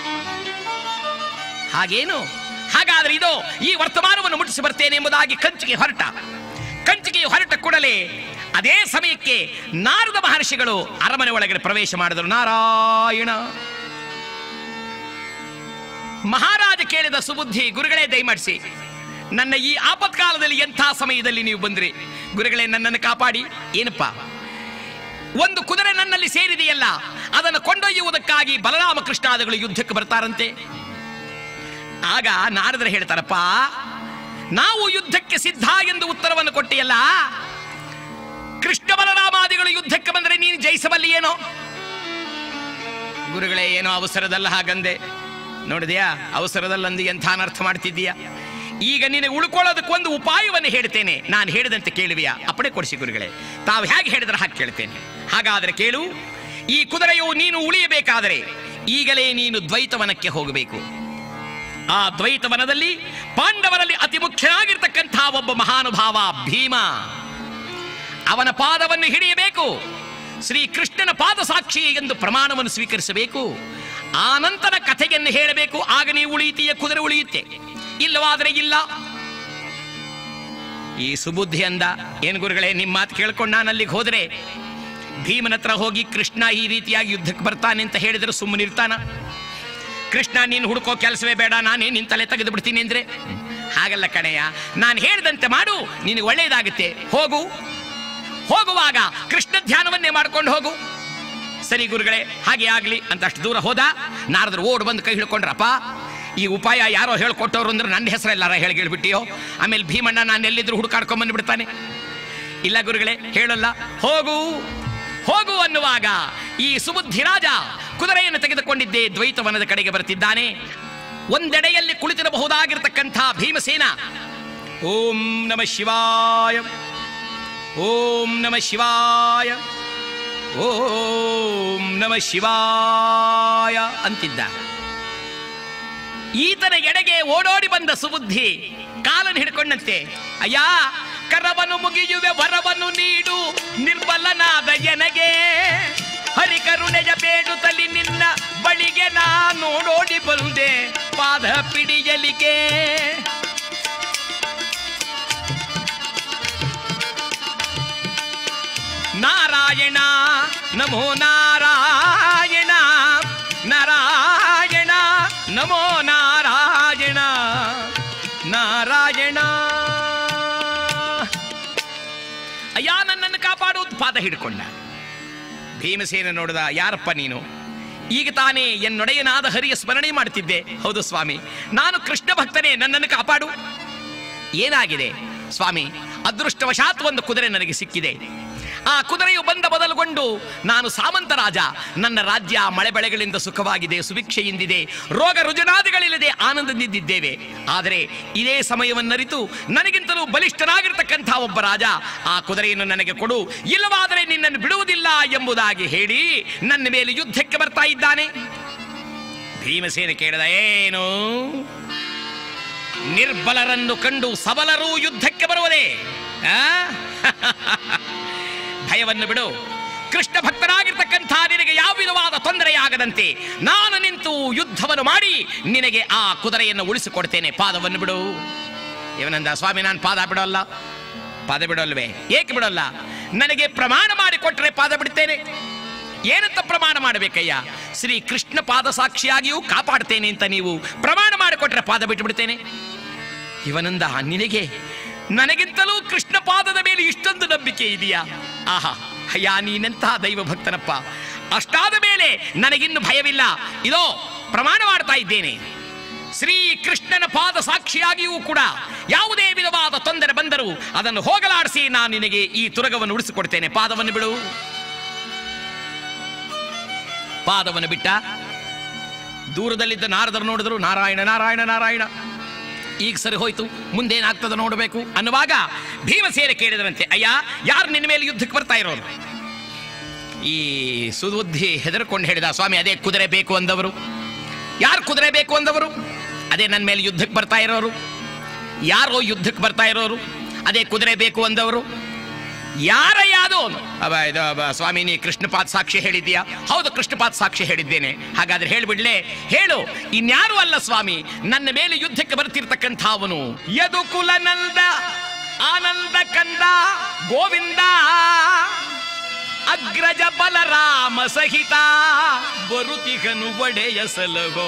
ಹಾಗೇನು ಹಾಗಾದ್ರೆ ಇದು ಈ ವರ್ತಮಾನವನ್ನು ಮುಟ್ಟಿಸಿ ಬರ್ತೇನೆ ಎಂಬುದಾಗಿ ಕಂಚಿಗೆ ಹೊರಟ ಕಂಚಿಗೆಯು ಹೊರಟ ಕೂಡಲೇ ಅದೇ ಸಮಯಕ್ಕೆ ನಾರದ ಮಹರ್ಷಿಗಳು ಅರಮನೆ ಒಳಗಡೆ ಪ್ರವೇಶ ಮಾಡಿದರು ನಾರಾಯಣ ಮಹಾರಾಜ ಕೇಳಿದ ಸುಬುದ್ಧಿ ಗುರುಗಳೇ ದಯಮಾಡಿಸಿ ನನ್ನ ಈ ಆಪತ್ಕಾಲದಲ್ಲಿ ಎಂಥ ಸಮಯದಲ್ಲಿ ನೀವು ಬಂದ್ರಿ ಗುರುಗಳೇ ನನ್ನನ್ನು ಕಾಪಾಡಿ ಏನಪ್ಪಾ ಒಂದು ಕುದುರೆ ನನ್ನಲ್ಲಿ ಸೇರಿದೆಯಲ್ಲ ಅದನ್ನು ಕೊಂಡೊಯ್ಯುವುದಕ್ಕಾಗಿ ಬಲರಾಮ ಕೃಷ್ಣಾದಿಗಳು ಯುದ್ಧಕ್ಕೆ ಬರ್ತಾರಂತೆ ಆಗ ನಾರದರು ಹೇಳ್ತಾರಪ್ಪ ನಾವು ಯುದ್ಧಕ್ಕೆ ಸಿದ್ಧ ಎಂದು ಉತ್ತರವನ್ನು ಕೊಟ್ಟಿಯಲ್ಲ ಕೃಷ್ಣ ಬಲರಾಮಾದಿಗಳು ಯುದ್ಧಕ್ಕೆ ಬಂದರೆ ನೀನು ಜಯಿಸಬಲ್ಲಿ ಏನೋ ಗುರುಗಳೇ ಏನೋ ಅವಸರದಲ್ಲ ಹಾಗಂದೆ ನೋಡಿದ್ಯಾ ಅವಸರದಲ್ಲಂದು ಎಂಥ ಅನರ್ಥ ಮಾಡ್ತಿದ್ದೀಯಾ ಈಗ ನಿನಗೆ ಉಳ್ಕೊಳ್ಳೋದಕ್ಕೊಂದು ಉಪಾಯವನ್ನು ಹೇಳ್ತೇನೆ ನಾನು ಹೇಳಿದಂತೆ ಕೇಳುವಿಯಾ ಅಪ್ಪಣೆ ಕೊಡಿಸಿ ಗುರುಗಳೇ ತಾವು ಹೇಗೆ ಹೇಳಿದ್ರೆ ಹಾಗೆ ಕೇಳ್ತೇನೆ ಹಾಗಾದರೆ ಕೇಳು ಈ ಕುದುರೆಯು ನೀನು ಉಳಿಯಬೇಕಾದರೆ ಈಗಲೇ ನೀನು ದ್ವೈತವನಕ್ಕೆ ಹೋಗಬೇಕು ಆ ದ್ವೈತವನದಲ್ಲಿ ಪಾಂಡವರಲ್ಲಿ ಅತಿ ಮುಖ್ಯನಾಗಿರ್ತಕ್ಕಂಥ ಒಬ್ಬ ಮಹಾನುಭಾವ ಭೀಮ ಅವನ ಪಾದವನ್ನು ಹಿಡಿಯಬೇಕು ಶ್ರೀ ಕೃಷ್ಣನ ಪಾದ ಸಾಕ್ಷಿ ಎಂದು ಪ್ರಮಾಣವನ್ನು ಸ್ವೀಕರಿಸಬೇಕು ಆ ನಂತರ ಕಥೆಯನ್ನು ಹೇಳಬೇಕು ಆಗ ನೀವು ಉಳಿಯುತ್ತೀಯ ಕುದುರೆ ಉಳಿಯುತ್ತೆ ಇಲ್ಲವಾದರೆ ಇಲ್ಲ ಈ ಸುಬುದ್ಧಿ ಅಂದ ಏನು ಗುರುಗಳೇ ನಿಮ್ಮ ಮಾತು ಕೇಳ್ಕೊಂಡು ನಾನು ಅಲ್ಲಿಗೆ ಹೋದರೆ ಭೀಮನ ಹತ್ರ ಹೋಗಿ ಕೃಷ್ಣ ಈ ರೀತಿಯಾಗಿ ಯುದ್ಧಕ್ಕೆ ಬರ್ತಾನೆ ಅಂತ ಹೇಳಿದ್ರೆ ಸುಮ್ಮನಿರ್ತಾನ ಕೃಷ್ಣ ನೀನು ಹುಡುಕೋ ಕೆಲಸವೇ ಬೇಡ ನಾನೇ ನಿನ್ ತಲೆ ತೆಗೆದು ಬಿಡ್ತೀನಿ ಅಂದ್ರೆ ಹಾಗಲ್ಲ ಕಣಯ್ಯ ನಾನು ಹೇಳಿದಂತೆ ಮಾಡು ನಿನಗೆ ಒಳ್ಳೆಯದಾಗುತ್ತೆ ಹೋಗು ಹೋಗುವಾಗ ಕೃಷ್ಣ ಧ್ಯಾನವನ್ನೇ ಮಾಡ್ಕೊಂಡು ಹೋಗು ಸರಿ ಗುರುಗಳೇ ಹಾಗೆ ಆಗ್ಲಿ ಅಂತ ಅಷ್ಟು ದೂರ ಹೋದ ನಾರದ್ರು ಓಡ್ ಬಂದು ಕೈ ಹಿಡ್ಕೊಂಡ್ರಪ್ಪ ಈ ಉಪಾಯ ಯಾರೋ ಹೇಳ್ಕೊಟ್ಟವ್ರು ಅಂದ್ರೆ ನನ್ನ ಹೆಸರೆಲ್ಲಾರ ಹೇಳಿ ಹೇಳ್ಬಿಟ್ಟಿಯೋ ಆಮೇಲೆ ಭೀಮಣ್ಣ ನಾನು ಎಲ್ಲಿದ್ರು ಹುಡುಕಾಡ್ಕೊಂಡ್ ಬಂದ್ಬಿಡ್ತಾನೆ ಇಲ್ಲ ಗುರುಗಳೇ ಹೇಳಲ್ಲ ಹೋಗು ಹೋಗು ಅನ್ನುವಾಗ ಈ ಸುಬುದ್ಧಿ ರಾಜ ಕುದುರೆಯನ್ನು ತೆಗೆದುಕೊಂಡಿದ್ದೇ ದ್ವೈತವನದ ಕಡೆಗೆ ಬರುತ್ತಿದ್ದಾನೆ ಒಂದೆಡೆಯಲ್ಲಿ ಕುಳಿತಿರಬಹುದಾಗಿರ್ತಕ್ಕಂಥ ಭೀಮಸೇನ ಓಂ ನಮ ಶಿವಾಯ ಓಂ ನಮ ಶಿವಾಯ ಓಂ ನಮ ಶಿವಾಯ ಅಂತಿದ್ದ ಈತನ ಎಡೆಗೆ ಓಡೋಡಿ ಬಂದ ಸುಬುದ್ಧಿ ಕಾಲನ್ನು ಹಿಡ್ಕೊಂಡಂತೆ ಅಯ್ಯ ಕರವನ್ನು ಮುಗಿಯುವೆ ವರವನ್ನು ನೀಡು ನಿರ್ಬಲನಾದ ಎನಗೆ ಹರಿಕರುಣೆಯ ಬೇಡುತ್ತಲಿ ನಿನ್ನ ಬಳಿಗೆ ನಾ ನೋಡೋಡಿ ಬಂದೆ ಪಾದ ಪಿಡಿಯಲಿಕೆ ನಾರಾಯಣ ನಮೋ ನಾರಾಯಣ ನಾರಾಯಣ ನಮೋ ನಾರಾಯಣ ನಾರಾಯಣ ಅಯ್ಯ ನನ್ನನ್ನು ಕಾಪಾಡುವುದು ಪಾದ ಹಿಡ್ಕೊಂಡ ಭೀಮಸೇನ ನೋಡಿದ ಯಾರಪ್ಪ ನೀನು ಈಗ ತಾನೇ ಎನ್ನೊಡೆಯನಾದ ಹರಿಯ ಸ್ಮರಣೆ ಮಾಡುತ್ತಿದ್ದೆ ಹೌದು ಸ್ವಾಮಿ ನಾನು ಕೃಷ್ಣ ಭಕ್ತನೇ ನನ್ನನ್ನು ಕಾಪಾಡು ಏನಾಗಿದೆ ಸ್ವಾಮಿ ಅದೃಷ್ಟವಶಾತ್ ಒಂದು ಕುದುರೆ ನನಗೆ ಸಿಕ್ಕಿದೆ ಆ ಕುದುರೆಯು ಬಂದ ಬದಲುಗೊಂಡು ನಾನು ಸಾಮಂತ ರಾಜ ನನ್ನ ರಾಜ್ಯ ಮಳೆ ಬೆಳೆಗಳಿಂದ ಸುಖವಾಗಿದೆ ಸುಭಿಕ್ಷೆಯಿಂದಿದೆ ರೋಗ ರುಜನಾದಿಗಳಿಲ್ಲದೆ ಆನಂದದಿಂದಿದ್ದೇವೆ ಆದರೆ ಇದೇ ಸಮಯವನ್ನರಿತು ನನಗಿಂತಲೂ ಬಲಿಷ್ಠನಾಗಿರ್ತಕ್ಕಂಥ ಒಬ್ಬ ರಾಜ ಆ ಕುದುರೆಯನ್ನು ನನಗೆ ಕೊಡು ಇಲ್ಲವಾದರೆ ನಿನ್ನನ್ನು ಬಿಡುವುದಿಲ್ಲ ಎಂಬುದಾಗಿ ಹೇಳಿ ನನ್ನ ಮೇಲೆ ಯುದ್ಧಕ್ಕೆ ಬರ್ತಾ ಇದ್ದಾನೆ ಭೀಮಸೇನ ಕೇಳಿದ ಏನು ನಿರ್ಬಲರನ್ನು ಕಂಡು ಸಬಲರು ಯುದ್ಧಕ್ಕೆ ಬರುವುದೇ ಆ? ಭಯವನ್ನು ಬಿಡು ಕೃಷ್ಣ ಭಕ್ತನಾಗಿರ್ತಕ್ಕಂಥ ನಿನಗೆ ಯಾವ ವಿಧವಾದ ತೊಂದರೆಯಾಗದಂತೆ ನಾನು ನಿಂತು ಯುದ್ಧವನ್ನು ಮಾಡಿ ನಿನಗೆ ಆ ಕುದುರೆಯನ್ನು ಉಳಿಸಿಕೊಡ್ತೇನೆ ಪಾದವನ್ನು ಬಿಡು ಇವನಂದ ಸ್ವಾಮಿ ನಾನು ಪಾದ ಬಿಡೋಲ್ಲ ಪಾದ ಬಿಡೋಲ್ವೇ ಏಕೆ ಬಿಡೋಲ್ಲ ನನಗೆ ಪ್ರಮಾಣ ಮಾಡಿ ಕೊಟ್ಟರೆ ಪಾದ ಬಿಡ್ತೇನೆ ಏನಂತ ಪ್ರಮಾಣ ಮಾಡಬೇಕಯ್ಯ ಶ್ರೀ ಕೃಷ್ಣ ಪಾದ ಸಾಕ್ಷಿಯಾಗಿಯೂ ಕಾಪಾಡ್ತೇನೆ ಅಂತ ನೀವು ಪ್ರಮಾಣ ಮಾಡಿಕೊಟ್ರೆ ಪಾದ ಬಿಟ್ಟು ಬಿಡ್ತೇನೆ ಇವನಂದ ನಿನಗೆ ನನಗಿಂತಲೂ ಕೃಷ್ಣ ಪಾದದ ಮೇಲೆ ಇಷ್ಟೊಂದು ನಂಬಿಕೆ ಇದೆಯಾ ಆಹಾ ಅಯ್ಯ ನೀನೆಂತಹ ದೈವ ಭಕ್ತನಪ್ಪ ಅಷ್ಟಾದ ಮೇಲೆ ನನಗಿನ್ನು ಭಯವಿಲ್ಲ ಇದೋ ಪ್ರಮಾಣ ಮಾಡ್ತಾ ಇದ್ದೇನೆ ಶ್ರೀ ಕೃಷ್ಣನ ಪಾದ ಸಾಕ್ಷಿಯಾಗಿಯೂ ಕೂಡ ಯಾವುದೇ ವಿಧವಾದ ತೊಂದರೆ ಬಂದರೂ ಅದನ್ನು ಹೋಗಲಾಡಿಸಿ ನಾನು ನಿನಗೆ ಈ ತುರಗವನ್ನು ಉಳಿಸಿಕೊಡ್ತೇನೆ ಪಾದವನ್ನು ಬಿಡು ಪಾದವನ್ನು ಬಿಟ್ಟ ದೂರದಲ್ಲಿದ್ದ ನಾರದರು ನೋಡಿದ್ರು ನಾರಾಯಣ ನಾರಾಯಣ ನಾರಾಯಣ ಈಗ ಸರಿ ಹೋಯ್ತು ಮುಂದೇನಾಗ್ತದೆ ನೋಡಬೇಕು ಅನ್ನುವಾಗ ಭೀಮಸೇನ ಕೇಳಿದರಂತೆ ಅಯ್ಯ ಯಾರು ನಿನ್ನ ಮೇಲೆ ಯುದ್ಧಕ್ಕೆ ಬರ್ತಾ ಇರೋರು ಈ ಸುಬುದ್ಧಿ ಹೆದರ್ಕೊಂಡು ಹೇಳಿದ ಸ್ವಾಮಿ ಅದೇ ಕುದುರೆ ಬೇಕು ಅಂದವರು ಯಾರು ಕುದುರೆ ಬೇಕು ಅಂದವರು ಅದೇ ನನ್ನ ಮೇಲೆ ಯುದ್ಧಕ್ಕೆ ಬರ್ತಾ ಇರೋರು ಯಾರೋ ಯುದ್ಧಕ್ಕೆ ಬರ್ತಾ ಇರೋರು ಅದೇ ಕುದುರೆ ಬೇಕು ಅಂದವರು ಯಾರ ಯಾವುದು ಅವ ಇದು ಅವ ಸ್ವಾಮಿ ನೀ ಕೃಷ್ಣಪಾತ್ ಸಾಕ್ಷಿ ಹೇಳಿದ್ಯಾ ಹೌದು ಕೃಷ್ಣಪಾತ್ ಸಾಕ್ಷಿ ಹೇಳಿದ್ದೇನೆ ಹಾಗಾದ್ರೆ ಹೇಳ್ಬಿಡ್ಲೆ ಹೇಳು ಇನ್ಯಾರು ಅಲ್ಲ ಸ್ವಾಮಿ ನನ್ನ ಮೇಲೆ ಯುದ್ಧಕ್ಕೆ ಬರ್ತಿರ್ತಕ್ಕಂಥ ಅವನು ಯದು ಕುಲನಂದ ಆನಂದ ಕಂದ ಗೋವಿಂದ ಅಗ್ರಜ ಬಲರಾಮ ಸಹಿತ ಬರುತಿಗನು ಒಡೆಯ ಸಲಗೋ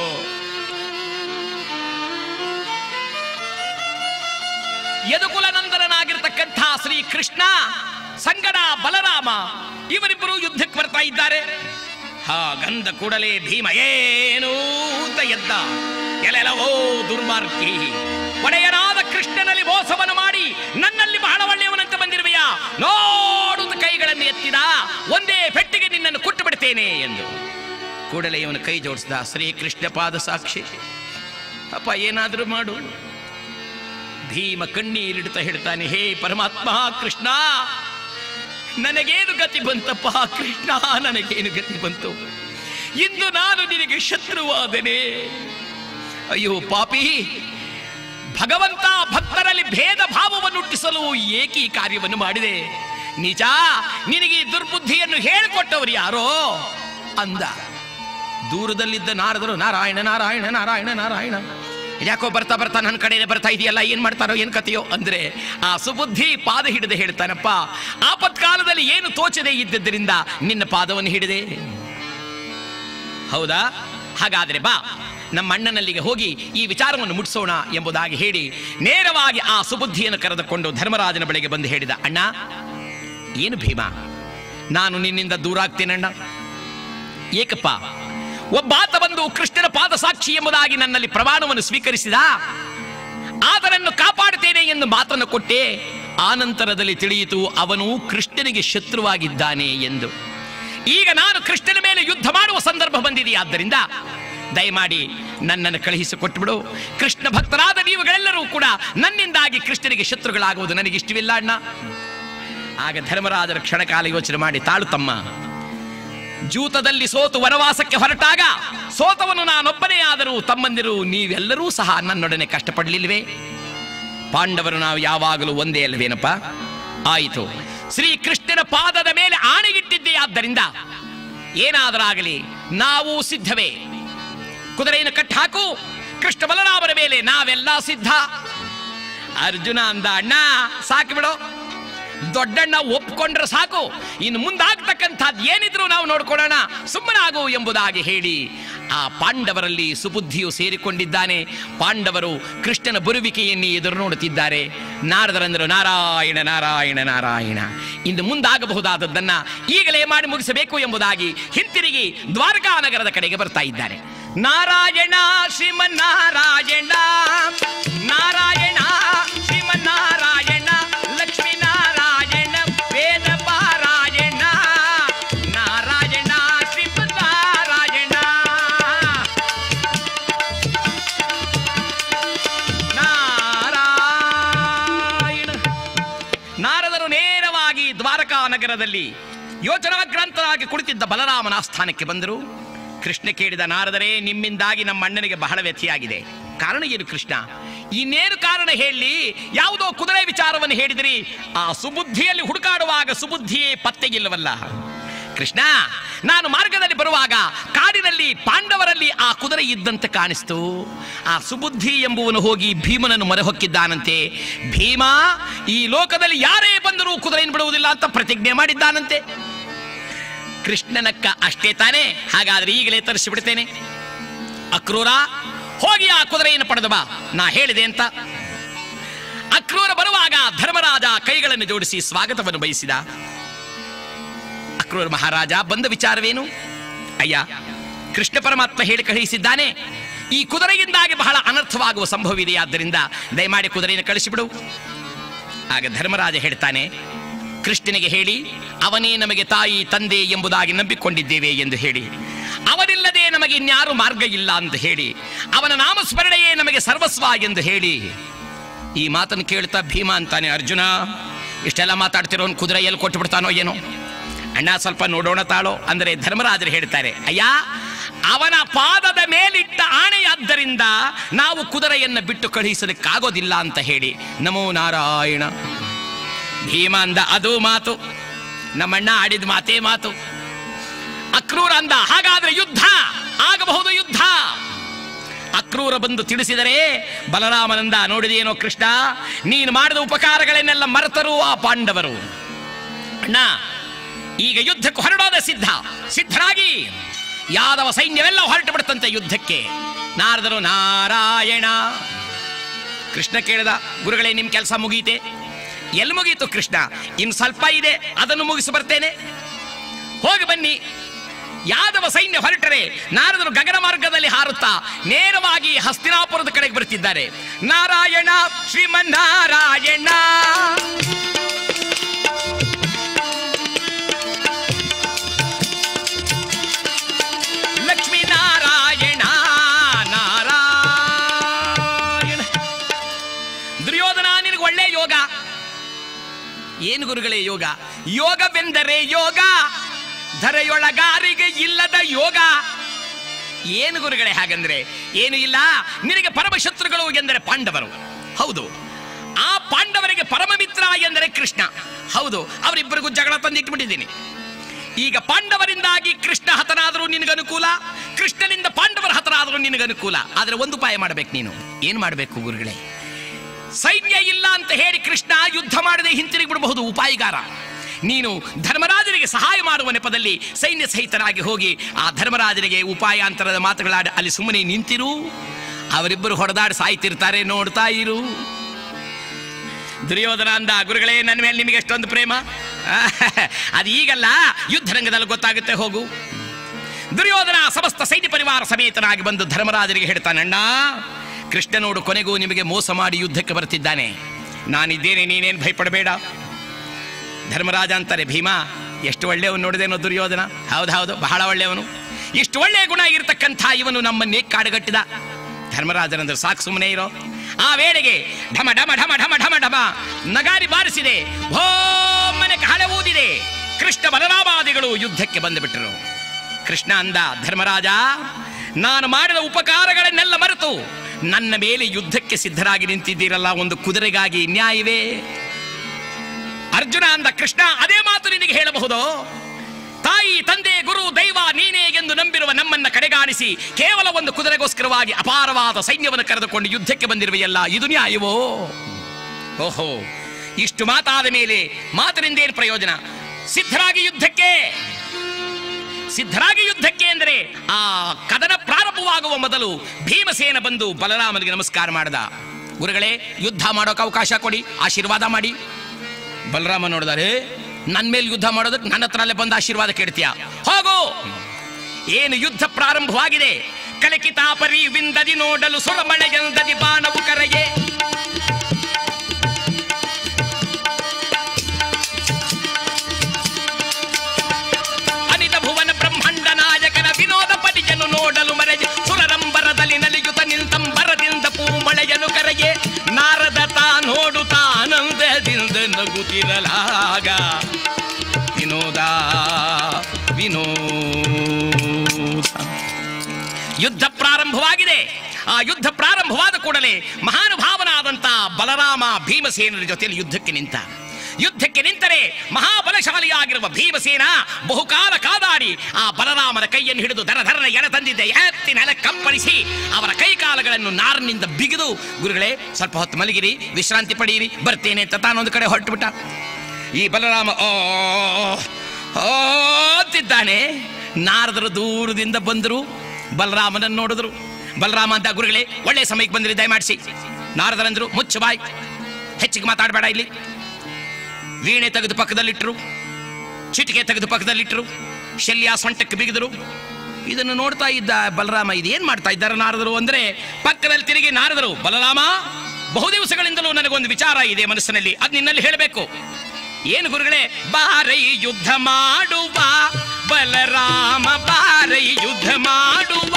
ಯದುಕುಲನಂದನಾಗಿರ್ತಕ್ಕಂಥ ಶ್ರೀ ಕೃಷ್ಣ ಸಂಗಡ ಬಲರಾಮ ಇವರಿಬ್ಬರು ಯುದ್ಧಕ್ಕೆ ಬರ್ತಾ ಇದ್ದಾರೆ ಹಾಗಂದ ಕೂಡಲೇ ಭೀಮ ಏನು ಅಂತ ಎದ್ದ ಎಲೆಲವೋ ದುರ್ಮಾರ್ಗಿ ಒಡೆಯನಾದ ಕೃಷ್ಣನಲ್ಲಿ ಮೋಸವನ್ನು ಮಾಡಿ ನನ್ನಲ್ಲಿ ಬಹಳ ಒಳ್ಳೆಯವನಂತೆ ಬಂದಿರುವೆಯಾ ನೋಡುತ್ತ ಕೈಗಳನ್ನು ಎತ್ತಿದ ಒಂದೇ ಪೆಟ್ಟಿಗೆ ನಿನ್ನನ್ನು ಕುಟ್ಟು ಬಿಡ್ತೇನೆ ಎಂದು ಕೂಡಲೇ ಇವನು ಕೈ ಜೋಡಿಸಿದ ಶ್ರೀ ಕೃಷ್ಣ ಪಾದ ಸಾಕ್ಷಿ ಅಪ್ಪ ಏನಾದರೂ ಮಾಡು ಭೀಮ ಕಣ್ಣೀರಿಡುತ್ತಾ ಹೇಳ್ತಾನೆ ಹೇ ಪರಮಾತ್ಮ ಕೃಷ್ಣ ನನಗೇನು ಗತಿ ಬಂತಪ್ಪ ಕೃಷ್ಣ ನನಗೇನು ಗತಿ ಬಂತು ಇಂದು ನಾನು ನಿನಗೆ ಶತ್ರುವಾದನೆ ಅಯ್ಯೋ ಪಾಪಿ ಭಗವಂತ ಭಕ್ತರಲ್ಲಿ ಭೇದ ಭಾವವನ್ನು ಹುಟ್ಟಿಸಲು ಏಕಿ ಕಾರ್ಯವನ್ನು ಮಾಡಿದೆ ನಿಜ ನಿನಗೆ ಈ ದುರ್ಬುದ್ಧಿಯನ್ನು ಹೇಳಿಕೊಟ್ಟವರು ಯಾರೋ ಅಂದ ದೂರದಲ್ಲಿದ್ದ ನಾರದರು ನಾರಾಯಣ ನಾರಾಯಣ ನಾರಾಯಣ ನಾರಾಯಣ ಯಾಕೋ ಬರ್ತಾ ಬರ್ತಾ ನನ್ನ ಕಡೆನೇ ಬರ್ತಾ ಇದೆಯಲ್ಲ ಏನ್ ಮಾಡ್ತಾರೋ ಏನ್ ಕತೆಯೋ ಅಂದ್ರೆ ಆ ಸುಬುದ್ಧಿ ಪಾದ ಹಿಡಿದು ಹೇಳ್ತಾನಪ್ಪ ಆಪತ್ಕಾಲದಲ್ಲಿ ಏನು ತೋಚದೆ ಇದ್ದದ್ದರಿಂದ ನಿನ್ನ ಪಾದವನ್ನು ಹಿಡಿದೆ ಹೌದಾ ಹಾಗಾದ್ರೆ ಬಾ ನಮ್ಮ ಅಣ್ಣನಲ್ಲಿಗೆ ಹೋಗಿ ಈ ವಿಚಾರವನ್ನು ಮುಟ್ಟಿಸೋಣ ಎಂಬುದಾಗಿ ಹೇಳಿ ನೇರವಾಗಿ ಆ ಸುಬುದ್ಧಿಯನ್ನು ಕರೆದುಕೊಂಡು ಧರ್ಮರಾಜನ ಬಳಿಗೆ ಬಂದು ಹೇಳಿದ ಅಣ್ಣ ಏನು ಭೀಮ ನಾನು ನಿನ್ನಿಂದ ದೂರ ಆಗ್ತೇನಣ್ಣ ಏಕಪ್ಪ ಒಬ್ಬಾತ ಬಂದು ಕೃಷ್ಣನ ಪಾದ ಸಾಕ್ಷಿ ಎಂಬುದಾಗಿ ನನ್ನಲ್ಲಿ ಪ್ರಮಾಣವನ್ನು ಸ್ವೀಕರಿಸಿದ ಆತನನ್ನು ಕಾಪಾಡುತ್ತೇನೆ ಎಂದು ಮಾತನ್ನು ಕೊಟ್ಟೆ ಆನಂತರದಲ್ಲಿ ತಿಳಿಯಿತು ಅವನು ಕೃಷ್ಣನಿಗೆ ಶತ್ರುವಾಗಿದ್ದಾನೆ ಎಂದು ಈಗ ನಾನು ಕೃಷ್ಣನ ಮೇಲೆ ಯುದ್ಧ ಮಾಡುವ ಸಂದರ್ಭ ಬಂದಿದೆಯಾದ್ದರಿಂದ ದಯಮಾಡಿ ನನ್ನನ್ನು ಕಳುಹಿಸಿಕೊಟ್ಟುಬಿಡು ಕೃಷ್ಣ ಭಕ್ತರಾದ ನೀವುಗಳೆಲ್ಲರೂ ಕೂಡ ನನ್ನಿಂದಾಗಿ ಕೃಷ್ಣನಿಗೆ ಶತ್ರುಗಳಾಗುವುದು ನನಗೆ ಇಷ್ಟವಿಲ್ಲ ಅಣ್ಣ ಆಗ ಧರ್ಮರಾಜರ ಕ್ಷಣಕಾಲ ಯೋಚನೆ ಮಾಡಿ ತಾಳು ತಮ್ಮ ಜೂತದಲ್ಲಿ ಸೋತು ವನವಾಸಕ್ಕೆ ಹೊರಟಾಗ ಸೋತವನು ನಾನೊಬ್ಬನೇ ಆದರೂ ತಮ್ಮಂದಿರು ನೀವೆಲ್ಲರೂ ಸಹ ನನ್ನೊಡನೆ ಕಷ್ಟಪಡಲಿಲ್ವೇ ಪಾಂಡವರು ನಾವು ಯಾವಾಗಲೂ ಒಂದೇ ಅಲ್ವೇನಪ್ಪ ಆಯಿತು ಶ್ರೀ ಕೃಷ್ಣನ ಪಾದದ ಮೇಲೆ ಆಣೆಗಿಟ್ಟಿದ್ದೆ ಆದ್ದರಿಂದ ಏನಾದರಾಗಲಿ ನಾವು ಸಿದ್ಧವೇ ಕುದುರೆಯನ್ನು ಕಟ್ಟಾಕು ಕೃಷ್ಣ ಬಲರಾಮರ ಮೇಲೆ ನಾವೆಲ್ಲ ಸಿದ್ಧ ಅರ್ಜುನ ಅಂದ ಅಣ್ಣ ಸಾಕು ಬಿಡು ದೊಡ್ಡಣ್ಣ ಒಪ್ಕೊಂಡ್ರೆ ಸಾಕು ಇನ್ನು ಮುಂದಾಗ್ತಕ್ಕಂಥದ್ದು ಏನಿದ್ರು ನಾವು ನೋಡ್ಕೊಳ್ಳೋಣ ಸುಮ್ಮನಾಗು ಎಂಬುದಾಗಿ ಹೇಳಿ ಆ ಪಾಂಡವರಲ್ಲಿ ಸುಬುದ್ಧಿಯು ಸೇರಿಕೊಂಡಿದ್ದಾನೆ ಪಾಂಡವರು ಕೃಷ್ಣನ ಬರುವಿಕೆಯನ್ನೇ ಎದುರು ನೋಡುತ್ತಿದ್ದಾರೆ ನಾರದರಂದರು ನಾರಾಯಣ ನಾರಾಯಣ ನಾರಾಯಣ ಇಂದು ಮುಂದಾಗಬಹುದಾದದ್ದನ್ನ ಈಗಲೇ ಮಾಡಿ ಮುಗಿಸಬೇಕು ಎಂಬುದಾಗಿ ಹಿಂತಿರುಗಿ ದ್ವಾರಕಾ ನಗರದ ಕಡೆಗೆ ಬರ್ತಾ ಇದ್ದಾರೆ ನಾರಾಯಣ ಶ್ರೀಮನ್ನಾರಾಯಣ ನಾರಾಯಣ ಶ್ರೀಮನ್ನಾರಾಯಣ ಲಕ್ಷ್ಮೀ ನಾರಾಯಣ ವೇದ ಪಾರಾಯಣ ನಾರಾಯಣ ಶ್ರೀಮನ್ನಾರಾಯಣ ನಾರಾಯಣ ನಾರದರು ನೇರವಾಗಿ ದ್ವಾರಕಾ ನಗರದಲ್ಲಿ ಯೋಚನಾಗ್ರಾಂತರಾಗಿ ಕುಳಿತಿದ್ದ ಬಲರಾಮನ ಆಸ್ಥಾನಕ್ಕೆ ಬಂದರು ಕೃಷ್ಣ ಕೇಳಿದ ನಾರದರೇ ನಿಮ್ಮಿಂದಾಗಿ ನಮ್ಮ ಅಣ್ಣನಿಗೆ ಬಹಳ ವ್ಯಥೆಯಾಗಿದೆ ಕಾರಣ ಏನು ಕೃಷ್ಣ ಇನ್ನೇನು ಕಾರಣ ಹೇಳಿ ಯಾವುದೋ ಕುದುರೆ ವಿಚಾರವನ್ನು ಹೇಳಿದಿರಿ ಆ ಸುಬುದ್ಧಿಯಲ್ಲಿ ಹುಡುಕಾಡುವಾಗ ಸುಬುದ್ಧಿಯೇ ಪತ್ತೆಗಿಲ್ಲವಲ್ಲ ಕೃಷ್ಣ ನಾನು ಮಾರ್ಗದಲ್ಲಿ ಬರುವಾಗ ಕಾಡಿನಲ್ಲಿ ಪಾಂಡವರಲ್ಲಿ ಆ ಕುದುರೆ ಇದ್ದಂತೆ ಕಾಣಿಸ್ತು ಆ ಸುಬುದ್ಧಿ ಎಂಬುವನು ಹೋಗಿ ಭೀಮನನ್ನು ಮೊರೆ ಹೊಕ್ಕಿದ್ದಾನಂತೆ ಭೀಮ ಈ ಲೋಕದಲ್ಲಿ ಯಾರೇ ಬಂದರೂ ಕುದುರೆಯನ್ನು ಬಿಡುವುದಿಲ್ಲ ಅಂತ ಪ್ರತಿಜ್ಞೆ ಮಾಡಿದ್ದಾನಂತೆ ಕೃಷ್ಣನಕ್ಕ ಅಷ್ಟೇ ತಾನೇ ಹಾಗಾದ್ರೆ ಈಗಲೇ ತರಿಸಿ ಬಿಡ್ತೇನೆ ಅಕ್ರೂರ ಹೋಗಿ ಆ ಕುದುರೆಯನ್ನು ಪಡೆದು ಬಾ ನಾ ಹೇಳಿದೆ ಅಂತ ಅಕ್ರೂರ ಬರುವಾಗ ಧರ್ಮರಾಜ ಕೈಗಳನ್ನು ಜೋಡಿಸಿ ಸ್ವಾಗತವನ್ನು ಬಯಸಿದ ಅಕ್ರೂರ ಮಹಾರಾಜ ಬಂದ ವಿಚಾರವೇನು ಅಯ್ಯ ಕೃಷ್ಣ ಪರಮಾತ್ಮ ಹೇಳಿ ಕಳುಹಿಸಿದ್ದಾನೆ ಈ ಕುದುರೆಯಿಂದಾಗಿ ಬಹಳ ಅನರ್ಥವಾಗುವ ಸಂಭವವಿದೆ ಆದ್ದರಿಂದ ದಯಮಾಡಿ ಕುದುರೆಯನ್ನು ಕಳಿಸಿಬಿಡು ಆಗ ಧರ್ಮರಾಜ ಹೇಳ್ತಾನೆ ಕೃಷ್ಣನಿಗೆ ಹೇಳಿ ಅವನೇ ನಮಗೆ ತಾಯಿ ತಂದೆ ಎಂಬುದಾಗಿ ನಂಬಿಕೊಂಡಿದ್ದೇವೆ ಎಂದು ಹೇಳಿ ಅವನಿಲ್ಲದೆ ನಮಗೆ ಇನ್ಯಾರು ಮಾರ್ಗ ಇಲ್ಲ ಅಂತ ಹೇಳಿ ಅವನ ನಾಮಸ್ಮರಣೆಯೇ ನಮಗೆ ಸರ್ವಸ್ವ ಎಂದು ಹೇಳಿ ಈ ಮಾತನ್ನು ಕೇಳ್ತಾ ಭೀಮ ಅಂತಾನೆ ಅರ್ಜುನ ಇಷ್ಟೆಲ್ಲ ಮಾತಾಡ್ತಿರೋನ್ ಕುದುರೆ ಎಲ್ಲಿ ಕೊಟ್ಟು ಬಿಡ್ತಾನೋ ಏನೋ ಅಣ್ಣ ಸ್ವಲ್ಪ ನೋಡೋಣ ತಾಳೋ ಅಂದರೆ ಧರ್ಮರಾಜರು ಹೇಳ್ತಾರೆ ಅಯ್ಯ ಅವನ ಪಾದದ ಮೇಲಿಟ್ಟ ಆಣೆಯಾದ್ದರಿಂದ ನಾವು ಕುದುರೆಯನ್ನು ಬಿಟ್ಟು ಕಳುಹಿಸಲಿಕ್ಕಾಗೋದಿಲ್ಲ ಅಂತ ಹೇಳಿ ನಮೋ ನಾರಾಯಣ ಭೀಮ ಅಂದ ಅದು ಮಾತು ನಮ್ಮಣ್ಣ ಆಡಿದ ಮಾತೇ ಮಾತು ಅಕ್ರೂರ ಅಂದ ಹಾಗಾದ್ರೆ ಯುದ್ಧ ಆಗಬಹುದು ಯುದ್ಧ ಅಕ್ರೂರ ಬಂದು ತಿಳಿಸಿದರೆ ಬಲರಾಮನಂದ ನೋಡಿದೇನೋ ಕೃಷ್ಣ ನೀನು ಮಾಡಿದ ಉಪಕಾರಗಳನ್ನೆಲ್ಲ ಮರೆತರು ಆ ಪಾಂಡವರು ಅಣ್ಣ ಈಗ ಯುದ್ಧಕ್ಕೆ ಹೊರಡೋದ ಸಿದ್ಧ ಸಿದ್ಧರಾಗಿ ಯಾದವ ಸೈನ್ಯವೆಲ್ಲ ಹೊರಟು ಬಿಡುತ್ತಂತೆ ಯುದ್ಧಕ್ಕೆ ನಾರದರು ನಾರಾಯಣ ಕೃಷ್ಣ ಕೇಳಿದ ಗುರುಗಳೇ ನಿಮ್ ಕೆಲಸ ಮುಗೀತೆ ಎಲ್ಲಿ ಮುಗೀತು ಕೃಷ್ಣ ಇನ್ನು ಸ್ವಲ್ಪ ಇದೆ ಅದನ್ನು ಮುಗಿಸಿ ಬರ್ತೇನೆ ಹೋಗಿ ಬನ್ನಿ ಯಾದವ ಸೈನ್ಯ ಹೊರಟರೆ ನಾರದರು ಗಗನ ಮಾರ್ಗದಲ್ಲಿ ಹಾರುತ್ತಾ ನೇರವಾಗಿ ಹಸ್ತಿನಾಪುರದ ಕಡೆಗೆ ಬರುತ್ತಿದ್ದಾರೆ ನಾರಾಯಣ ಶ್ರೀಮನ್ನಾರಾಯಣ ಲಕ್ಷ್ಮೀ ನಾರಾಯಣ ನಾರಾಯಣ ದುರ್ಯೋಧನ ನಿನಗೆ ಒಳ್ಳೆ ಯೋಗ ಏನು ಗುರುಗಳೇ ಯೋಗ ಯೋಗವೆಂದರೆ ಯೋಗ ಧರೆಯೊಳಗಾರಿಗೆ ಇಲ್ಲದ ಯೋಗ ಏನು ಗುರುಗಳೇ ಹಾಗಂದ್ರೆ ಏನು ಇಲ್ಲ ನಿನಗೆ ಪರಮಶತ್ರುಗಳು ಎಂದರೆ ಪಾಂಡವರು ಹೌದು ಆ ಪಾಂಡವರಿಗೆ ಪರಮ ಮಿತ್ರ ಎಂದರೆ ಕೃಷ್ಣ ಹೌದು ಅವರಿಬ್ಬರಿಗೂ ಜಗಳ ತಂದಿಟ್ಬಿಟ್ಟಿದ್ದೀನಿ ಈಗ ಪಾಂಡವರಿಂದಾಗಿ ಕೃಷ್ಣ ಹತನಾದರೂ ನಿನಗನುಕೂಲ ಕೃಷ್ಣನಿಂದ ಪಾಂಡವರ ಹತನಾದರೂ ನಿನಗನುಕೂಲ ಆದರೆ ಒಂದು ಉಪಾಯ ಮಾಡಬೇಕು ನೀನು ಏನು ಮಾಡಬೇಕು ಗುರುಗಳೇ ಸೈನ್ಯ ಇಲ್ಲ ಅಂತ ಹೇಳಿ ಕೃಷ್ಣ ಯುದ್ಧ ಮಾಡದೆ ಹಿಂತಿರುಗಿ ಬಿಡಬಹುದು ಉಪಾಯಗಾರ ನೀನು ಧರ್ಮರಾಜನಿಗೆ ಸಹಾಯ ಮಾಡುವ ನೆಪದಲ್ಲಿ ಸೈನ್ಯ ಸಹಿತನಾಗಿ ಹೋಗಿ ಆ ಧರ್ಮರಾಜನಿಗೆ ಉಪಾಯಾಂತರದ ಮಾತುಗಳಾಡಿ ಅಲ್ಲಿ ಸುಮ್ಮನೆ ನಿಂತಿರು ಅವರಿಬ್ಬರು ಹೊಡೆದಾಡಿ ಸಾಯ್ತಿರ್ತಾರೆ ನೋಡ್ತಾ ಇರು ದುರ್ಯೋಧನ ಅಂದ ಗುರುಗಳೇ ನನ್ನ ಮೇಲೆ ನಿಮಗೆ ಎಷ್ಟೊಂದು ಪ್ರೇಮ ಅದು ಈಗಲ್ಲ ಯುದ್ಧ ರಂಗದಲ್ಲಿ ಗೊತ್ತಾಗುತ್ತೆ ಹೋಗು ದುರ್ಯೋಧನ ಸಮಸ್ತ ಸೈನ್ಯ ಪರಿವಾರ ಸಮೇತನಾಗಿ ಬಂದು ಧರ್ಮರಾಜನಿಗೆ ಹೇಳ್ತಾನಣ್ಣ ಕೃಷ್ಣನೋಡು ಕೊನೆಗೂ ನಿಮಗೆ ಮೋಸ ಮಾಡಿ ಯುದ್ಧಕ್ಕೆ ಬರ್ತಿದ್ದಾನೆ ನಾನಿದ್ದೇನೆ ನೀನೇನು ಭಯಪಡಬೇಡ ಧರ್ಮರಾಜ ಅಂತಾರೆ ಭೀಮ ಎಷ್ಟು ಒಳ್ಳೆಯವನು ನೋಡಿದೇನೋ ದುರ್ಯೋಧನ ಹೌದು ಹೌದು ಬಹಳ ಒಳ್ಳೆಯವನು ಇಷ್ಟು ಒಳ್ಳೆಯ ಗುಣ ಇರತಕ್ಕಂಥ ಇವನು ನಮ್ಮನ್ನೇ ಕಾಡುಗಟ್ಟಿದ ಧರ್ಮರಾಜನಂದ್ರೆ ಸಾಕು ಸುಮ್ಮನೆ ಇರೋ ಆ ವೇಳೆಗೆ ಢಮ ಢಮ ಢಮ ಢಮ ಢಮ ಢಮ ನಗಾರಿ ಬಾರಿಸಿದೆ ಭೋಮನೆ ಕಹಳೆ ಊದಿದೆ ಕೃಷ್ಣ ಬಲರಾಮಾದಿಗಳು ಯುದ್ಧಕ್ಕೆ ಬಂದುಬಿಟ್ಟರು ಕೃಷ್ಣ ಅಂದ ಧರ್ಮರಾಜ ನಾನು ಮಾಡಿದ ಉಪಕಾರಗಳನ್ನೆಲ್ಲ ಮರೆತು ನನ್ನ ಮೇಲೆ ಯುದ್ಧಕ್ಕೆ ಸಿದ್ಧರಾಗಿ ನಿಂತಿದ್ದೀರಲ್ಲ ಒಂದು ಕುದುರೆಗಾಗಿ ನ್ಯಾಯವೇ ಅರ್ಜುನ ಅಂದ ಕೃಷ್ಣ ಅದೇ ಮಾತು ನಿನಗೆ ಹೇಳಬಹುದು ತಾಯಿ ತಂದೆ ಗುರು ದೈವ ನೀನೇ ಎಂದು ನಂಬಿರುವ ನಮ್ಮನ್ನ ಕಡೆಗಾಣಿಸಿ ಕೇವಲ ಒಂದು ಕುದುರೆಗೋಸ್ಕರವಾಗಿ ಅಪಾರವಾದ ಸೈನ್ಯವನ್ನು ಕರೆದುಕೊಂಡು ಯುದ್ಧಕ್ಕೆ ಬಂದಿರುವೆಯಲ್ಲ ಇದು ನ್ಯಾಯವೋ ಓಹೋ ಇಷ್ಟು ಮಾತಾದ ಮೇಲೆ ಮಾತಿನಿಂದೇನು ಪ್ರಯೋಜನ ಸಿದ್ಧರಾಗಿ ಯುದ್ಧಕ್ಕೆ ಸಿದ್ಧರಾಗಿ ಯುದ್ಧಕ್ಕೆ ಎಂದರೆ ಆ ಕದನ ಪ್ರಾರಂಭವಾಗುವ ಮೊದಲು ಭೀಮಸೇನ ಬಂದು ಬಲರಾಮನಿಗೆ ನಮಸ್ಕಾರ ಮಾಡಿದ ಗುರುಗಳೇ ಯುದ್ಧ ಮಾಡೋಕೆ ಅವಕಾಶ ಕೊಡಿ ಆಶೀರ್ವಾದ ಮಾಡಿ ಬಲರಾಮ ನೋಡಿದಾರೆ ನನ್ನ ಮೇಲೆ ಯುದ್ಧ ಮಾಡೋದಕ್ಕೆ ನನ್ನ ಹತ್ರ ಅಲ್ಲೇ ಬಂದು ಆಶೀರ್ವಾದ ಕೇಳ್ತೀಯ ಹೋಗು ಏನು ಯುದ್ಧ ಪ್ರಾರಂಭವಾಗಿದೆ ಕಳಕಿತಾಪರಿ ವಿಂದದಿ ನೋಡಲು ಸುಳಮಳೆಯಂದದಿ ಬಾಣವು ಕರೆಯೇ ಅನಿತ ಭುವನ ಬ್ರಹ್ಮಾಂಡ ನಾಯಕನ ವಿನೋದ ಪಟಿಯನ್ನು ನೋಡಲು ಮರೆಗೆ ಸುರರಂಬರದಲ್ಲಿ ನಲಿಯುತ ನಿಂತಂಬರದಿಂದ ಪೂಮಳೆಯನು ಕರೆಗೆ ನಾರದ ತಾ ನೋಡುತ್ತಾ ಆನಂದದಿಂದ ನಗುತ್ತಿರಲಾಗ ವಿನೋದ ವಿನೋದ ಯುದ್ಧ ಪ್ರಾರಂಭವಾಗಿದೆ ಆ ಯುದ್ಧ ಪ್ರಾರಂಭವಾದ ಕೂಡಲೇ ಮಹಾನುಭಾವನಾದಂತ ಬಲರಾಮ ಭೀಮಸೇನರ ಜೊತೆಯಲ್ಲಿ ಯುದ್ಧಕ್ಕೆ ನಿಂತ ಯುದ್ಧಕ್ಕೆ ನಿಂತರೆ ಮಹಾಬಲಶಾಲಿಯಾಗಿರುವ ಭೀಮಸೇನ ಬಹುಕಾಲ ಕಾದಾಡಿ ಆ ಬಲರಾಮನ ಕೈಯನ್ನು ಹಿಡಿದು ದರ ದರ ಎಣ ತಂದಿದ್ದ ಎತ್ತಿ ನೆಲ ಕಂಪಳಿಸಿ ಅವರ ಕೈಕಾಲಗಳನ್ನು ನಾರಿನಿಂದ ಬಿಗಿದು ಗುರುಗಳೇ ಸ್ವಲ್ಪ ಹೊತ್ತು ಮಲಗಿರಿ ವಿಶ್ರಾಂತಿ ಪಡೆಯಿರಿ ಬರ್ತೇನೆ ಅಂತ ತಾನೊಂದು ಕಡೆ ಹೊರಟುಬಿಟ್ಟ ಈ ಬಲರಾಮ ಓ ಓ ಅಂತಿದ್ದಾನೆ ನಾರದರು ದೂರದಿಂದ ಬಂದರು ಬಲರಾಮನನ್ನು ನೋಡಿದ್ರು ಬಲರಾಮ ಅಂತ ಗುರುಗಳೇ ಒಳ್ಳೆ ಸಮಯಕ್ಕೆ ಬಂದಿರಿ ದಯಮಾಡಿಸಿ ನಾರದರಂದ್ರು ಮುಚ್ಚು ಬಾಯ್ ಹೆಚ್ಚಿಗೆ ಮಾತಾಡಬೇಡ ಇಲ್ಲಿ ವೀಣೆ ತೆಗೆದು ಪಕ್ಕದಲ್ಲಿಟ್ಟರು ಚಿಟಿಕೆ ತೆಗೆದು ಪಕ್ಕದಲ್ಲಿಟ್ಟರು ಶಲ್ಯ ಸೊಂಟಕ್ಕೆ ಬಿಗಿದರು ಇದನ್ನು ನೋಡ್ತಾ ಇದ್ದ ಬಲರಾಮ ಇದು ಏನ್ ಮಾಡ್ತಾ ಇದ್ದಾರೆ ನಾರದರು ಅಂದ್ರೆ ಪಕ್ಕದಲ್ಲಿ ತಿರುಗಿ ನಾರದರು ಬಲರಾಮ ಬಹುದಿವಸಗಳಿಂದಲೂ ನನಗೊಂದು ವಿಚಾರ ಇದೆ ಮನಸ್ಸಿನಲ್ಲಿ ಅದು ನಿನ್ನಲ್ಲಿ ಹೇಳಬೇಕು ಏನು ಗುರುಗಳೇ ಬಾರೈ ಯುದ್ಧ ಮಾಡುವ ಬಲರಾಮ ಬಾರೈ ಯುದ್ಧ ಮಾಡುವ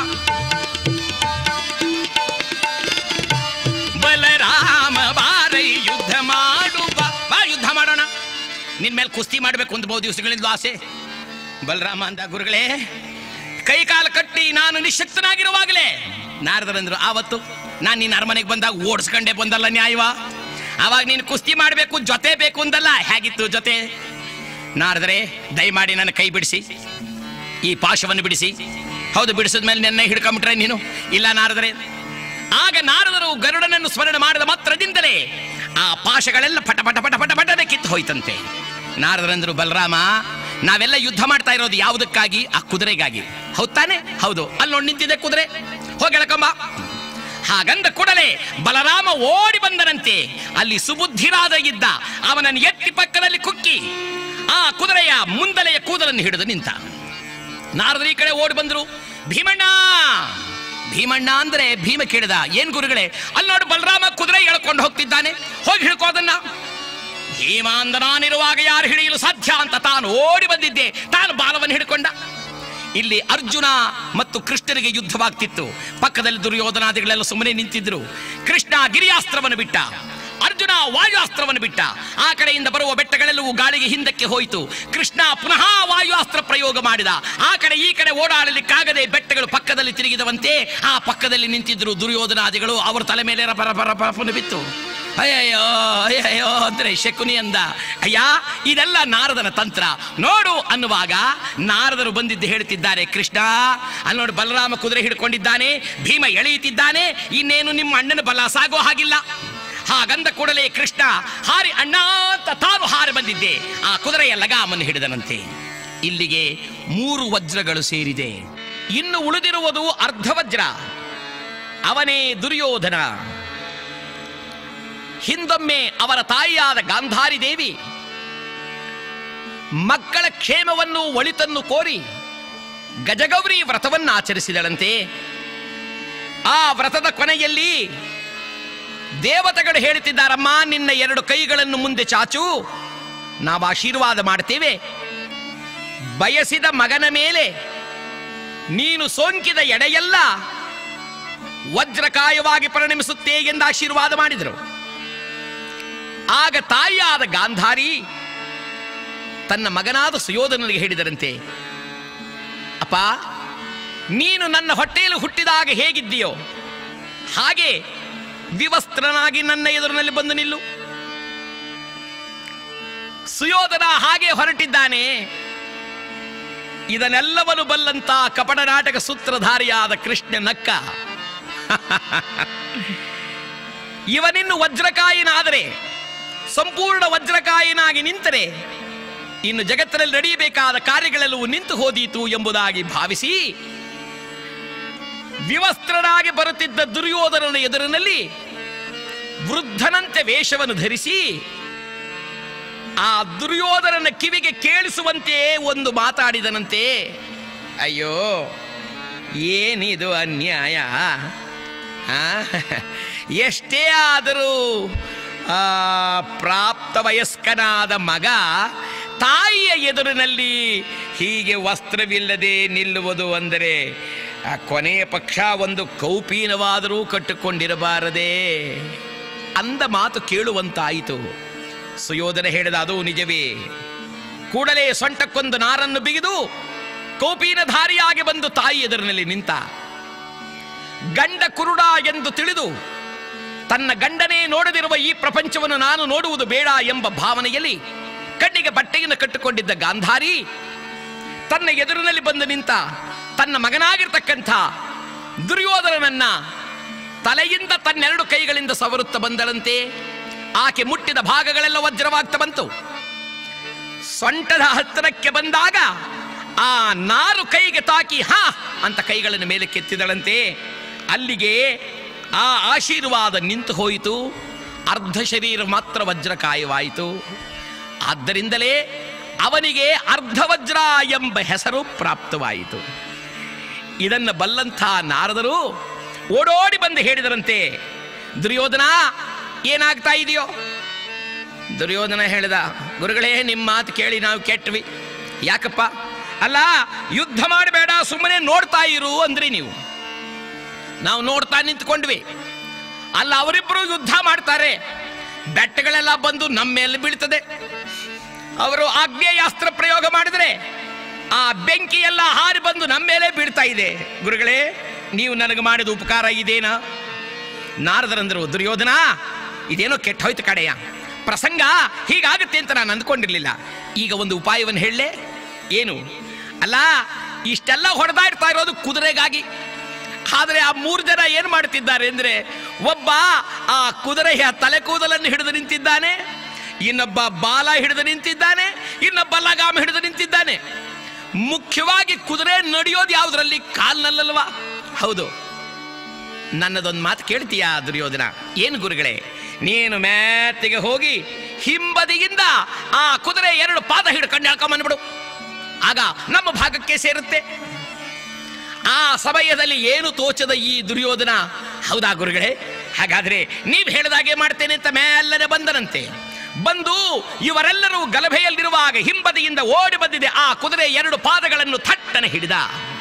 ಬಲರಾಮ ಬಾರೈ ಯುದ್ಧ ಮಾಡುವ ಬಾ ಯುದ್ಧ ಮಾಡೋಣ ನಿನ್ ಮೇಲೆ ಕುಸ್ತಿ ಮಾಡಬೇಕು ಅಂತ ಬಹು ದಿವಸಗಳಿಂದ ಆಸೆ ಬಲರಾಮ ಅಂದ ಗುರುಗಳೇ ಕೈ ಕಾಲು ಕಟ್ಟಿ ನಾನು ನಿಶಕ್ತನಾಗಿರುವಾಗಲೇ ನಾರದರಂದ್ರು ಆವತ್ತು ನಾನು ನಿನ್ನ ಅರಮನೆಗೆ ಬಂದಾಗ ಓಡಿಸ್ಕೊಂಡೆ ಬಂದಲ್ಲ ನ್ಯಾಯವ ಅವಾಗ ನೀನು ಕುಸ್ತಿ ಮಾಡಬೇಕು ಜೊತೆ ಬೇಕು ಅಂದಲ್ಲ ಹೇಗಿತ್ತು ಜೊತೆ ನಾರದರೆ ದಯಮಾಡಿ ನನ್ನ ಕೈ ಬಿಡಿಸಿ ಈ ಪಾಶವನ್ನು ಬಿಡಿಸಿ ಹೌದು ಬಿಡಿಸಿದ ಮೇಲೆ ನೆನ್ನೆ ಹಿಡ್ಕೊಂಬಿಟ್ರೆ ನೀನು ಇಲ್ಲ ನಾರದರೆ ಆಗ ನಾರದರು ಗರುಡನನ್ನು ಸ್ಮರಣೆ ಮಾಡಿದ ಮಾತ್ರದಿಂದಲೇ ಆ ಪಾಶಗಳೆಲ್ಲ ಪಟ ಪಟ ಪಟ ಪಟ ಪಟನೆ ಕಿತ್ತು ಹೋಯ್ತಂತೆ ನಾರದರಂದ್ರು ಬಲರಾಮ ನಾವೆಲ್ಲ ಯುದ್ಧ ಮಾಡ್ತಾ ಇರೋದು ಯಾವುದಕ್ಕಾಗಿ ಆ ಕುದುರೆಗಾಗಿ ಹೌದ್ ತಾನೆ ಹೌದು ಅಲ್ಲಿ ನೋಡಿ ನಿಂತಿದೆ ಕುದುರೆ ಹೋಗಿ ಎಳ್ಕೊಂಬ ಹಾಗಂದ ಕೂಡಲೇ ಬಲರಾಮ ಓಡಿ ಬಂದನಂತೆ ಅಲ್ಲಿ ಸುಬುದ್ಧಿರಾದ ಇದ್ದ ಅವನನ್ನು ಎತ್ತಿ ಪಕ್ಕದಲ್ಲಿ ಕುಕ್ಕಿ ಆ ಕುದುರೆಯ ಮುಂದಲೆಯ ಕೂದಲನ್ನು ಹಿಡಿದು ನಿಂತ ನಾರದರು ಈ ಕಡೆ ಓಡಿ ಬಂದ್ರು ಭೀಮಣ್ಣ ಭೀಮಣ್ಣ ಅಂದ್ರೆ ಭೀಮ ಕೇಳಿದ ಏನ್ ಗುರುಗಳೇ ಅಲ್ಲಿ ನೋಡು ಬಲರಾಮ ಕುದುರೆ ಎಳ್ಕೊಂಡು ಹೋಗ್ತಿದ್ದಾನೆ ಹೋಗಿ ಹಿಡ್ಕೋದನ್ನ ಭೀಮ ಅಂದ ನಾನಿರುವಾಗ ಯಾರು ಹಿಡಿಯಲು ಸಾಧ್ಯ ಅಂತ ತಾನು ಓಡಿ ಬಂದಿದ್ದೆ ತಾನು ಬಾಲವನ್ನು ಹಿಡ್ಕೊಂಡ ಇಲ್ಲಿ ಅರ್ಜುನ ಮತ್ತು ಕೃಷ್ಣರಿಗೆ ಯುದ್ಧವಾಗ್ತಿತ್ತು ಪಕ್ಕದಲ್ಲಿ ದುರ್ಯೋಧನಾದಿಗಳೆಲ್ಲ ಸುಮ್ಮನೆ ನಿಂತಿದ್ರು ಕೃಷ್ಣ ಗಿರಿಯಾಸ್ತ್ರವನ್ನು ಬಿಟ್ಟ ಅರ್ಜುನ ವಾಯುಅಸ್ತ್ರವನ್ನು ಬಿಟ್ಟ ಆ ಕಡೆಯಿಂದ ಬರುವ ಬೆಟ್ಟಗಳೆಲ್ಲವೂ ಗಾಳಿಗೆ ಹಿಂದಕ್ಕೆ ಹೋಯಿತು ಕೃಷ್ಣ ಪುನಃ ವಾಯುಅಸ್ತ್ರ ಪ್ರಯೋಗ ಮಾಡಿದ ಆ ಕಡೆ ಈ ಕಡೆ ಓಡಾಡಲಿಕ್ಕಾಗದೆ ಬೆಟ್ಟಗಳು ಪಕ್ಕದಲ್ಲಿ ತಿರುಗಿದವಂತೆ ಆ ಪಕ್ಕದಲ್ಲಿ ನಿಂತಿದ್ರು ದುರ್ಯೋಧನಾದಿಗಳು ಅವರ ತಲೆ ಮೇಲೆ ರಪ ರಪ ರಪ ರಪನೆ ಬಿತ್ತು ಅಯ್ಯಯ್ಯೋ ಅಯ್ಯಯ್ಯೋ ಅಂದ್ರೆ ಶಕುನಿ ಅಂದ ಅಯ್ಯ ಇದೆಲ್ಲ ನಾರದನ ತಂತ್ರ ನೋಡು ಅನ್ನುವಾಗ ನಾರದರು ಬಂದಿದ್ದು ಹೇಳ್ತಿದ್ದಾರೆ ಕೃಷ್ಣ ಅಲ್ಲಿ ನೋಡು ಬಲರಾಮ ಕುದುರೆ ಹಿಡ್ಕೊಂಡಿದ್ದಾನೆ ಭೀಮ ಎಳೆಯುತ್ತಿದ್ದಾನೆ ಇನ್ನೇನು ನಿಮ್ಮ ಅಣ್ಣನ ಬಲ ಸಾಗೋ ಹಾಗಿಲ್ಲ ಹಾಗಂದ ಕೂಡಲೇ ಕೃಷ್ಣ ಹಾರಿ ಅಣ್ಣ ಅಂತ ತಾನು ಹಾರಿ ಬಂದಿದ್ದೆ ಆ ಕುದುರೆಯ ಲಗಾಮನ್ನು ಹಿಡಿದನಂತೆ ಇಲ್ಲಿಗೆ ಮೂರು ವಜ್ರಗಳು ಸೇರಿದೆ ಇನ್ನು ಉಳಿದಿರುವುದು ಅರ್ಧ ವಜ್ರ ಅವನೇ ದುರ್ಯೋಧನ ಹಿಂದೊಮ್ಮೆ ಅವರ ತಾಯಿಯಾದ ಗಾಂಧಾರಿ ದೇವಿ ಮಕ್ಕಳ ಕ್ಷೇಮವನ್ನು ಒಳಿತನ್ನು ಕೋರಿ ಗಜಗೌರಿ ವ್ರತವನ್ನು ಆಚರಿಸಿದಳಂತೆ ಆ ವ್ರತದ ಕೊನೆಯಲ್ಲಿ ದೇವತೆಗಳು ಹೇಳುತ್ತಿದ್ದಾರಮ್ಮ ನಿನ್ನ ಎರಡು ಕೈಗಳನ್ನು ಮುಂದೆ ಚಾಚು ನಾವು ಆಶೀರ್ವಾದ ಮಾಡ್ತೇವೆ ಬಯಸಿದ ಮಗನ ಮೇಲೆ ನೀನು ಸೋಂಕಿದ ಎಡೆಯೆಲ್ಲ ವಜ್ರಕಾಯವಾಗಿ ಪರಿಣಮಿಸುತ್ತೆ ಎಂದು ಆಶೀರ್ವಾದ ಮಾಡಿದರು ಆಗ ತಾಯಿಯಾದ ಗಾಂಧಾರಿ ತನ್ನ ಮಗನಾದ ಸುಯೋಧನನಿಗೆ ಹೇಳಿದರಂತೆ ಅಪ್ಪ ನೀನು ನನ್ನ ಹೊಟ್ಟೆಯಲ್ಲಿ ಹುಟ್ಟಿದಾಗ ಹೇಗಿದ್ದೀಯೋ ಹಾಗೆ ವಿವಸ್ತ್ರನಾಗಿ ನನ್ನ ಎದುರಿನಲ್ಲಿ ಬಂದು ನಿಲ್ಲು ಸುಯೋಧನ ಹಾಗೆ ಹೊರಟಿದ್ದಾನೆ ಇದನ್ನೆಲ್ಲವನ್ನು ಬಲ್ಲಂತ ಕಪಟ ನಾಟಕ ಸೂತ್ರಧಾರಿಯಾದ ಕೃಷ್ಣ ನಕ್ಕ ಇವನಿನ್ನು ವಜ್ರಕಾಯಿನಾದರೆ ಸಂಪೂರ್ಣ ವಜ್ರಕಾಯಿನಾಗಿ ನಿಂತರೆ ಇನ್ನು ಜಗತ್ತಿನಲ್ಲಿ ನಡೆಯಬೇಕಾದ ಕಾರ್ಯಗಳೆಲ್ಲವೂ ನಿಂತು ಹೋದೀತು ಎಂಬುದಾಗಿ ಭಾವಿಸಿ ವಿವಸ್ತ್ರನಾಗಿ ಬರುತ್ತಿದ್ದ ದುರ್ಯೋಧನನ ಎದುರಿನಲ್ಲಿ ವೃದ್ಧನಂತೆ ವೇಷವನ್ನು ಧರಿಸಿ ಆ ದುರ್ಯೋಧನನ ಕಿವಿಗೆ ಕೇಳಿಸುವಂತೆ ಒಂದು ಮಾತಾಡಿದನಂತೆ ಅಯ್ಯೋ ಏನಿದು ಅನ್ಯಾಯ ಆ? ಎಷ್ಟೇ ಆದರೂ ಆ, ಪ್ರಾಪ್ತ ವಯಸ್ಕನಾದ ಮಗ ತಾಯಿಯ ಎದುರಿನಲ್ಲಿ ಹೀಗೆ ವಸ್ತ್ರವಿಲ್ಲದೆ ನಿಲ್ಲುವುದು ಅಂದರೆ ಆ ಕೊನೆಯ ಪಕ್ಷ ಒಂದು ಕೌಪೀನವಾದರೂ ಕಟ್ಟಿಕೊಂಡಿರಬಾರದೇ ಅಂದ ಮಾತು ಕೇಳುವಂತಾಯಿತು ಸುಯೋಧನ ಹೇಳಿದ ಅದು ನಿಜವೇ ಕೂಡಲೇ ಸೊಂಟಕ್ಕೊಂದು ನಾರನ್ನು ಬಿಗಿದು ಕೌಪೀನಧಾರಿಯಾಗಿ ಬಂದು ತಾಯಿ ಎದುರಿನಲ್ಲಿ ನಿಂತ ಗಂಡ ಕುರುಡ ಎಂದು ತಿಳಿದು ತನ್ನ ಗಂಡನೇ ನೋಡದಿರುವ ಈ ಪ್ರಪಂಚವನ್ನು ನಾನು ನೋಡುವುದು ಬೇಡ ಎಂಬ ಭಾವನೆಯಲ್ಲಿ ಕಣ್ಣಿಗೆ ಬಟ್ಟೆಯನ್ನು ಕಟ್ಟಿಕೊಂಡಿದ್ದ ಗಾಂಧಾರಿ ತನ್ನ ಎದುರಿನಲ್ಲಿ ಬಂದು ನಿಂತ ತನ್ನ ಮಗನಾಗಿರ್ತಕ್ಕಂಥ ದುರ್ಯೋಧನನನ್ನ ತಲೆಯಿಂದ ತನ್ನೆರಡು ಕೈಗಳಿಂದ ಸವರುತ್ತ ಬಂದಳಂತೆ ಆಕೆ ಮುಟ್ಟಿದ ಭಾಗಗಳೆಲ್ಲ ವಜ್ರವಾಗ್ತಾ ಬಂತು ಸೊಂಟದ ಹತ್ತಿರಕ್ಕೆ ಬಂದಾಗ ಆ ನಾರು ಕೈಗೆ ತಾಕಿ ಹಾ ಅಂತ ಕೈಗಳನ್ನು ಮೇಲೆ ಕೆತ್ತಿದಳಂತೆ ಅಲ್ಲಿಗೆ ಆ ಆಶೀರ್ವಾದ ನಿಂತು ಹೋಯಿತು ಅರ್ಧ ಶರೀರ ಮಾತ್ರ ವಜ್ರಕಾಯವಾಯಿತು ಆದ್ದರಿಂದಲೇ ಅವನಿಗೆ ಅರ್ಧವಜ್ರ ಎಂಬ ಹೆಸರು ಪ್ರಾಪ್ತವಾಯಿತು ಇದನ್ನು ಬಲ್ಲಂಥ ನಾರದರು ಓಡೋಡಿ ಬಂದು ಹೇಳಿದರಂತೆ ದುರ್ಯೋಧನ ಏನಾಗ್ತಾ ಇದೆಯೋ ದುರ್ಯೋಧನ ಹೇಳಿದ ಗುರುಗಳೇ ನಿಮ್ಮ ಮಾತು ಕೇಳಿ ನಾವು ಕೆಟ್ವಿ ಯಾಕಪ್ಪ ಅಲ್ಲ ಯುದ್ಧ ಮಾಡಬೇಡ ಸುಮ್ಮನೆ ನೋಡ್ತಾ ಇರು ಅಂದ್ರಿ ನೀವು ನಾವು ನೋಡ್ತಾ ನಿಂತ್ಕೊಂಡ್ವಿ ಅಲ್ಲ ಅವರಿಬ್ಬರು ಯುದ್ಧ ಮಾಡ್ತಾರೆ ಬೆಟ್ಟಗಳೆಲ್ಲ ಬಂದು ನಮ್ಮ ಮೇಲೆ ಬೀಳ್ತದೆ ಅವರು ಆಗ್ನೇಯಾಸ್ತ್ರ ಪ್ರಯೋಗ ಮಾಡಿದ್ರೆ ಆ ಬೆಂಕಿ ಎಲ್ಲ ಹಾರಿ ಬಂದು ನಮ್ಮ ಮೇಲೆ ಬೀಳ್ತಾ ಇದೆ ಗುರುಗಳೇ ನೀವು ನನಗೆ ಮಾಡಿದ ಉಪಕಾರ ಇದೇನಾ ನಾರದರಂದರು ದುರ್ಯೋಧನ ಇದೇನೋ ಕೆಟ್ಟ ಹೋಯ್ತು ಕಡೆಯ ಪ್ರಸಂಗ ಹೀಗಾಗುತ್ತೆ ಅಂತ ನಾನು ಅಂದ್ಕೊಂಡಿರ್ಲಿಲ್ಲ ಈಗ ಒಂದು ಉಪಾಯವನ್ನು ಹೇಳಲೆ ಏನು ಅಲ್ಲ ಇಷ್ಟೆಲ್ಲ ಹೊಡೆದಾ ಇರ್ತಾ ಇರೋದು ಕುದುರೆಗಾಗಿ ಆದರೆ ಆ ಮೂರು ಜನ ಏನು ಮಾಡ್ತಿದ್ದಾರೆ ಅಂದ್ರೆ ಒಬ್ಬ ಆ ಕುದುರೆಯ ತಲೆ ಕೂದಲನ್ನು ಹಿಡಿದು ನಿಂತಿದ್ದಾನೆ ಇನ್ನೊಬ್ಬ ಬಾಲ ಹಿಡಿದು ನಿಂತಿದ್ದಾನೆ ಇನ್ನೊಬ್ಬ ಲಗಾಮ ಹಿಡಿದು ನಿಂತಿದ್ದಾನೆ ಮುಖ್ಯವಾಗಿ ಕುದುರೆ ನಡೆಯೋದು ಯಾವುದರಲ್ಲಿ ಕಾಲ್ನಲ್ಲಲ್ವಾ ಹೌದು ನನ್ನದೊಂದು ಮಾತು ಕೇಳ್ತೀಯಾ ದುರ್ಯೋಧನ ಏನು ಗುರುಗಳೇ ನೀನು ಮ್ಯಾತ್ತಿಗೆ ಹೋಗಿ ಹಿಂಬದಿಯಿಂದ ಆ ಕುದುರೆ ಎರಡು ಪಾದ ಹಿಡ್ಕೊಂಡು ಹೇಳ್ಕೊಂಬಂದ್ಬಿಡು ಆಗ ನಮ್ಮ ಭಾಗಕ್ಕೆ ಸೇರುತ್ತೆ ಆ ಸಮಯದಲ್ಲಿ ಏನು ತೋಚದ ಈ ದುರ್ಯೋಧನ ಹೌದಾ ಗುರುಗಳೇ ಹಾಗಾದ್ರೆ ನೀವು ಹೇಳಿದಾಗೆ ಮಾಡ್ತೇನೆ ಅಂತ ಮೇಲ್ಲನೆ ಬಂದನಂತೆ ಬಂದು ಇವರೆಲ್ಲರೂ ಗಲಭೆಯಲ್ಲಿರುವಾಗ ಹಿಂಬದಿಯಿಂದ ಓಡಿ ಬಂದಿದೆ ಆ ಕುದುರೆ ಎರಡು ಪಾದಗಳನ್ನು ಥಟ್ಟನೆ ಹಿಡಿದ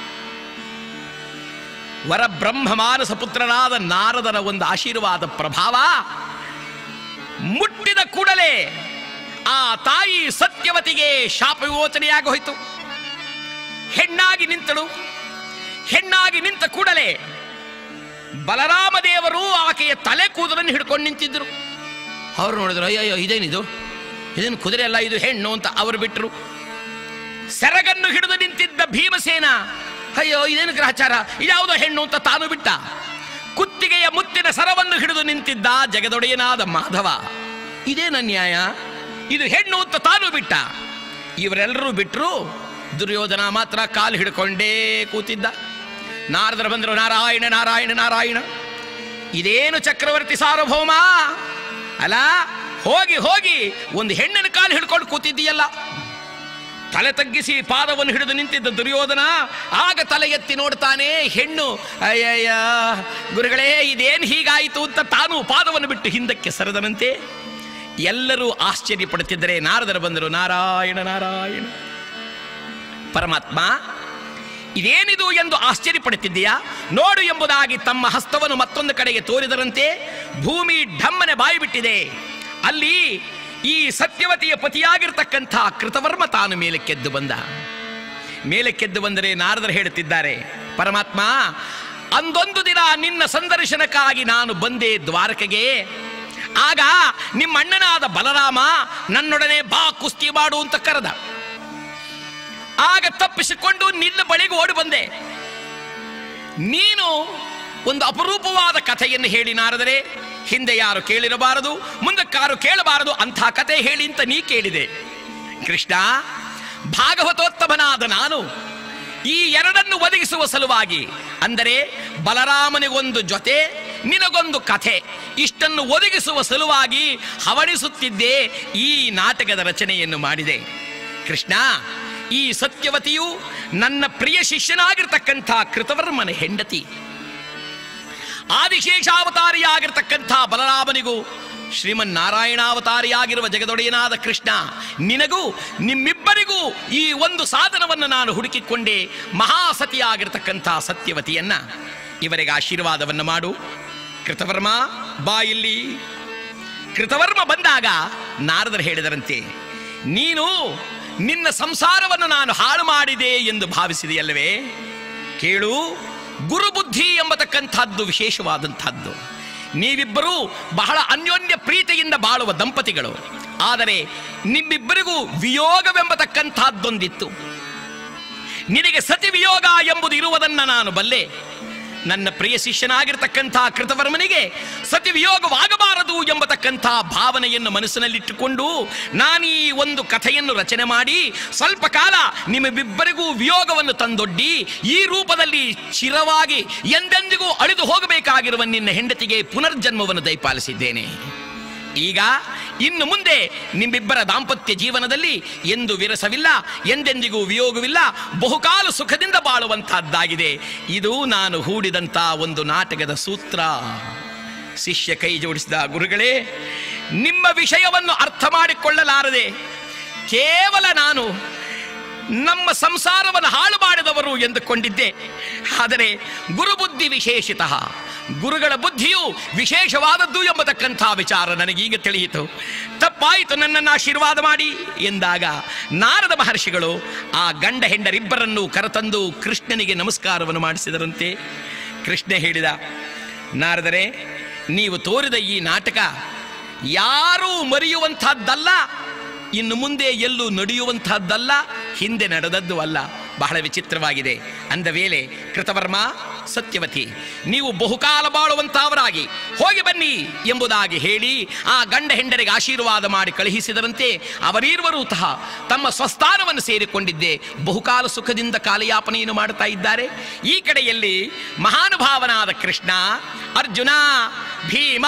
ವರಬ್ರಹ್ಮ ಮಾನಸ ಪುತ್ರನಾದ ನಾರದನ ಒಂದು ಆಶೀರ್ವಾದ ಪ್ರಭಾವ ಮುಟ್ಟಿದ ಕೂಡಲೇ ಆ ತಾಯಿ ಸತ್ಯವತಿಗೆ ಶಾಪ ವಿಮೋಚನೆಯಾಗಿ ಹೋಯಿತು ಹೆಣ್ಣಾಗಿ ನಿಂತಳು ಹೆಣ್ಣಾಗಿ ನಿಂತ ಕೂಡಲೇ ಬಲರಾಮ ದೇವರು ಆಕೆಯ ತಲೆ ಕೂದಲನ್ನು ಹಿಡ್ಕೊಂಡು ನಿಂತಿದ್ರು ಅವರು ನೋಡಿದ್ರು ಅಯ್ಯಯ್ಯೋ ಇದೇನಿದು ಇದೇನು ಕುದುರೆ ಅಲ್ಲ ಇದು ಹೆಣ್ಣು ಅಂತ ಅವರು ಬಿಟ್ಟರು ಸೆರಗನ್ನು ಹಿಡಿದು ನಿಂತಿದ್ದ ಭೀಮಸೇನ ಅಯ್ಯೋ ಇದೇನು ಗ್ರಹಚಾರ ಇದ್ಯಾವುದೋ ಹೆಣ್ಣು ಅಂತ ತಾನು ಬಿಟ್ಟ ಕುತ್ತಿಗೆಯ ಮುತ್ತಿನ ಸರವನ್ನು ಹಿಡಿದು ನಿಂತಿದ್ದ ಜಗದೊಡೆಯನಾದ ಮಾಧವ ಇದೇನ ನ್ಯಾಯ ಇದು ಹೆಣ್ಣು ಅಂತ ತಾನು ಬಿಟ್ಟ ಇವರೆಲ್ಲರೂ ಬಿಟ್ಟರು ದುರ್ಯೋಧನ ಮಾತ್ರ ಕಾಲು ಹಿಡ್ಕೊಂಡೇ ಕೂತಿದ್ದ ನಾರದರು ಬಂದರು ನಾರಾಯಣ ನಾರಾಯಣ ನಾರಾಯಣ ಇದೇನು ಚಕ್ರವರ್ತಿ ಸಾರ್ವಭೌಮ ಅಲ್ಲ ಹೋಗಿ ಹೋಗಿ ಒಂದು ಹೆಣ್ಣಿನ ಕಾಲು ಹಿಡ್ಕೊಂಡು ಕೂತಿದ್ದೀಯಲ್ಲ ತಲೆ ತಗ್ಗಿಸಿ ಪಾದವನ್ನು ಹಿಡಿದು ನಿಂತಿದ್ದ ದುರ್ಯೋಧನ ಆಗ ತಲೆ ಎತ್ತಿ ನೋಡ್ತಾನೆ ಹೆಣ್ಣು ಅಯ್ಯಯ್ಯ ಗುರುಗಳೇ ಇದೇನು ಹೀಗಾಯಿತು ಅಂತ ತಾನು ಪಾದವನ್ನು ಬಿಟ್ಟು ಹಿಂದಕ್ಕೆ ಸರದನಂತೆ ಎಲ್ಲರೂ ಆಶ್ಚರ್ಯ ಪಡುತ್ತಿದ್ದರೆ ನಾರದರು ಬಂದರು ನಾರಾಯಣ ನಾರಾಯಣ ಪರಮಾತ್ಮ ಇದೇನಿದು ಎಂದು ಆಶ್ಚರ್ಯಪಡುತ್ತಿದ್ದೀಯಾ ನೋಡು ಎಂಬುದಾಗಿ ತಮ್ಮ ಹಸ್ತವನ್ನು ಮತ್ತೊಂದು ಕಡೆಗೆ ತೋರಿದರಂತೆ ಭೂಮಿ ಢಮ್ಮನೆ ಬಾಯಿ ಬಿಟ್ಟಿದೆ ಅಲ್ಲಿ ಈ ಸತ್ಯವತಿಯ ಪತಿಯಾಗಿರ್ತಕ್ಕಂಥ ಕೃತವರ್ಮ ತಾನು ಮೇಲಕ್ಕೆದ್ದು ಬಂದ ಮೇಲಕ್ಕೆದ್ದು ಬಂದರೆ ನಾರದರು ಹೇಳುತ್ತಿದ್ದಾರೆ ಪರಮಾತ್ಮ ಅಂದೊಂದು ದಿನ ನಿನ್ನ ಸಂದರ್ಶನಕ್ಕಾಗಿ ನಾನು ಬಂದೆ ದ್ವಾರಕೆಗೆ ಆಗ ನಿಮ್ಮ ಅಣ್ಣನಾದ ಬಲರಾಮ ನನ್ನೊಡನೆ ಬಾ ಕುಸ್ತಿ ಮಾಡು ಅಂತ ಕರೆದ ಆಗ ತಪ್ಪಿಸಿಕೊಂಡು ನಿನ್ನ ಬಳಿಗೆ ಓಡಿ ಬಂದೆ ನೀನು ಒಂದು ಅಪರೂಪವಾದ ಕಥೆಯನ್ನು ಹೇಳಿ ನಾರದರೆ ಹಿಂದೆ ಯಾರು ಕೇಳಿರಬಾರದು ಮುಂದಕ್ಕಾರು ಕೇಳಬಾರದು ಅಂಥ ಕಥೆ ಹೇಳಿ ಅಂತ ನೀ ಕೇಳಿದೆ ಕೃಷ್ಣ ಭಾಗವತೋತ್ತಮನಾದ ನಾನು ಈ ಎರಡನ್ನು ಒದಗಿಸುವ ಸಲುವಾಗಿ ಅಂದರೆ ಬಲರಾಮನಿಗೊಂದು ಜೊತೆ ನಿನಗೊಂದು ಕಥೆ ಇಷ್ಟನ್ನು ಒದಗಿಸುವ ಸಲುವಾಗಿ ಹವಣಿಸುತ್ತಿದ್ದೇ ಈ ನಾಟಕದ ರಚನೆಯನ್ನು ಮಾಡಿದೆ ಕೃಷ್ಣ ಈ ಸತ್ಯವತಿಯು ನನ್ನ ಪ್ರಿಯ ಶಿಷ್ಯನಾಗಿರ್ತಕ್ಕಂಥ ಕೃತವರ್ಮನ ಹೆಂಡತಿ ಆದಿಶೇಷಾವತಾರಿಯಾಗಿರ್ತಕ್ಕಂಥ ಬಲರಾಮನಿಗೂ ಶ್ರೀಮನ್ನಾರಾಯಣಾವತಾರಿಯಾಗಿರುವ ಜಗದೊಡೆಯನಾದ ಕೃಷ್ಣ ನಿನಗೂ ನಿಮ್ಮಿಬ್ಬರಿಗೂ ಈ ಒಂದು ಸಾಧನವನ್ನು ನಾನು ಹುಡುಕಿಕೊಂಡೆ ಮಹಾಸತಿಯಾಗಿರ್ತಕ್ಕಂಥ ಸತ್ಯವತಿಯನ್ನ ಇವರಿಗೆ ಆಶೀರ್ವಾದವನ್ನು ಮಾಡು ಕೃತವರ್ಮ ಬಾ ಇಲ್ಲಿ ಕೃತವರ್ಮ ಬಂದಾಗ ನಾರದರು ಹೇಳಿದರಂತೆ ನೀನು ನಿನ್ನ ಸಂಸಾರವನ್ನು ನಾನು ಹಾಳು ಮಾಡಿದೆ ಎಂದು ಭಾವಿಸಿದೆಯಲ್ಲವೇ ಕೇಳು ಗುರುಬುದ್ಧಿ ಎಂಬತಕ್ಕಂಥದ್ದು ವಿಶೇಷವಾದಂಥದ್ದು ನೀವಿಬ್ಬರೂ ಬಹಳ ಅನ್ಯೋನ್ಯ ಪ್ರೀತಿಯಿಂದ ಬಾಳುವ ದಂಪತಿಗಳು ಆದರೆ ನಿಮ್ಮಿಬ್ಬರಿಗೂ ವಿಯೋಗವೆಂಬತಕ್ಕಂಥದ್ದೊಂದಿತ್ತು ನಿನಗೆ ಸತಿ ವಿಯೋಗ ಎಂಬುದು ಇರುವುದನ್ನು ನಾನು ಬಲ್ಲೆ ನನ್ನ ಪ್ರಿಯ ಶಿಷ್ಯನಾಗಿರ್ತಕ್ಕಂಥ ಕೃತವರ್ಮನಿಗೆ ಸತಿ ವಿಯೋಗವಾಗಬಾರದು ಎಂಬತಕ್ಕಂಥ ಭಾವನೆಯನ್ನು ಮನಸ್ಸಿನಲ್ಲಿಟ್ಟುಕೊಂಡು ನಾನು ಈ ಒಂದು ಕಥೆಯನ್ನು ರಚನೆ ಮಾಡಿ ಸ್ವಲ್ಪ ಕಾಲ ನಿಮ್ಮಿಬ್ಬರಿಗೂ ವಿಯೋಗವನ್ನು ತಂದೊಡ್ಡಿ ಈ ರೂಪದಲ್ಲಿ ಚಿರವಾಗಿ ಎಂದೆಂದಿಗೂ ಅಳಿದು ಹೋಗಬೇಕಾಗಿರುವ ನಿನ್ನ ಹೆಂಡತಿಗೆ ಪುನರ್ಜನ್ಮವನ್ನು ದಯಪಾಲಿಸಿದ್ದೇನೆ ಈಗ ಇನ್ನು ಮುಂದೆ ನಿಮ್ಮಿಬ್ಬರ ದಾಂಪತ್ಯ ಜೀವನದಲ್ಲಿ ಎಂದು ವಿರಸವಿಲ್ಲ ಎಂದೆಂದಿಗೂ ವಿಯೋಗವಿಲ್ಲ ಬಹುಕಾಲ ಸುಖದಿಂದ ಬಾಳುವಂತಹದ್ದಾಗಿದೆ ಇದು ನಾನು ಹೂಡಿದಂಥ ಒಂದು ನಾಟಕದ ಸೂತ್ರ ಶಿಷ್ಯ ಕೈ ಜೋಡಿಸಿದ ಗುರುಗಳೇ ನಿಮ್ಮ ವಿಷಯವನ್ನು ಅರ್ಥ ಮಾಡಿಕೊಳ್ಳಲಾರದೆ ಕೇವಲ ನಾನು ನಮ್ಮ ಸಂಸಾರವನ್ನು ಹಾಳು ಮಾಡಿದವರು ಎಂದುಕೊಂಡಿದ್ದೆ ಆದರೆ ಗುರುಬುದ್ಧಿ ವಿಶೇಷಿತ ಗುರುಗಳ ಬುದ್ಧಿಯು ವಿಶೇಷವಾದದ್ದು ಎಂಬತಕ್ಕಂಥ ವಿಚಾರ ನನಗೀಗ ತಿಳಿಯಿತು ತಪ್ಪಾಯಿತು ನನ್ನನ್ನು ಆಶೀರ್ವಾದ ಮಾಡಿ ಎಂದಾಗ ನಾರದ ಮಹರ್ಷಿಗಳು ಆ ಗಂಡ ಹೆಂಡರಿಬ್ಬರನ್ನು ಕರೆತಂದು ಕೃಷ್ಣನಿಗೆ ನಮಸ್ಕಾರವನ್ನು ಮಾಡಿಸಿದರಂತೆ ಕೃಷ್ಣ ಹೇಳಿದ ನಾರದರೆ ನೀವು ತೋರಿದ ಈ ನಾಟಕ ಯಾರೂ ಮರೆಯುವಂಥದ್ದಲ್ಲ ಇನ್ನು ಮುಂದೆ ಎಲ್ಲೂ ನಡೆಯುವಂತಹದ್ದಲ್ಲ ಹಿಂದೆ ನಡೆದದ್ದು ಅಲ್ಲ ಬಹಳ ವಿಚಿತ್ರವಾಗಿದೆ ಅಂದ ವೇಳೆ ಕೃತವರ್ಮ ಸತ್ಯವತಿ ನೀವು ಬಹುಕಾಲ ಬಾಳುವಂತಹವರಾಗಿ ಹೋಗಿ ಬನ್ನಿ ಎಂಬುದಾಗಿ ಹೇಳಿ ಆ ಗಂಡ ಹೆಂಡರಿಗೆ ಆಶೀರ್ವಾದ ಮಾಡಿ ಕಳುಹಿಸಿದರಂತೆ ಅವರೀರ್ವರೂ ಸಹ ತಮ್ಮ ಸ್ವಸ್ಥಾನವನ್ನು ಸೇರಿಕೊಂಡಿದ್ದೆ ಬಹುಕಾಲ ಸುಖದಿಂದ ಕಾಲಯಾಪನೆಯನ್ನು ಮಾಡುತ್ತಾ ಇದ್ದಾರೆ ಈ ಕಡೆಯಲ್ಲಿ ಮಹಾನುಭಾವನಾದ ಕೃಷ್ಣ ಅರ್ಜುನ ಭೀಮ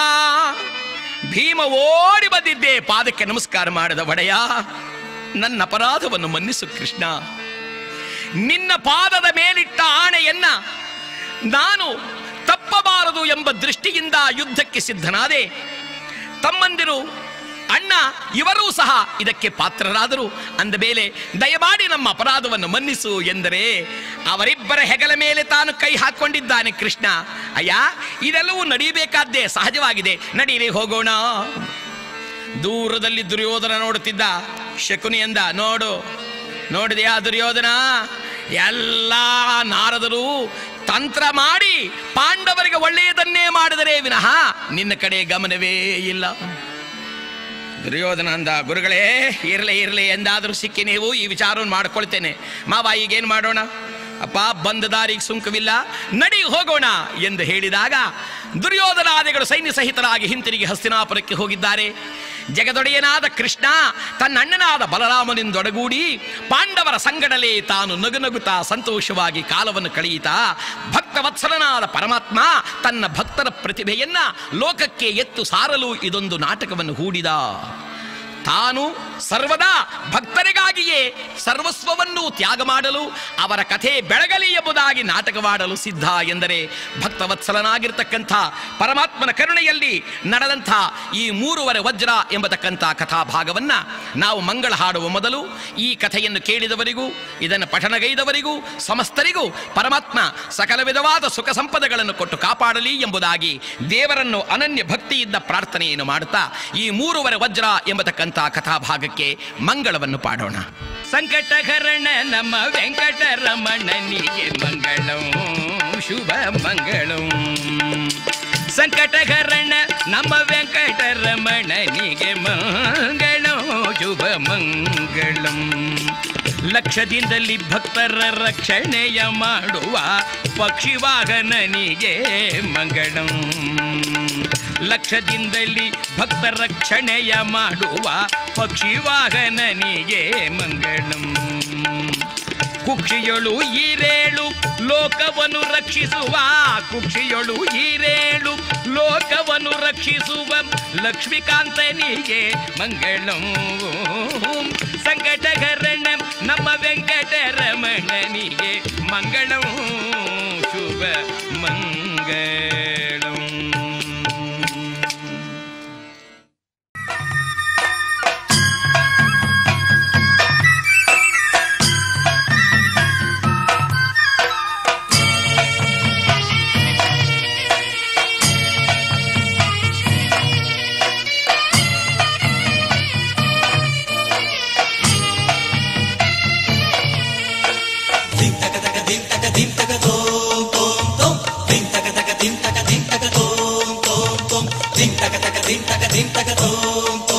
ಭೀಮ ಓಡಿ ಬಂದಿದ್ದೆ ಪಾದಕ್ಕೆ ನಮಸ್ಕಾರ ಮಾಡಿದ ಒಡೆಯ ನನ್ನ ಅಪರಾಧವನ್ನು ಮನ್ನಿಸು ಕೃಷ್ಣ ನಿನ್ನ ಪಾದದ ಮೇಲಿಟ್ಟ ಆಣೆಯನ್ನ ನಾನು ತಪ್ಪಬಾರದು ಎಂಬ ದೃಷ್ಟಿಯಿಂದ ಯುದ್ಧಕ್ಕೆ ಸಿದ್ಧನಾದೆ ತಮ್ಮಂದಿರು ಅಣ್ಣ ಇವರೂ ಸಹ ಇದಕ್ಕೆ ಪಾತ್ರರಾದರು ಅಂದ ಮೇಲೆ ದಯಮಾಡಿ ನಮ್ಮ ಅಪರಾಧವನ್ನು ಮನ್ನಿಸು ಎಂದರೆ ಅವರಿಬ್ಬರ ಹೆಗಲ ಮೇಲೆ ತಾನು ಕೈ ಹಾಕೊಂಡಿದ್ದಾನೆ ಕೃಷ್ಣ ಅಯ್ಯ ಇದೆಲ್ಲವೂ ನಡೆಯಬೇಕಾದ್ದೇ ಸಹಜವಾಗಿದೆ ನಡೀರಿ ಹೋಗೋಣ ದೂರದಲ್ಲಿ ದುರ್ಯೋಧನ ನೋಡುತ್ತಿದ್ದ ಶಕುನಿ ಎಂದ ನೋಡು ನೋಡಿದೆಯಾ ದುರ್ಯೋಧನ ಎಲ್ಲ ನಾರದರು ತಂತ್ರ ಮಾಡಿ ಪಾಂಡವರಿಗೆ ಒಳ್ಳೆಯದನ್ನೇ ಮಾಡಿದರೆ ವಿನಃ ನಿನ್ನ ಕಡೆ ಗಮನವೇ ಇಲ್ಲ ದುರ್ಯೋಧನ ಅಂದ ಗುರುಗಳೇ ಇರಲಿ ಇರಲಿ ಎಂದಾದರೂ ಸಿಕ್ಕಿ ನೀವು ಈ ವಿಚಾರವನ್ನು ಮಾಡ್ಕೊಳ್ತೇನೆ ಮಾವ ಈಗೇನು ಮಾಡೋಣ ಅಪ್ಪ ಬಂದ ದಾರಿಗೆ ಸುಂಕವಿಲ್ಲ ನಡಿ ಹೋಗೋಣ ಎಂದು ಹೇಳಿದಾಗ ದುರ್ಯೋಧನಾದಿಗಳು ಸೈನ್ಯ ಸಹಿತರಾಗಿ ಹಿಂತಿರುಗಿ ಹಸ್ತಿನಾಪುರಕ್ಕೆ ಹೋಗಿದ್ದಾರೆ ಜಗದೊಡೆಯನಾದ ಕೃಷ್ಣ ತನ್ನ ಅಣ್ಣನಾದ ಬಲರಾಮನಿಂದೊಡಗೂಡಿ ಪಾಂಡವರ ಸಂಗಡಲೇ ತಾನು ನಗುನಗುತ್ತಾ ಸಂತೋಷವಾಗಿ ಕಾಲವನ್ನು ಕಳೆಯಿತಾ ಭಕ್ತವತ್ಸಲನಾದ ಪರಮಾತ್ಮ ತನ್ನ ಭಕ್ತರ ಪ್ರತಿಭೆಯನ್ನ ಲೋಕಕ್ಕೆ ಎತ್ತು ಸಾರಲು ಇದೊಂದು ನಾಟಕವನ್ನು ಹೂಡಿದ ತಾನು ಸರ್ವದಾ ಭಕ್ತರಿಗಾಗಿಯೇ ಸರ್ವಸ್ವವನ್ನು ತ್ಯಾಗ ಮಾಡಲು ಅವರ ಕಥೆ ಬೆಳಗಲಿ ಎಂಬುದಾಗಿ ನಾಟಕವಾಡಲು ಸಿದ್ಧ ಎಂದರೆ ಭಕ್ತವತ್ಸಲನಾಗಿರ್ತಕ್ಕಂಥ ಪರಮಾತ್ಮನ ಕರುಣೆಯಲ್ಲಿ ನಡೆದಂಥ ಈ ಮೂರುವರೆ ವಜ್ರ ಎಂಬತಕ್ಕಂಥ ಕಥಾಭಾಗವನ್ನ ನಾವು ಮಂಗಳ ಹಾಡುವ ಮೊದಲು ಈ ಕಥೆಯನ್ನು ಕೇಳಿದವರಿಗೂ ಇದನ್ನು ಪಠನಗೈದವರಿಗೂ ಸಮಸ್ತರಿಗೂ ಪರಮಾತ್ಮ ಸಕಲ ವಿಧವಾದ ಸುಖ ಸಂಪದಗಳನ್ನು ಕೊಟ್ಟು ಕಾಪಾಡಲಿ ಎಂಬುದಾಗಿ ದೇವರನ್ನು ಅನನ್ಯ ಭಕ್ತಿಯಿಂದ ಪ್ರಾರ್ಥನೆಯನ್ನು ಮಾಡುತ್ತಾ ಈ ಮೂರುವರೆ ವಜ್ರ ಎಂಬತಕ್ಕಂಥ ಕಥಾಭಾಗಕ್ಕೆ ಮಂಗಳವನ್ನು ಪಾಡೋಣ ಸಂಕಟಹರಣ ನಮ್ಮ ವೆಂಕಟರಮಣನಿಗೆ ಮಂಗಳಂ ಶುಭ ಮಂಗಳಂ ಸಂಕಟಹರಣ ನಮ್ಮ ವೆಂಕಟರಮಣನಿಗೆ ಮಂಗಳಂ ಶುಭ ಮಂಗಳಂ ಲಕ್ಷದಿಂದಲಿ ಭಕ್ತರ ರಕ್ಷಣೆಯ ಮಾಡುವ ಪಕ್ಷಿವಾಹನನಿಗೆ ಮಂಗಳಂ ಲಕ್ಷದಿಂದಲಿ ಭಕ್ತ ರಕ್ಷಣೆಯ ಮಾಡುವ ಪಕ್ಷಿವಾಹನನಿಗೆ ಮಂಗಳಂ ಕುಕ್ಷಿಯೊಳು ಈರೇಳು ಲೋಕವನ್ನು ರಕ್ಷಿಸುವ ಕುಕ್ಷಿಯೊಳು ಈರೇಳು ಲೋಕವನ್ನು ರಕ್ಷಿಸುವ ಲಕ್ಷ್ಮೀಕಾಂತನಿಗೆ ಮಂಗಳಂ ಸಂಕಟಹರಣ ನಮ್ಮ ವೆಂಕಟರಮಣನಿಗೆ ಮಂಗಳಂ ಶುಭ ಮಂಗಳಂ ಧಿಂ ತಕ ತಕ ಧಿಂ ತಕ ತೋಂ